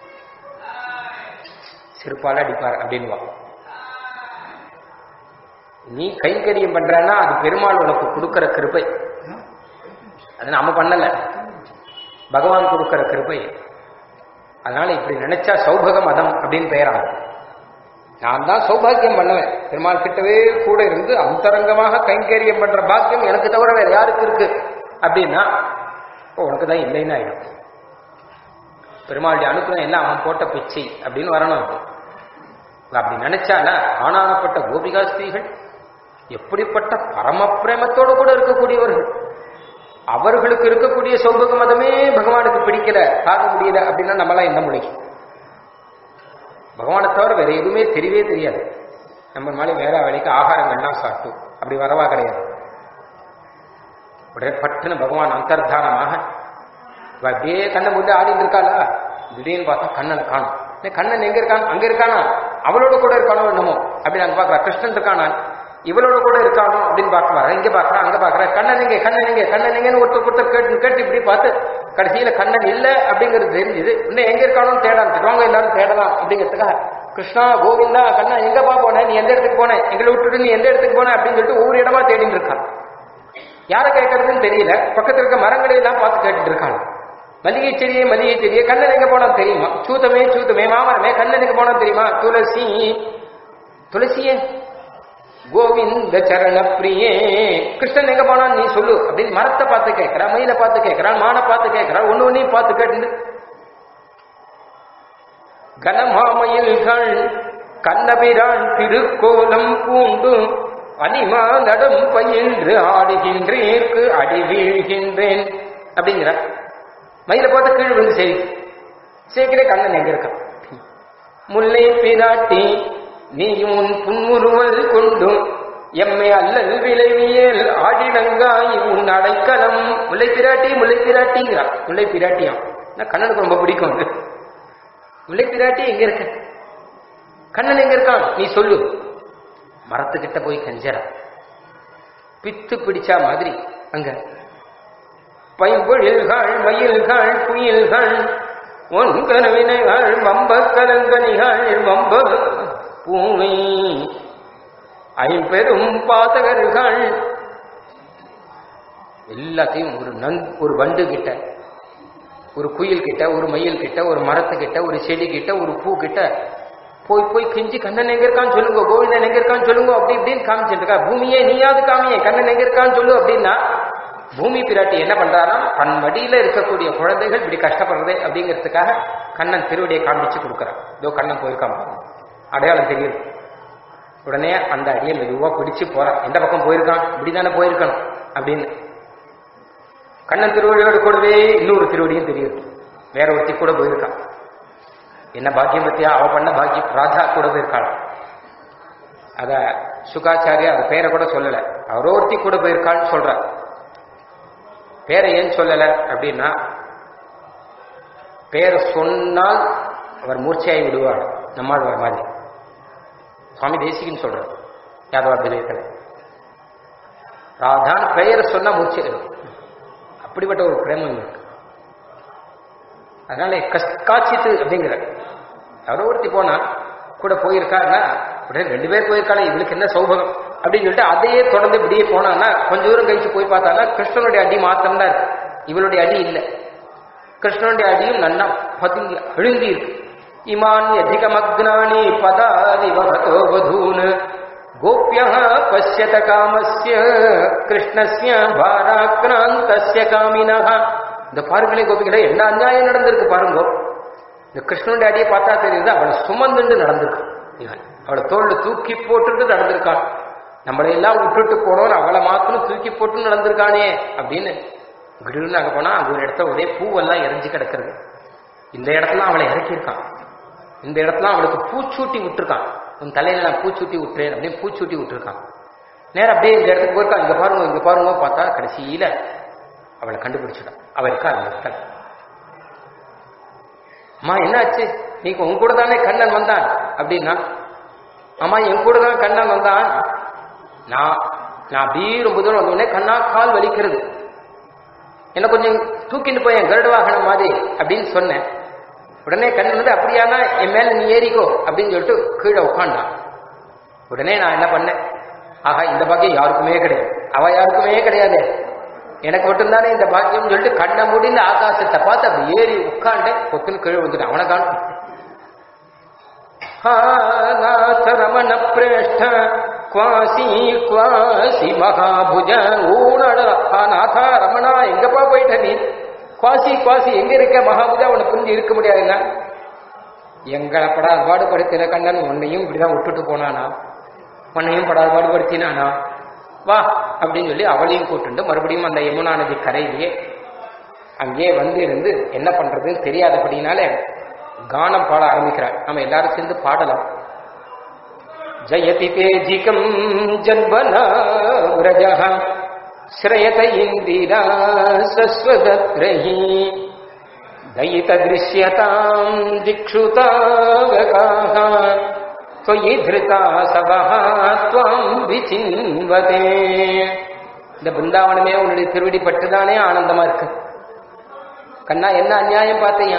சிறுப்பால அடிப்பார் அப்படின்வா நீ கைங்கரியம் பண்றன்னா அது பெருமாள் உனக்கு கொடுக்கிற கிருப்பை அது நாம பண்ணல பகவான் கொடுக்கிற கிருப்பை அதனால இப்படி நினைச்சா சௌபக மதம் அப்படின்னு பெயராகும் நான் தான் சௌபாகியம் பண்ணுவேன் பெருமாள் கிட்டவே கூட இருந்து அந்தரங்கமாக கைங்கரியம் பண்ற பாக்கியம் எனக்கு தவிர வேற யாருக்கு இருக்கு அப்படின்னா உனக்கு தான் இல்லைன்னு ஆயிடும் பெருமாளுடைய அனுப்புறம் எல்லாம் அவன் போட்ட பிச்சை அப்படின்னு வரணும் அப்படி நினைச்சால ஆனானப்பட்ட கோபிகா ஸ்திரீகள் எப்படிப்பட்ட பரம பிரேமத்தோடு கூட இருக்கக்கூடியவர்கள் அவர்களுக்கு இருக்கக்கூடிய சௌபக மதமே பகவானுக்கு பிடிக்கல தாங்க முடியல அப்படின்னா நம்மளாம் என்ன முடியும் பகவானை தவிர வேற எதுவுமே தெரியவே தெரியாது நம்ம மாதிரி வேற வேலைக்கு ஆகாரங்கள்லாம் சாப்பிட்டு அப்படி வரவா கிடையாது உடனே பட்டுன்னு பகவான் அந்தர்தானமாக இவ அப்படியே கண்ணை முட்டு ஆடிட்டு இருக்காளா திடீர்னு பார்த்தா கண்ணனை காணும் கண்ணன் எங்க இருக்கான் அங்க இருக்கானா அவளோட கூட இருக்கானோ என்னமோ அப்படின்னு அங்க பாக்குறா கிருஷ்ணன் இருக்கானா இவளோட கூட இருக்கானோ அப்படின்னு பார்க்க வர இங்க பாக்குறா அங்க பாக்குறா கண்ணன் எங்க கண்ணன் எங்க கண்ணன் எங்கன்னு ஒருத்தர் ஒருத்தர் கேட்டு கேட்டு இப்படி பார்த்து கடைசியில கண்ணன் இல்ல அப்படிங்கிறது தெரிஞ்சது இன்னும் எங்க இருக்கானு தேடான் வாங்க எல்லாரும் தேடலாம் அப்படிங்கிறதுக்காக கிருஷ்ணா கோவிந்தா கண்ணா எங்கப்பா போன நீ எந்த இடத்துக்கு போன எங்களை விட்டுட்டு நீ எந்த இடத்துக்கு போன அப்படின்னு சொல்லிட்டு ஒவ்வொரு இடமா தேடிட்டு இருக்கான் யாரை கேட்கறதுன்னு தெரியல பக்கத்துல இருக்க மரங்களை எல்லாம் பார்த்து கேட்டுட்டு இருக்காங்க மல்லிகை செடியே மல்லிகை செடியே கண்ணன் எங்க போனா தெரியுமா சூத்தமே சூத்தமே மாமரமே கண்ணன் எங்க போனா தெரியுமா துளசி துளசியே கோவிந்த சரண பிரியே கிருஷ்ணன் எங்க போனான் நீ சொல்லு அப்படின்னு மரத்தை பார்த்து கேட்கிறான் மயிலை பார்த்து கேட்கிறான் மானை பார்த்து கேட்கிறான் ஒண்ணு ஒன்னையும் பார்த்து கேட்டு கனமாமயில்கள் கண்ணபிரான் திருக்கோலம் பூண்டு அனிமா நடம் பயின்று ஆடுகின்றேற்கு அடி வீழ்கின்றேன் அப்படிங்கிற மயிலை பார்த்து கீழ் விழுந்து சரி சேர்க்கிறே கண்ணன் எங்க இருக்கான் முல்லை பிராட்டி நீயும் உன் புன்முறுவல் கொண்டும் எம்மை அல்லல் விளைவியல் ஆடிடங்காய் உன் அடைக்கலம் முல்லை பிராட்டி முல்லை பிராட்டிங்கிறான் முல்லை பிராட்டியாம் நான் கண்ணனுக்கு ரொம்ப பிடிக்கும் அது முல்லை பிராட்டி எங்க இருக்க கண்ணன் எங்க இருக்கான் நீ சொல்லு மரத்துக்கிட்ட போய் கஞ்சற பித்து பிடிச்சா மாதிரி அங்க பைம்பொழில்கள் மயில்கள் புயல்கள் ஒன் கனவினைகள் மம்ப கலங்கனிகள் மம்ப பூமி ஐம்பெரும் பாதகர்கள் எல்லாத்தையும் ஒரு நன் ஒரு வண்டு கிட்ட ஒரு குயில் கிட்ட ஒரு மயில் கிட்ட ஒரு மரத்து கிட்ட ஒரு செடி கிட்ட ஒரு பூ கிட்ட போய் போய் கெஞ்சி கண்ணன் எங்க இருக்கான்னு சொல்லுங்க கோவிந்தன் எங்க இருக்கான்னு சொல்லுங்க அப்படி இப்படின்னு காமிச்சிட்டு இருக்கா பூமியே நீயாவது காமியே கண்ணன் எங்க இருக்கான்னு சொல்லு அப்படின்னா பூமி பிராட்டி என்ன பண்றாராம் தன் மடியில இருக்கக்கூடிய குழந்தைகள் இப்படி கஷ்டப்படுறது அப்படிங்கிறதுக்காக கண்ணன் திருவடியை காமிச்சு கொடுக்குறான் இதோ கண்ணன் போயிருக்கான் பாருங்க. அடையாளம் தெரியுது உடனே அந்த அடியை மெதுவா பிடிச்சு போறான் எந்த பக்கம் போயிருக்கான் இப்படிதானே போயிருக்கணும் அப்படின்னு கண்ணன் திருவடியோடு கூடவே இன்னொரு திருவடியும் தெரியுது வேற ஒருத்தி கூட போயிருக்கான் என்ன பாக்கியம் பத்தியா அவ பண்ண பாக்கியம் ராதா கூட போயிருக்காள் அத சுகாச்சாரியா அது பேரை கூட சொல்லல அவரோ ஒருத்தி கூட போயிருக்கான்னு சொல்ற பேரை ஏன் சொல்லல அப்படின்னா பேரை சொன்னால் அவர் மூர்ச்சையாகி விடுவார் நம்மாழ்வார் மாதிரி சுவாமி தேசிகன் சொல்றார் யாதவாபிதயத்தில் ராதான் பெயரை சொன்னா மூர்ச்சை அப்படிப்பட்ட ஒரு பிரேமம் இருக்கு அதனால கஷ்காச்சித்து அப்படிங்கிற யாரோ ஒருத்தி போனா கூட போயிருக்காருன்னா உடனே ரெண்டு பேர் போயிருக்காங்க இவளுக்கு என்ன சௌபகம் அப்படின்னு சொல்லிட்டு அதையே தொடர்ந்து இப்படியே போனான்னா கொஞ்ச தூரம் கழிச்சு போய் பார்த்தானா கிருஷ்ணனுடைய அடி மாத்திரம் தான் இருக்கு இவளுடைய அடி இல்லை கிருஷ்ணனுடைய அடியும் நன்னா பதுங்கி அழுந்தி இருக்கு இமான் அதிகமக்னானி பதாதி வகதோ வதூன் கோபிய பசியத காமஸ்ய கிருஷ்ணஸ்ய பாராக்ராந்தஸ்ய காமினஹ இந்த பாருங்களே கோபிகளே என்ன அநியாயம் நடந்திருக்கு பாருங்க இந்த கிருஷ்ணனுடைய அடியை பார்த்தா தெரியுது அவளை சுமந்துண்டு நடந்திருக்கு இவன் அவளை தோல்ல தூக்கி போட்டுட்டு நடந்திருக்காள் நம்மளை எல்லாம் விட்டுட்டு போனோம் அவளை மாத்திரம் தூக்கி போட்டு நடந்திருக்கானே அப்படின்னு திடீர்னு அங்க போனா அங்க ஒரு இடத்துல ஒரே பூவெல்லாம் எரிஞ்சு கிடக்குறது இந்த இடத்துல அவளை இறக்கியிருக்கான் இந்த இடத்துல அவளுக்கு பூச்சூட்டி விட்டுருக்கான் உன் தலையில நான் பூச்சூட்டி விட்டுறேன் அப்படின்னு பூச்சூட்டி விட்டுருக்கான் நேரம் அப்படியே இந்த இடத்துக்கு போயிருக்கா இங்க பாருங்க இங்க பாருங்க பார்த்தா கடைசியில அவளை கண்டுபிடிச்சிட்டான் அவ இருக்கா அந்த இடத்துல அம்மா என்னாச்சு நீங்க உன் கூட தானே கண்ணன் வந்தான் அப்படின்னா அம்மா என் கூட தான் கண்ணன் வந்தான் நான் நான் அப்படியே ரொம்ப தூரம் வந்த உடனே கண்ணா கால் வலிக்கிறது என்ன கொஞ்சம் தூக்கிட்டு போயேன் கருட வாகனம் மாதிரி அப்படின்னு சொன்னேன் உடனே கண்ணன் வந்து அப்படியானா என் மேல நீ ஏறிக்கோ அப்படின்னு சொல்லிட்டு கீழே உட்காண்டான் உடனே நான் என்ன பண்ணேன் ஆஹா இந்த பாக்கியம் யாருக்குமே கிடையாது அவ யாருக்குமே கிடையாது எனக்கு மட்டும்தானே இந்த பாக்கியம் சொல்லிட்டு கண்ணை முடிந்த ஆகாசத்தை பார்த்து அப்படி ஏறி உட்காண்டேன் கொத்துன்னு கீழே வந்துட்டேன் அவனை காணும் நாத ரமண பிரேஷ்ட குவாசி குவாசி மகாபுஜ ஊனட நாதா ரமணா எங்கப்பா போயிட்ட நீ குவாசி குவாசி எங்க இருக்க மகாபுஜா உன்னை புரிஞ்சு இருக்க முடியாதுங்க எங்களை படாத பாடுபடுத்தின கண்ணன் உன்னையும் இப்படிதான் விட்டுட்டு போனானா உன்னையும் படாத பாடுபடுத்தினானா வா அப்படின்னு சொல்லி அவளையும் கூட்டுண்டு மறுபடியும் அந்த யமுனா நதி கரையிலேயே அங்கேயே வந்து இருந்து என்ன பண்றதுன்னு தெரியாதபடினால கானம் பாட ஆரம்பிக்கிறார் நம்ம எல்லாரும் சேர்ந்து பாடலாம் ஜயதி தேஜிகம் ஜன்வனா விரஜ ஸ்ரயத இந்திரா சஸ்வதத்ரஹி दयित दृश्यताम् दिक्षुतावकाः त्वयि धृता सवः त्वाम् விசின்வதே இந்த பிருந்தாவனமே உன்னுடைய திருவடி பட்டுதானே ஆனந்தமா இருக்கு கண்ணா என்ன அநியாயம் பார்த்தீங்க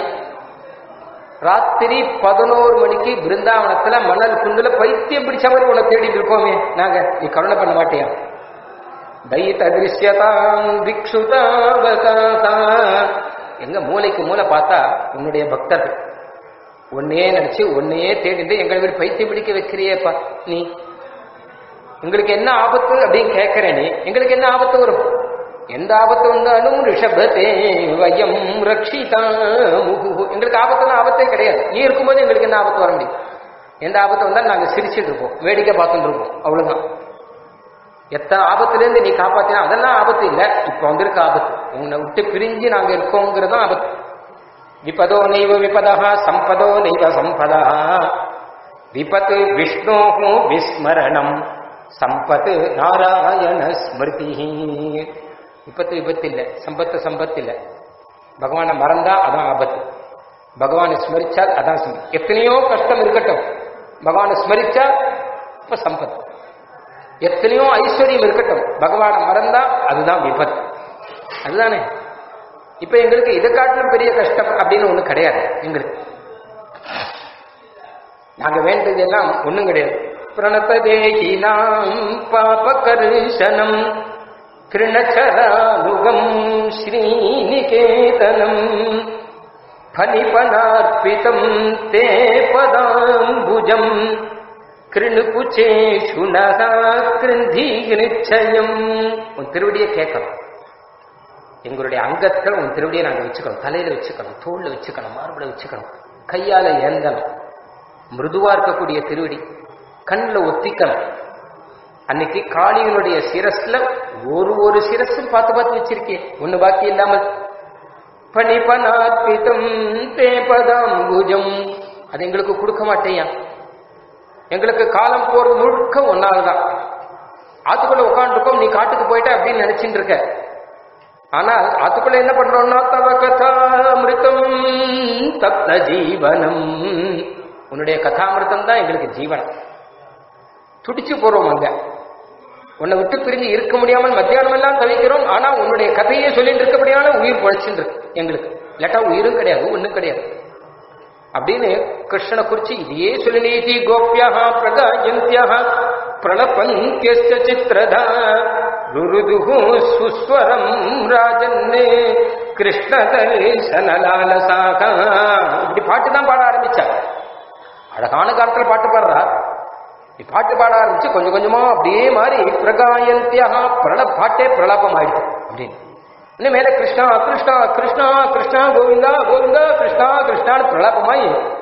ராத்திரி பதினோரு மணிக்கு பிருந்தாவனத்துல மணல் குண்டுல பைத்தியம் பிடிச்ச மாதிரி உன்னை தேடிட்டு இருக்கோமே நாங்க நீ கருணை பண்ண மாட்டியா தைத்த திருஷ்யதாம் திக்ஷுதாவகாசா எங்க மூளைக்கு மூளை பார்த்தா உன்னுடைய பக்தர்கள் உன்னையே நினைச்சு உன்னையே தேடிட்டு எங்களை வீடு பைத்தியம் பிடிக்க வைக்கிறியேப்பா நீ உங்களுக்கு என்ன ஆபத்து அப்படின்னு கேட்கிறேன் நீ எங்களுக்கு என்ன ஆபத்து வரும் எந்த ஆபத்து வந்தாலும் ரிஷபத்தே வயம் ரக்ஷிதா முகு எங்களுக்கு ஆபத்துலாம் ஆபத்தே கிடையாது நீ இருக்கும்போது எங்களுக்கு என்ன ஆபத்து வர முடியும் எந்த ஆபத்து வந்தாலும் நாங்க சிரிச்சுட்டு இருப்போம் வேடிக்கை பார்த்துட்டு இருப்போம் அவ்வளவுதான் எத்தனை ஆபத்துலேருந்து நீ காப்பாத்தினா அதெல்லாம் ஆபத்து இல்லை இப்ப வந்திருக்க ஆபத்து உன்னை விட்டு பிரிஞ்சு நாங்க இருக்கோங்கிறதும் ஆபத்து விபதோ நைவ விபதா சம்பதோ நைவ சம்பதா விபத்து விஷ்ணோ விஸ்மரணம் சம்பத்து நாராயண ஸ்மிருதி விபத்து விபத்து இல்லை சம்பத்து சம்பத்து இல்லை பகவானை மறந்தா அதான் ஆபத்து பகவானை ஸ்மரிச்சால் அதான் சம்பத்து எத்தனையோ கஷ்டம் இருக்கட்டும் பகவானை ஸ்மரிச்சா இப்ப சம்பத்து எத்தனையோ ஐஸ்வர்யம் இருக்கட்டும் பகவானை மறந்தா அதுதான் விபத்து அதுதானே இப்ப எங்களுக்கு இதை காட்டிலும் பெரிய கஷ்டம் அப்படின்னு ஒண்ணு கிடையாது எங்களுக்கு நாங்க வேண்டதெல்லாம் ஒண்ணும் கிடையாது பிரணதேகினாம் பாபகர்ஷனம் கிருணச்சராமுகம் ஸ்ரீநிகேதனம் ஃபலிபனார்ப்பிதம் தே பதாம்புஜம் கிருணுகுச்சேஷு நகா கிருந்தி நிச்சயம் உன் திருவடியை கேட்கணும் எங்களுடைய அங்கத்தை உன் திருவடியை நாங்க வச்சுக்கணும் தலையில வச்சுக்கணும் தோல்ல வச்சுக்கணும் மார்புல வச்சுக்கணும் கையால ஏந்தணும் மிருதுவா இருக்கக்கூடிய திருவடி கண்ணில் ஒத்திக்கணும் அன்னைக்கு காளியனுடைய சிரஸ்ல ஒரு ஒரு சிரஸும் பார்த்து பார்த்து வச்சிருக்கேன் ஒண்ணு பாக்கி இல்லாமல் பணிபனாத்பிதம் தேபதாம்புஜம் அது எங்களுக்கு கொடுக்க மாட்டேயா எங்களுக்கு காலம் போறது முழுக்க ஒன்னால்தான் ஆத்துக்குள்ள உட்காந்துருக்கோம் நீ காட்டுக்கு போயிட்ட அப்படின்னு நினைச்சுட்டு இருக்க ஆனால் ஆத்துக்குள்ள என்ன பண்றோம்னா தவ கதாமிருத்தம் தப்த ஜீவனம் உன்னுடைய கதாமிருத்தம் தான் எங்களுக்கு ஜீவனம் துடிச்சு போறோம் அங்க உன்னை விட்டு பிரிஞ்சு இருக்க முடியாமல் மத்தியானம் எல்லாம் தவிக்கிறோம் ஆனா உன்னுடைய கதையே சொல்லிட்டு இருக்கபடியான உயிர் பொழைச்சுட்டு இருக்கு எங்களுக்கு இல்லாட்டா உயிரும் கிடையாது ஒண்ணும் கிடையாது அப்படின்னு கிருஷ்ணனை குறிச்சு இதையே சொல்லினீதி கோபியா பிரகாயந்தியா பிரணபந்தியஸ்ய சித்திரதா ருருதுகு சுஸ்வரம் ராஜன்னே கிருஷ்ண தரிசனலாலசாக இப்படி பாட்டு தான் பாட ஆரம்பிச்சா அழகான காலத்துல பாட்டு பாடுறா இப்படி பாட்டு பாட ஆரம்பிச்சு கொஞ்சம் கொஞ்சமா அப்படியே மாறி பிரகாயந்தியா பிரண பாட்டே பிரலாபம் ஆயிடுச்சு அப்படின்னு இன்னும் மேல கிருஷ்ணா கிருஷ்ணா கிருஷ்ணா கிருஷ்ணா கோவிந்தா கோவிந்தா கிருஷ்ணா கிருஷ்ணான்னு பிரலாபமாயி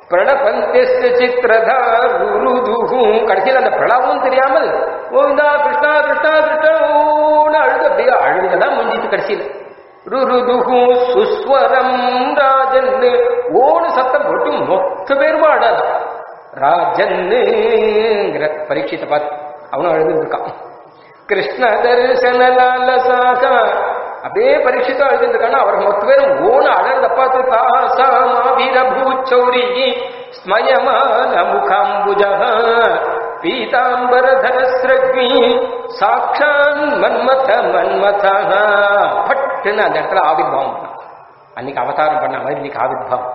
பிரணபந்திய சித்திரதா ருருதுகும் கடைசியில் அந்த பிரணவும் தெரியாமல் கோவிந்தா கிருஷ்ணா கிருஷ்ணா கிருஷ்ணோன்னு அழுது அப்படியே அழுதுதான் முடிஞ்சிட்டு கடைசியில் ருருதுகு சுஸ்வரம் ராஜன் ஓன்னு சத்தம் போட்டு மொத்த பேருமா அழாது ராஜன்னுங்கிற பரீட்சத்தை பார்த்து அவனும் அழுது இருக்கான் கிருஷ்ண தரிசன லாலசாக அப்படியே பரீட்சித்தா எழுதிருக்கானா அவர் மொத்த பேரும் ஓன அழறத பார்த்து தாசாமாவிரபூச்சௌரி ஸ்மயமான முகாம்புஜ பீதாம்பரதரஸ்ரக்வி சாட்சான் மன்மத மன்மத பட்டுன்னு அந்த இடத்துல ஆவிர்வாவம் பண்ணான். அன்னைக்கு அவதாரம் பண்ண மாதிரி இன்னைக்கு ஆவிர்வாவம்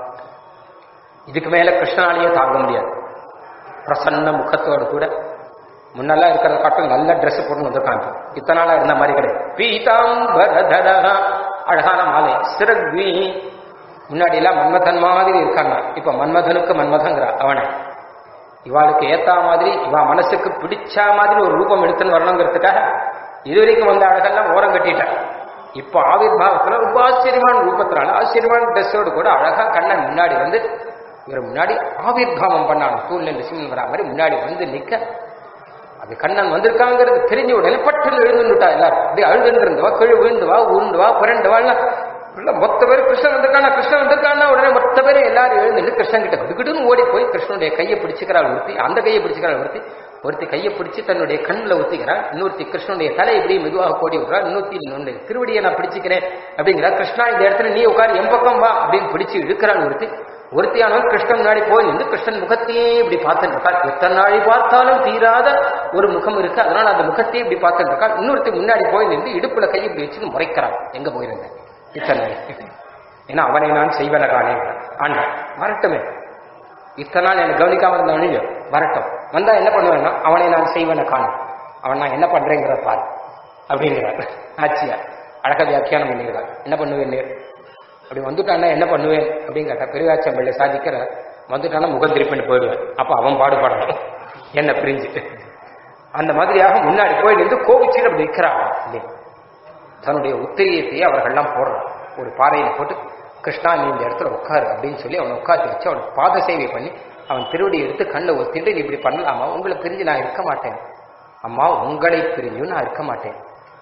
இதுக்கு மேல கிருஷ்ணனாலேயே தாங்க முடியாது பிரசன்ன முகத்தோடு கூட முன்னெல்லாம் இருக்கிறத காட்டும் நல்ல ட்ரெஸ் போட்டு வந்திருக்காங்க இத்தனை நாளா இருந்த மாதிரி கிடையாது பீதாம்பரதரா அழகான மாலை சிறக்வி முன்னாடி எல்லாம் மன்மதன் மாதிரி இருக்காங்க இப்ப மன்மதனுக்கு மன்மதங்கிறா அவனை இவாளுக்கு ஏத்தா மாதிரி இவா மனசுக்கு பிடிச்ச மாதிரி ஒரு ரூபம் எடுத்துன்னு வரணுங்கிறதுக்காக இதுவரைக்கும் வந்த அழகெல்லாம் ஓரம் கட்டிட்டான் இப்போ ஆவிர்வாவத்துல ரொம்ப ஆச்சரியமான ரூபத்தினால ஆச்சரியமான ட்ரெஸ்ஸோடு கூட அழகா கண்ணன் முன்னாடி வந்து இவர் முன்னாடி ஆவிர்வாவம் பண்ணான் சூழ்நிலை நிசிமன் வரா மாதிரி முன்னாடி வந்து நிக்க அது கண்ணன் வந்திருக்காங்கிறது தெரிஞ்ச உடனே பட்டுன்னு எழுந்துட்டா எல்லாரும் அப்படியே அழுதுன்னு இருந்தவா கீழே விழுந்துவா உருண்டுவா புரண்டுவா எல்லாம் எல்லாம் மொத்த பேர் கிருஷ்ணன் வந்திருக்கானா கிருஷ்ணன் வந்திருக்கானா உடனே மொத்த பேரும் எல்லாரும் எழுந்துட்டு கிருஷ்ணன் கிட்ட விடுகிடுன்னு ஓடி போய் கிருஷ்ணனுடைய கையை பிடிச்சுக்கிறாள் ஒருத்தி அந்த கையை பிடிச்சுக்கிறாள் ஒருத்தி ஒருத்தி கையை பிடிச்சு தன்னுடைய கண்ணில் ஒத்திக்கிறாள் இன்னொருத்தி கிருஷ்ணனுடைய தலை இப்படி மெதுவாக கோடி விடுறா இன்னொருத்தி இன்னொன்று திருவடியை நான் பிடிச்சிக்கிறேன் அப்படிங்கிறா கிருஷ்ணா இந்த இடத்துல நீ உட்கார் என் பக்கம் வா அப்படின்னு பிடிச்சு இழுக்கிறாள் ஒருத்தி ஒருத்தியானவன் கிருஷ்ணன் முன்னாடி போய் நின்று கிருஷ்ணன் முகத்தையே இப்படி பார்த்துட்டு இருக்காள் எத்தனை நாளை பார்த்தாலும் தீராத ஒரு முகம் இருக்கு அதனால அந்த முகத்தையே இப்படி பார்த்துட்டு இருக்காள் இன்னொருத்தி முன்னாடி போய் நின்று இடுப்புல கை இப்படி வச்சு முறைக்கிறாள் எங்க போயிருந்தேன் இத்தனை நாள். ஏன்னா அவனை நான் செய்வன காணே ஆண்டான் வரட்டுமே இத்தனை நாள் எனக்கு கவனிக்காம இருந்தாலும் இல்லையோ வரட்டும் வந்தா என்ன பண்ணுவேன்னா அவனை நான் செய்வன காணும் அவன் நான் என்ன பண்றேங்கிற பாரு அப்படிங்கிறார் ஆச்சியா அழக வியாக்கியானம் பண்ணிக்கிறார் என்ன பண்ணுவேன் நீர் அப்படி வந்துட்டான்னா என்ன பண்ணுவேன் அப்படின்னு கேட்டா பெருவாச்சம் பிள்ளை சாதிக்கிற வந்துட்டானா முகம் திருப்பின்னு போயிடுவேன் அப்ப அவன் பாடுபடணும் என்ன பிரிஞ்சு அந்த மாதிரியாக முன்னாடி போய் நின்று கோபிச்சுட்டு அப்படி நிற்கிறான் இல்லையா தன்னுடைய உத்திரியத்தையே அவர்கள்லாம் போடுறான் ஒரு பாறையில போட்டு கிருஷ்ணா நீ இந்த இடத்துல உட்காரு அப்படின்னு சொல்லி அவனை உட்காந்து வச்சு அவனுக்கு பாத சேவை பண்ணி அவன் திருவடி எடுத்து கண்ணை ஒத்திட்டு நீ இப்படி பண்ணலாமா உங்களை பிரிஞ்சு நான் இருக்க மாட்டேன் அம்மா உங்களை பிரிஞ்சும் நான் இருக்க மாட்டேன்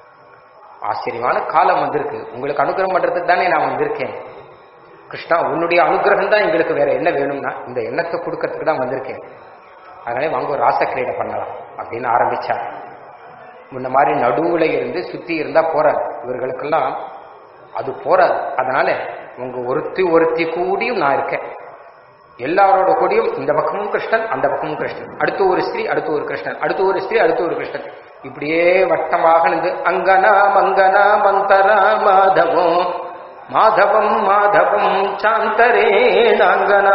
ஆச்சரியமான காலம் வந்திருக்கு உங்களுக்கு அனுகிரகம் பண்றதுக்கு தானே நான் வந்திருக்கேன் கிருஷ்ணா உன்னுடைய அனுகிரகம் தான் எங்களுக்கு வேற என்ன வேணும்னா இந்த எண்ணத்தை கொடுக்கறதுக்கு தான் வந்திருக்கேன் அதனால வாங்க ஒரு ராச கிரீடை பண்ணலாம் அப்படின்னு ஆரம்பிச்சா முன்ன மாதிரி நடுவுல இருந்து சுத்தி இருந்தா போறாது இவர்களுக்கெல்லாம் அது போறாது அதனால உங்க ஒருத்தி ஒருத்தி கூடியும் நான் இருக்கேன் எல்லாரோட கூடியும் இந்த பக்கமும் கிருஷ்ணன் அந்த பக்கமும் கிருஷ்ணன் அடுத்து ஒரு ஸ்திரீ அடுத்து ஒரு கிருஷ்ணன் அடுத்து ஒரு ஸ்திரீ அடுத்து ஒரு கிருஷ்ணன் இப்படியே வட்டமாக நின்று அங்கனா மங்கனா மந்தரா மாதவம் மாதவம் மாதவம் சாந்தரேணாங்கனா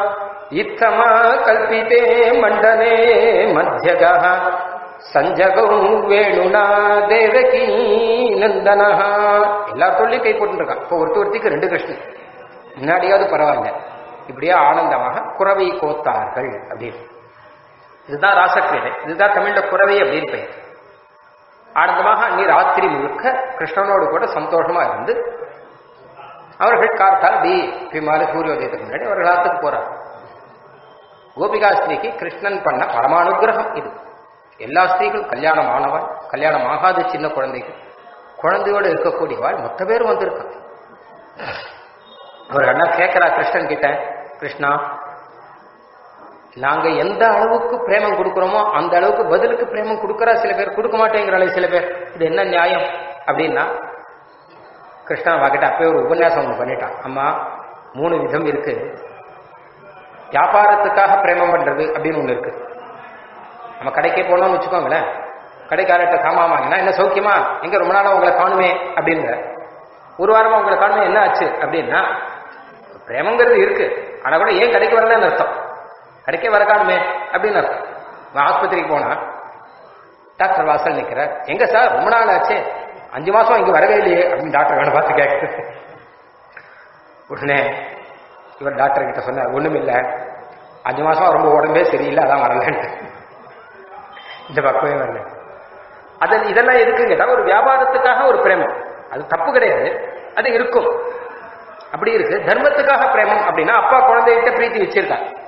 இத்தமா கல்பிதே மண்டலே மத்தியகா சஞ்சகௌ வேணுனா தேவகி நந்தனா எல்லாத்தோடையும் கை போட்டுருக்கான் இப்போ ஒருத்தி ஒருத்திக்கு ரெண்டு கிருஷ்ணன் முன்னாடியாவது பரவாயில்ல இப்படியே ஆனந்தமாக குறவை கோத்தார்கள் அப்படின்னு இதுதான் ராசக்கிரீடை இதுதான் தமிழ்ல குறவை அப்படின்னு பெயர் ஆனந்தமாக அன்னி ராத்திரி முழுக்க கிருஷ்ணனோடு கூட சந்தோஷமா இருந்து அவர்கள் கார்த்தால் டி பிமாறு சூரியோதயத்துக்கு முன்னாடி அவர்கள் ஆத்துக்கு போறார் கோபிகா ஸ்திரீக்கு கிருஷ்ணன் பண்ண பரமானுகிரகம் இது எல்லா ஸ்திரீகளும் கல்யாணம் ஆனவன் கல்யாணம் ஆகாத சின்ன குழந்தைகள் குழந்தையோடு இருக்கக்கூடியவாள் மொத்த பேரும் வந்திருக்கான் அவர் அண்ணா கேட்கிறா கிருஷ்ணன் கிட்ட கிருஷ்ணா நாங்க எந்த அளவுக்கு பிரேமம் கொடுக்குறோமோ அந்த அளவுக்கு பதிலுக்கு பிரேமம் கொடுக்கறா சில பேர் கொடுக்க மாட்டேங்கிறாளே சில பேர் இது என்ன நியாயம் அப்படின்னா கிருஷ்ணா வாக்கிட்ட அப்பயே ஒரு உபன்யாசம் ஒன்று பண்ணிட்டான் அம்மா மூணு விதம் இருக்கு வியாபாரத்துக்காக பிரேமம் பண்றது அப்படின்னு ஒண்ணு இருக்கு நம்ம கடைக்கே போனோம்னு வச்சுக்கோங்களேன் கடைக்காரர்கிட்ட சாமான் வாங்கினா என்ன சௌக்கியமா எங்க ரொம்ப நாளா உங்களை காணுமே அப்படிங்க ஒரு வாரமா உங்களை காணுமே என்ன ஆச்சு அப்படின்னா பிரேமங்கிறது இருக்கு ஆனா கூட ஏன் கடைக்கு வரலன்னு அர்த்தம் கடைக்கே வர காணுமே அப்படின்னு அர்த்தம் நான் ஆஸ்பத்திரிக்கு போனா டாக்டர் வாசல் நிக்கிறார் எங்க சார் ரொம்ப நாள் ஆச்சு அஞ்சு மாசம் இங்க வரவே இல்லையே அப்படின்னு டாக்டர் வேணும் பார்த்து கேட்குது உடனே இவர் டாக்டர் கிட்ட சொன்னார் ஒண்ணும் இல்ல அஞ்சு மாசம் ரொம்ப உடம்பே சரியில்லை அதான் வரலன்ட்டு இந்த பக்கமே வரல அது இதெல்லாம் எதுக்குன்னு கேட்டா ஒரு வியாபாரத்துக்காக ஒரு பிரேமம் அது தப்பு கிடையாது அது இருக்கும் அப்படி இருக்கு தர்மத்துக்காக பிரேமம் அப்படின்னா அப்பா குழந்தைகிட்ட பிரீத்தி வச்சிருக்கான்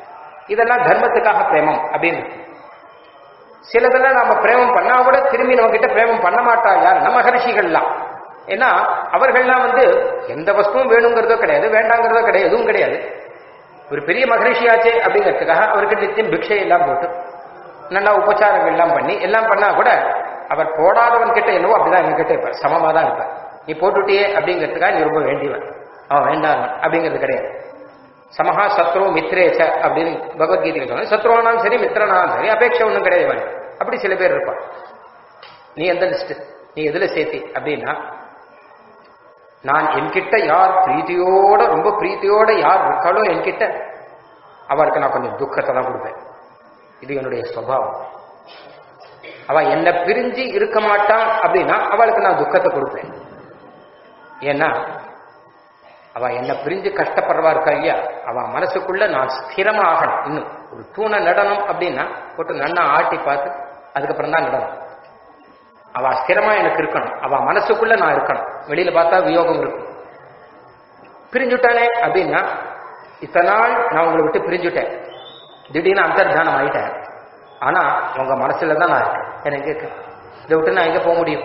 இதெல்லாம் தர்மத்துக்காக பிரேமம் அப்படின்னு இருக்கு. சிலதெல்லாம் நம்ம பிரேமம் பண்ணா கூட திரும்பி நம்ம கிட்ட பிரேமம் பண்ண மாட்டா யார் நம்ம மகரிஷிகள்லாம் ஏன்னா அவர்கள்லாம் வந்து எந்த வஸ்துவும் வேணுங்கிறதோ கிடையாது வேண்டாங்கிறதோ கிடையாது எதுவும் கிடையாது ஒரு பெரிய மகரிஷியாச்சே அப்படிங்கிறதுக்காக அவருக்கு நித்தியம் பிக்ஷை எல்லாம் போட்டு நல்லா உபச்சாரங்கள் எல்லாம் பண்ணி எல்லாம் பண்ணா கூட அவர் போடாதவன் கிட்ட என்னவோ அப்படிதான் எங்க கிட்ட இருப்பார் சமமா தான் இருப்பார் நீ போட்டுட்டியே அப்படிங்கிறதுக்காக நீ ரொம்ப வேண்டியவன் அவன் வேண்டாதவன் அப்படிங்கிறது கிடையாது சமஹா சத்ரு மித்ரேச்ச அப்படின்னு பகவத்கீதையில் சொன்ன சத்ருவானாலும் சரி மித்திரனாலும் சரி அபேட்சை ஒன்றும் கிடையாது இவன். அப்படி சில பேர் இருப்பான் நீ எந்த லிஸ்ட் நீ எதுல சேர்த்தி அப்படின்னா நான் என்கிட்ட யார் பிரீத்தியோட ரொம்ப பிரீத்தியோட யார் இருக்காளோ என்கிட்ட அவருக்கு நான் கொஞ்சம் துக்கத்தை தான் கொடுப்பேன் இது என்னுடைய சுவாவம் அவ என்ன பிரிஞ்சு இருக்க மாட்டான் அப்படின்னா அவளுக்கு நான் துக்கத்தை கொடுப்பேன் ஏன்னா அவ என்ன பிரிஞ்சு கஷ்டப்படுறவா இருக்கா இல்லையா அவ மனசுக்குள்ள நான் ஸ்திரமா ஆகணும் இன்னும் ஒரு தூணை நடனம் அப்படின்னா போட்டு நன்னா ஆட்டி பார்த்து அதுக்கப்புறம் தான் நடனம் அவ ஸ்திரமா எனக்கு இருக்கணும் அவ மனசுக்குள்ள நான் இருக்கணும் வெளியில பார்த்தா வியோகம் இருக்கும் பிரிஞ்சுட்டானே அப்படின்னா இத்தனை நாள் நான் உங்களை விட்டு பிரிஞ்சுட்டேன் திடீர்னு அந்தர்தானம் ஆயிட்டேன் ஆனா உங்க மனசுல தான் நான் இருக்கேன் எனக்கு இருக்கு இதை விட்டு நான் எங்க போக முடியும்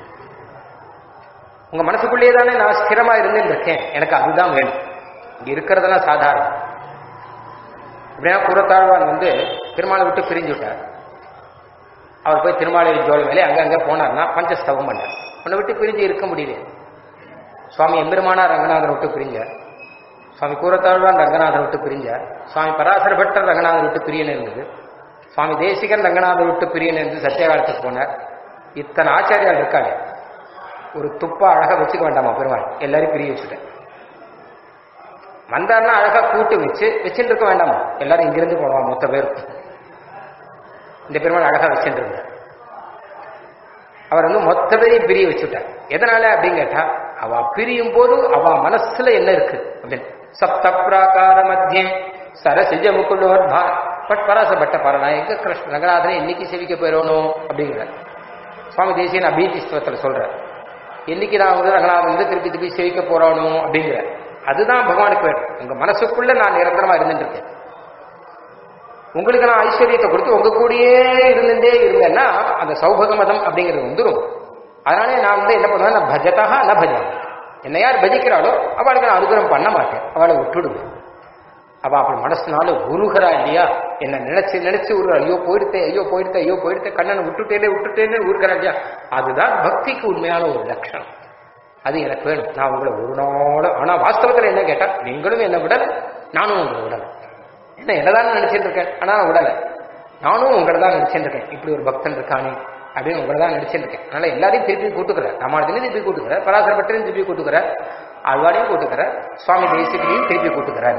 உங்க மனசுக்குள்ளேயே தானே நான் ஸ்திரமா இருந்துட்டு இருக்கேன் எனக்கு அதுதான் வேணும் இங்க இருக்கிறதெல்லாம் சாதாரணம் அப்படின்னா குரத்தாழ்வான் வந்து திருமாலை விட்டு பிரிஞ்சு விட்டார் அவர் போய் திருமாலை ஜோலை மேலே அங்கங்க போனார்னா பஞ்சஸ்தவம் பண்ணார் உன்னை விட்டு பிரிஞ்சு இருக்க முடியல சுவாமி எம்பெருமானா ரங்கநாதரை விட்டு பிரிஞ்சார் சுவாமி கூரத்தாழ்வான் ரங்கநாதரை விட்டு பிரிஞ்சார் சுவாமி பராசர பட்டர் ரங்கநாதர் விட்டு பிரியன் இருந்தது சுவாமி தேசிகன் ரங்கநாதர் விட்டு பிரியன் இருந்து சத்தியகாலத்துக்கு போனார் இத்தனை ஆச்சாரியால் இருக்காங்க ஒரு துப்பா அழகா வச்சுக்க வேண்டாமா பெருமாள் எல்லாரையும் பிரிய வச்சுட்டேன் வந்தாருன்னா அழகா கூட்டு வச்சு வச்சுட்டு இருக்க வேண்டாமா எல்லாரும் இங்கிருந்து போடுவான் மொத்த பேரும் இந்த பெருமாள் அழகா வச்சுட்டு இருந்தார் அவர் வந்து மொத்த பேரையும் பிரிய வச்சுட்டார் எதனால அப்படின்னு கேட்டா அவ பிரியும் போது அவ மனசுல என்ன இருக்கு அப்படின்னு சப்த பிராகார மத்திய சரசிஜ முக்குள்ளவர் பட் பராசப்பட்ட பரநாயக கிருஷ்ண நகராதனை இன்னைக்கு செவிக்க போயிடணும் அப்படிங்கிற சுவாமி தேசியன் அபீதிஸ்வத்தில் சொல்றார் என்னைக்கு நான் வந்து ரங்கநாதன் வந்து திருப்பி திருப்பி சேவிக்க போறானோ அப்படிங்கிற அதுதான் பகவானுக்கு வேணும் உங்க மனசுக்குள்ள நான் நிரந்தரமா இருந்துட்டு இருக்கேன் உங்களுக்கு நான் ஐஸ்வர்யத்தை கொடுத்து உங்க கூடயே இருந்துட்டே இருந்தேன்னா அந்த சௌபக மதம் அப்படிங்கிறது வந்துடும் அதனாலே நான் வந்து என்ன பண்ணுவேன் நான் பஜதா ந பஜம் என்னை யார் பஜிக்கிறாளோ அவளுக்கு நான் அனுகிரகம் பண்ண மாட்டேன் அவளை விட்டுடுவேன் அவ அப்படி மனசுனால உருகிறா இல்லையா என்ன நினைச்சு நினைச்சு ஒரு ஐயோ போயிடுத்தே ஐயோ போயிடுத்தே ஐயோ போயிடுத்தே கண்ணனை விட்டுட்டேனே விட்டுட்டேனே உருகிறா இல்லையா அதுதான் பக்திக்கு உண்மையான ஒரு லட்சணம் அது எனக்கு வேணும் நான் உங்களை ஒரு நாளும் ஆனா வாஸ்தவத்துல என்ன கேட்டா நீங்களும் என்ன விடல நானும் உங்களை விடல என்ன என்னதான் நினைச்சிட்டு இருக்கேன் ஆனா நான் விடல நானும் உங்களை தான் நினைச்சிட்டு இருக்கேன் இப்படி ஒரு பக்தன் இருக்கானே அப்படின்னு உங்களை தான் நினைச்சிட்டு இருக்கேன் அதனால எல்லாரையும் திருப்பி கூட்டுக்கிறேன் ராமானுஜனையும் திருப்பி கூட்டுக்கிறேன் பராசரப்பட்டரையும் திருப்பி கூட்டுக்கிறேன் ஆழ்வாரையும் கூட்டுக்கிறேன் சுவாமி தேசிகனையும் திருப்பி கூட்டுக்கிறேன்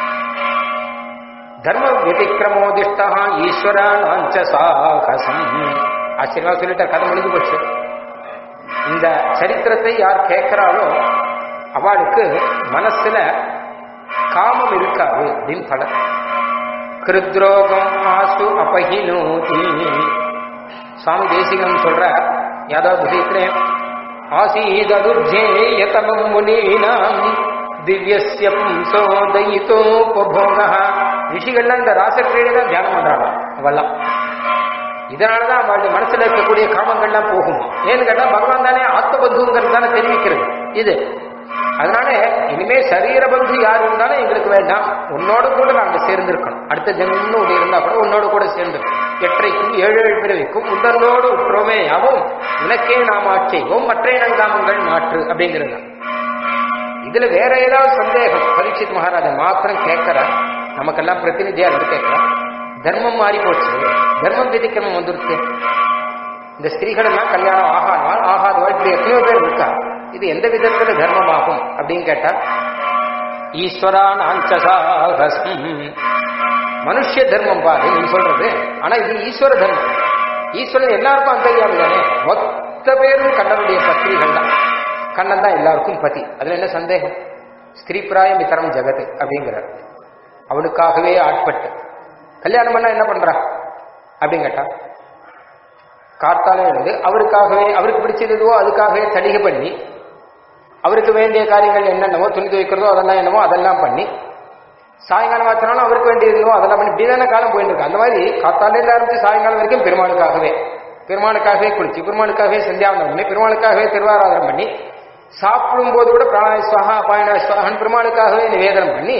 தர்ம வியதிக்கிரமோதிஷ்டா ஈஸ்வரானாஞ்ச சாகசம் ஆச்சரியமா சொல்லிட்டார் கதை முடிஞ்சு போச்சு இந்த சரித்திரத்தை யார் கேட்கிறாளோ அவளுக்கு மனசுல காமம் இருக்காது அப்படின்னு பலன் கிருத்ரோகம் ஆசு அபகினோதி சுவாமி தேசிகன் சொல்ற யாதவ விஷயத்திலே ஆசீததுர்ஜேயதமம் முனீனாம் திவ்யஸ்ய பும்சோ தயிதோபோக ரிஷிகள்லாம் இந்த ராசக்கிரீடை தான் தியானம் பண்றாங்க அவெல்லாம் இதனாலதான் அவளுடைய மனசுல இருக்கக்கூடிய காமங்கள்லாம் போகுமா ஏன்னு கேட்டா பகவான் தானே ஆத்மபந்துங்கிறது தானே தெரிவிக்கிறது இது அதனால இனிமே சரீர பந்து யார் இருந்தாலும் எங்களுக்கு வேண்டாம் உன்னோட கூட நாங்க சேர்ந்திருக்கணும் அடுத்த ஜென்மம்னு ஒண்ணு இருந்தா கூட உன்னோட கூட சேர்ந்து எற்றைக்கும் ஏழு ஏழு பிறவிக்கும் உந்தன்னோடு உற்றோமே யாவும் உனக்கே நாம் ஆட்சேவோம் மற்ற இனங்காமங்கள் மாற்று அப்படிங்கிறது தான். இதுல வேற ஏதாவது சந்தேகம் பரீட்சித் மகாராஜன் மாத்திரம் கேட்கிற நமக்கெல்லாம் பிரதிநிதியா இருந்து கேட்கிறான் தர்மம் மாறி போச்சு தர்மம் விதிக்கணும் வந்துருச்சு இந்த ஸ்திரீகள் எல்லாம் கல்யாணம் ஆகாதவாள் ஆகாதவாள் இப்படி எத்தனையோ பேர் இருக்கா இது எந்த விதத்துல தர்மமாகும் அப்படின்னு கேட்டா ஈஸ்வரானாஞ்சசாகசம் மனுஷ தர்மம் பாரு நீ சொல்றது ஆனா இது ஈஸ்வர தர்மம் ஈஸ்வரன் எல்லாருக்கும் அந்தரியாமி தானே மொத்த பேரும் கண்ணனுடைய பத்திரிகள் தான் கண்ணன் தான் எல்லாருக்கும் பதி அதுல என்ன சந்தேகம் ஸ்திரீ பிராயம் இத்தரம் ஜெகத்து அப்படிங்கிறார் அவனுக்காகவே ஆட்பட்டு கல்யாணம் பண்ணா என்ன பண்றா அப்படின்னு கேட்டா காத்தாலே இருந்து அவருக்காகவே அவருக்கு பிடிச்சதுவோ அதுக்காகவே தடிகை பண்ணி அவருக்கு வேண்டிய காரியங்கள் என்னென்னவோ துணி துவைக்கிறதோ அதெல்லாம் என்னவோ அதெல்லாம் பண்ணி சாயங்காலம் ஆத்தினாலும் அவருக்கு வேண்டியதுங்களோ அதெல்லாம் பண்ணி இப்படிதானே காலம் போயிட்டு இருக்கு அந்த மாதிரி காத்தாலேருந்து ஆரம்பிச்சு சாயங்காலம் வரைக்கும் பெருமாளுக்காகவே பெருமாளுக்காகவே குளிச்சு பெருமாளுக்காகவே சந்தியாவந்தம் பண்ணி பெருமாளுக்காகவே திருவாராதனம் பண்ணி சாப்பிடும் போது கூட பிராணாய சுவாகா அபாயண சுவாகன் பெருமாளுக்காகவே நிவேதனம் பண்ணி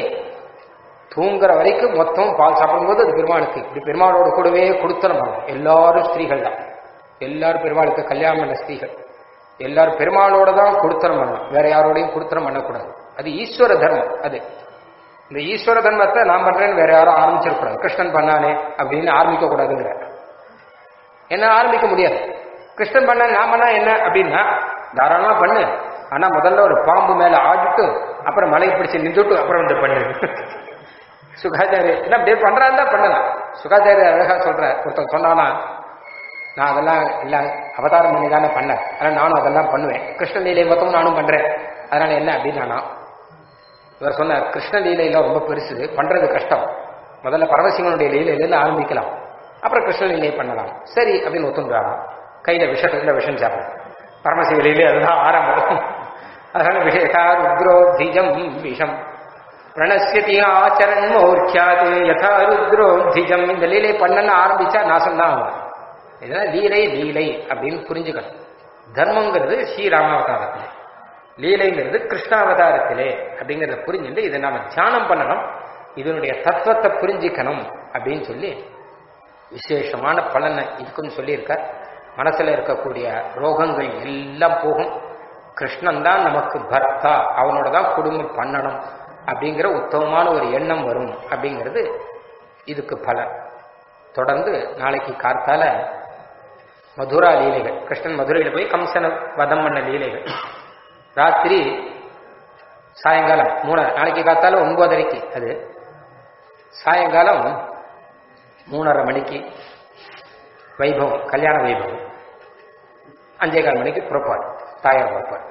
தூங்குற வரைக்கும் மொத்தம் பால் சாப்பிடும்போது அது பெருமாளுக்கு இப்படி பெருமாளோட கூடவே கொடுத்தனம் பண்ணணும் எல்லாரும் ஸ்திரீகள் தான் எல்லாரும் பெருமாளுக்கு கல்யாணம் பண்ண ஸ்திரீகள் எல்லாரும் பெருமாளோட தான் கொடுத்தனம் பண்ணணும் வேற யாரோடையும் கொடுத்தனம் பண்ணக்கூடாது அது ஈஸ்வர தர்மம் அது இந்த ஈஸ்வர தர்மத்தை நான் பண்றேன்னு வேற யாரும் ஆரம்பிச்சிருக்கூடாது கிருஷ்ணன் பண்ணானே அப்படின்னு ஆரம்பிக்க கூடாதுங்கிற என்ன ஆரம்பிக்க முடியாது கிருஷ்ணன் பண்ண நான் பண்ணா என்ன அப்படின்னா தாராளமா பண்ணு ஆனா முதல்ல ஒரு பாம்பு மேல ஆடிட்டு அப்புறம் மலை பிடிச்சு நின்றுட்டு அப்புறம் வந்து பண்ணு சுகாச்சாரி என்ன அப்படியே பண்றாருந்தா பண்ணலாம் சுகாச்சாரி அழகா சொல்ற ஒருத்தன் சொன்னானா நான் அதெல்லாம் இல்ல அவதாரம் பண்ணி தானே பண்ணேன் அதனால நானும் அதெல்லாம் பண்ணுவேன் கிருஷ்ண லீலை மொத்தமும் நானும் பண்றேன் அதனால என்ன அப்படின்னா இவர் சொன்னார் கிருஷ்ண லீலையில ரொம்ப பெருசு பண்றது கஷ்டம் முதல்ல பரமசிவனுடைய லீலையிலிருந்து ஆரம்பிக்கலாம் அப்புறம் கிருஷ்ண லீலை பண்ணலாம் சரி அப்படின்னு ஒத்துண்டாராம் கையில விஷத்துல விஷம் சாப்பிடும் பரமசிவ லீலை அதுதான் ஆரம்பம் அதனால விஷயதா ருத்ரோத்திஜம் விஷம் பிரணசியதி ஆச்சரன் மௌர்க்கியாது யதா ருத்ரோத்திஜம் இந்த லீலை பண்ணன்னு ஆரம்பிச்சா நாசம் தான் ஆகும் இதெல்லாம் லீலை லீலை அப்படின்னு புரிஞ்சுக்கணும் தர்மங்கிறது ஸ்ரீராமாவதாரத்திலே லீலைங்கிறது கிருஷ்ணாவதாரத்திலே அப்படிங்கிறத புரிஞ்சுட்டு இதை நாம தியானம் பண்ணணும் இதனுடைய தத்துவத்தை புரிஞ்சுக்கணும் அப்படின்னு சொல்லி விசேஷமான பலனை இதுக்குன்னு சொல்லியிருக்கார் மனசுல இருக்கக்கூடிய ரோகங்கள் எல்லாம் போகும் கிருஷ்ணன் தான் நமக்கு பர்த்தா அவனோட தான் குடும்பம் பண்ணணும் அப்படிங்கிற உத்தமமான ஒரு எண்ணம் வரும் அப்படிங்கிறது இதுக்கு பலன் தொடர்ந்து நாளைக்கு கார்த்தால மதுரா லீலைகள் கிருஷ்ணன் மதுரையில் போய் கம்சனை வதம் பண்ண லீலைகள் ராத்திரி சாயங்காலம் மூணு நாளைக்கு காத்தால ஒன்பதரைக்கு அது சாயங்காலம் மூணரை மணிக்கு வைபவம் கல்யாண வைபவம் அஞ்சே கால் மணிக்கு புறப்பாடு தாயார் புறப்பாடு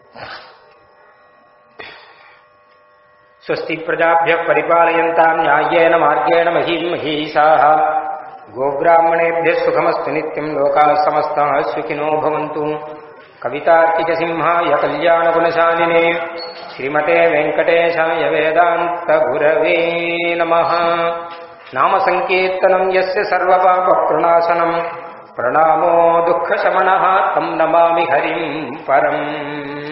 स्वस्ति प्रजाभ्यः परिपालयन्ताम् न्याय्येन मार्गेण महीम् महीषाः गोब्राह्मणेभ्यः सुखमस्तु नित्यम् लोकाः समस्ताः सुखिनो भवन्तु कवितार्किकसिंहाय कल्याणगुणशालिने श्रीमते वेङ्कटेशाय वेदान्तगुरवे नमः नामसङ्कीर्तनम् यस्य सर्वपापप्रणाशनम् प्रणामो दुःखशमनः तम् नमामि हरिम् परम्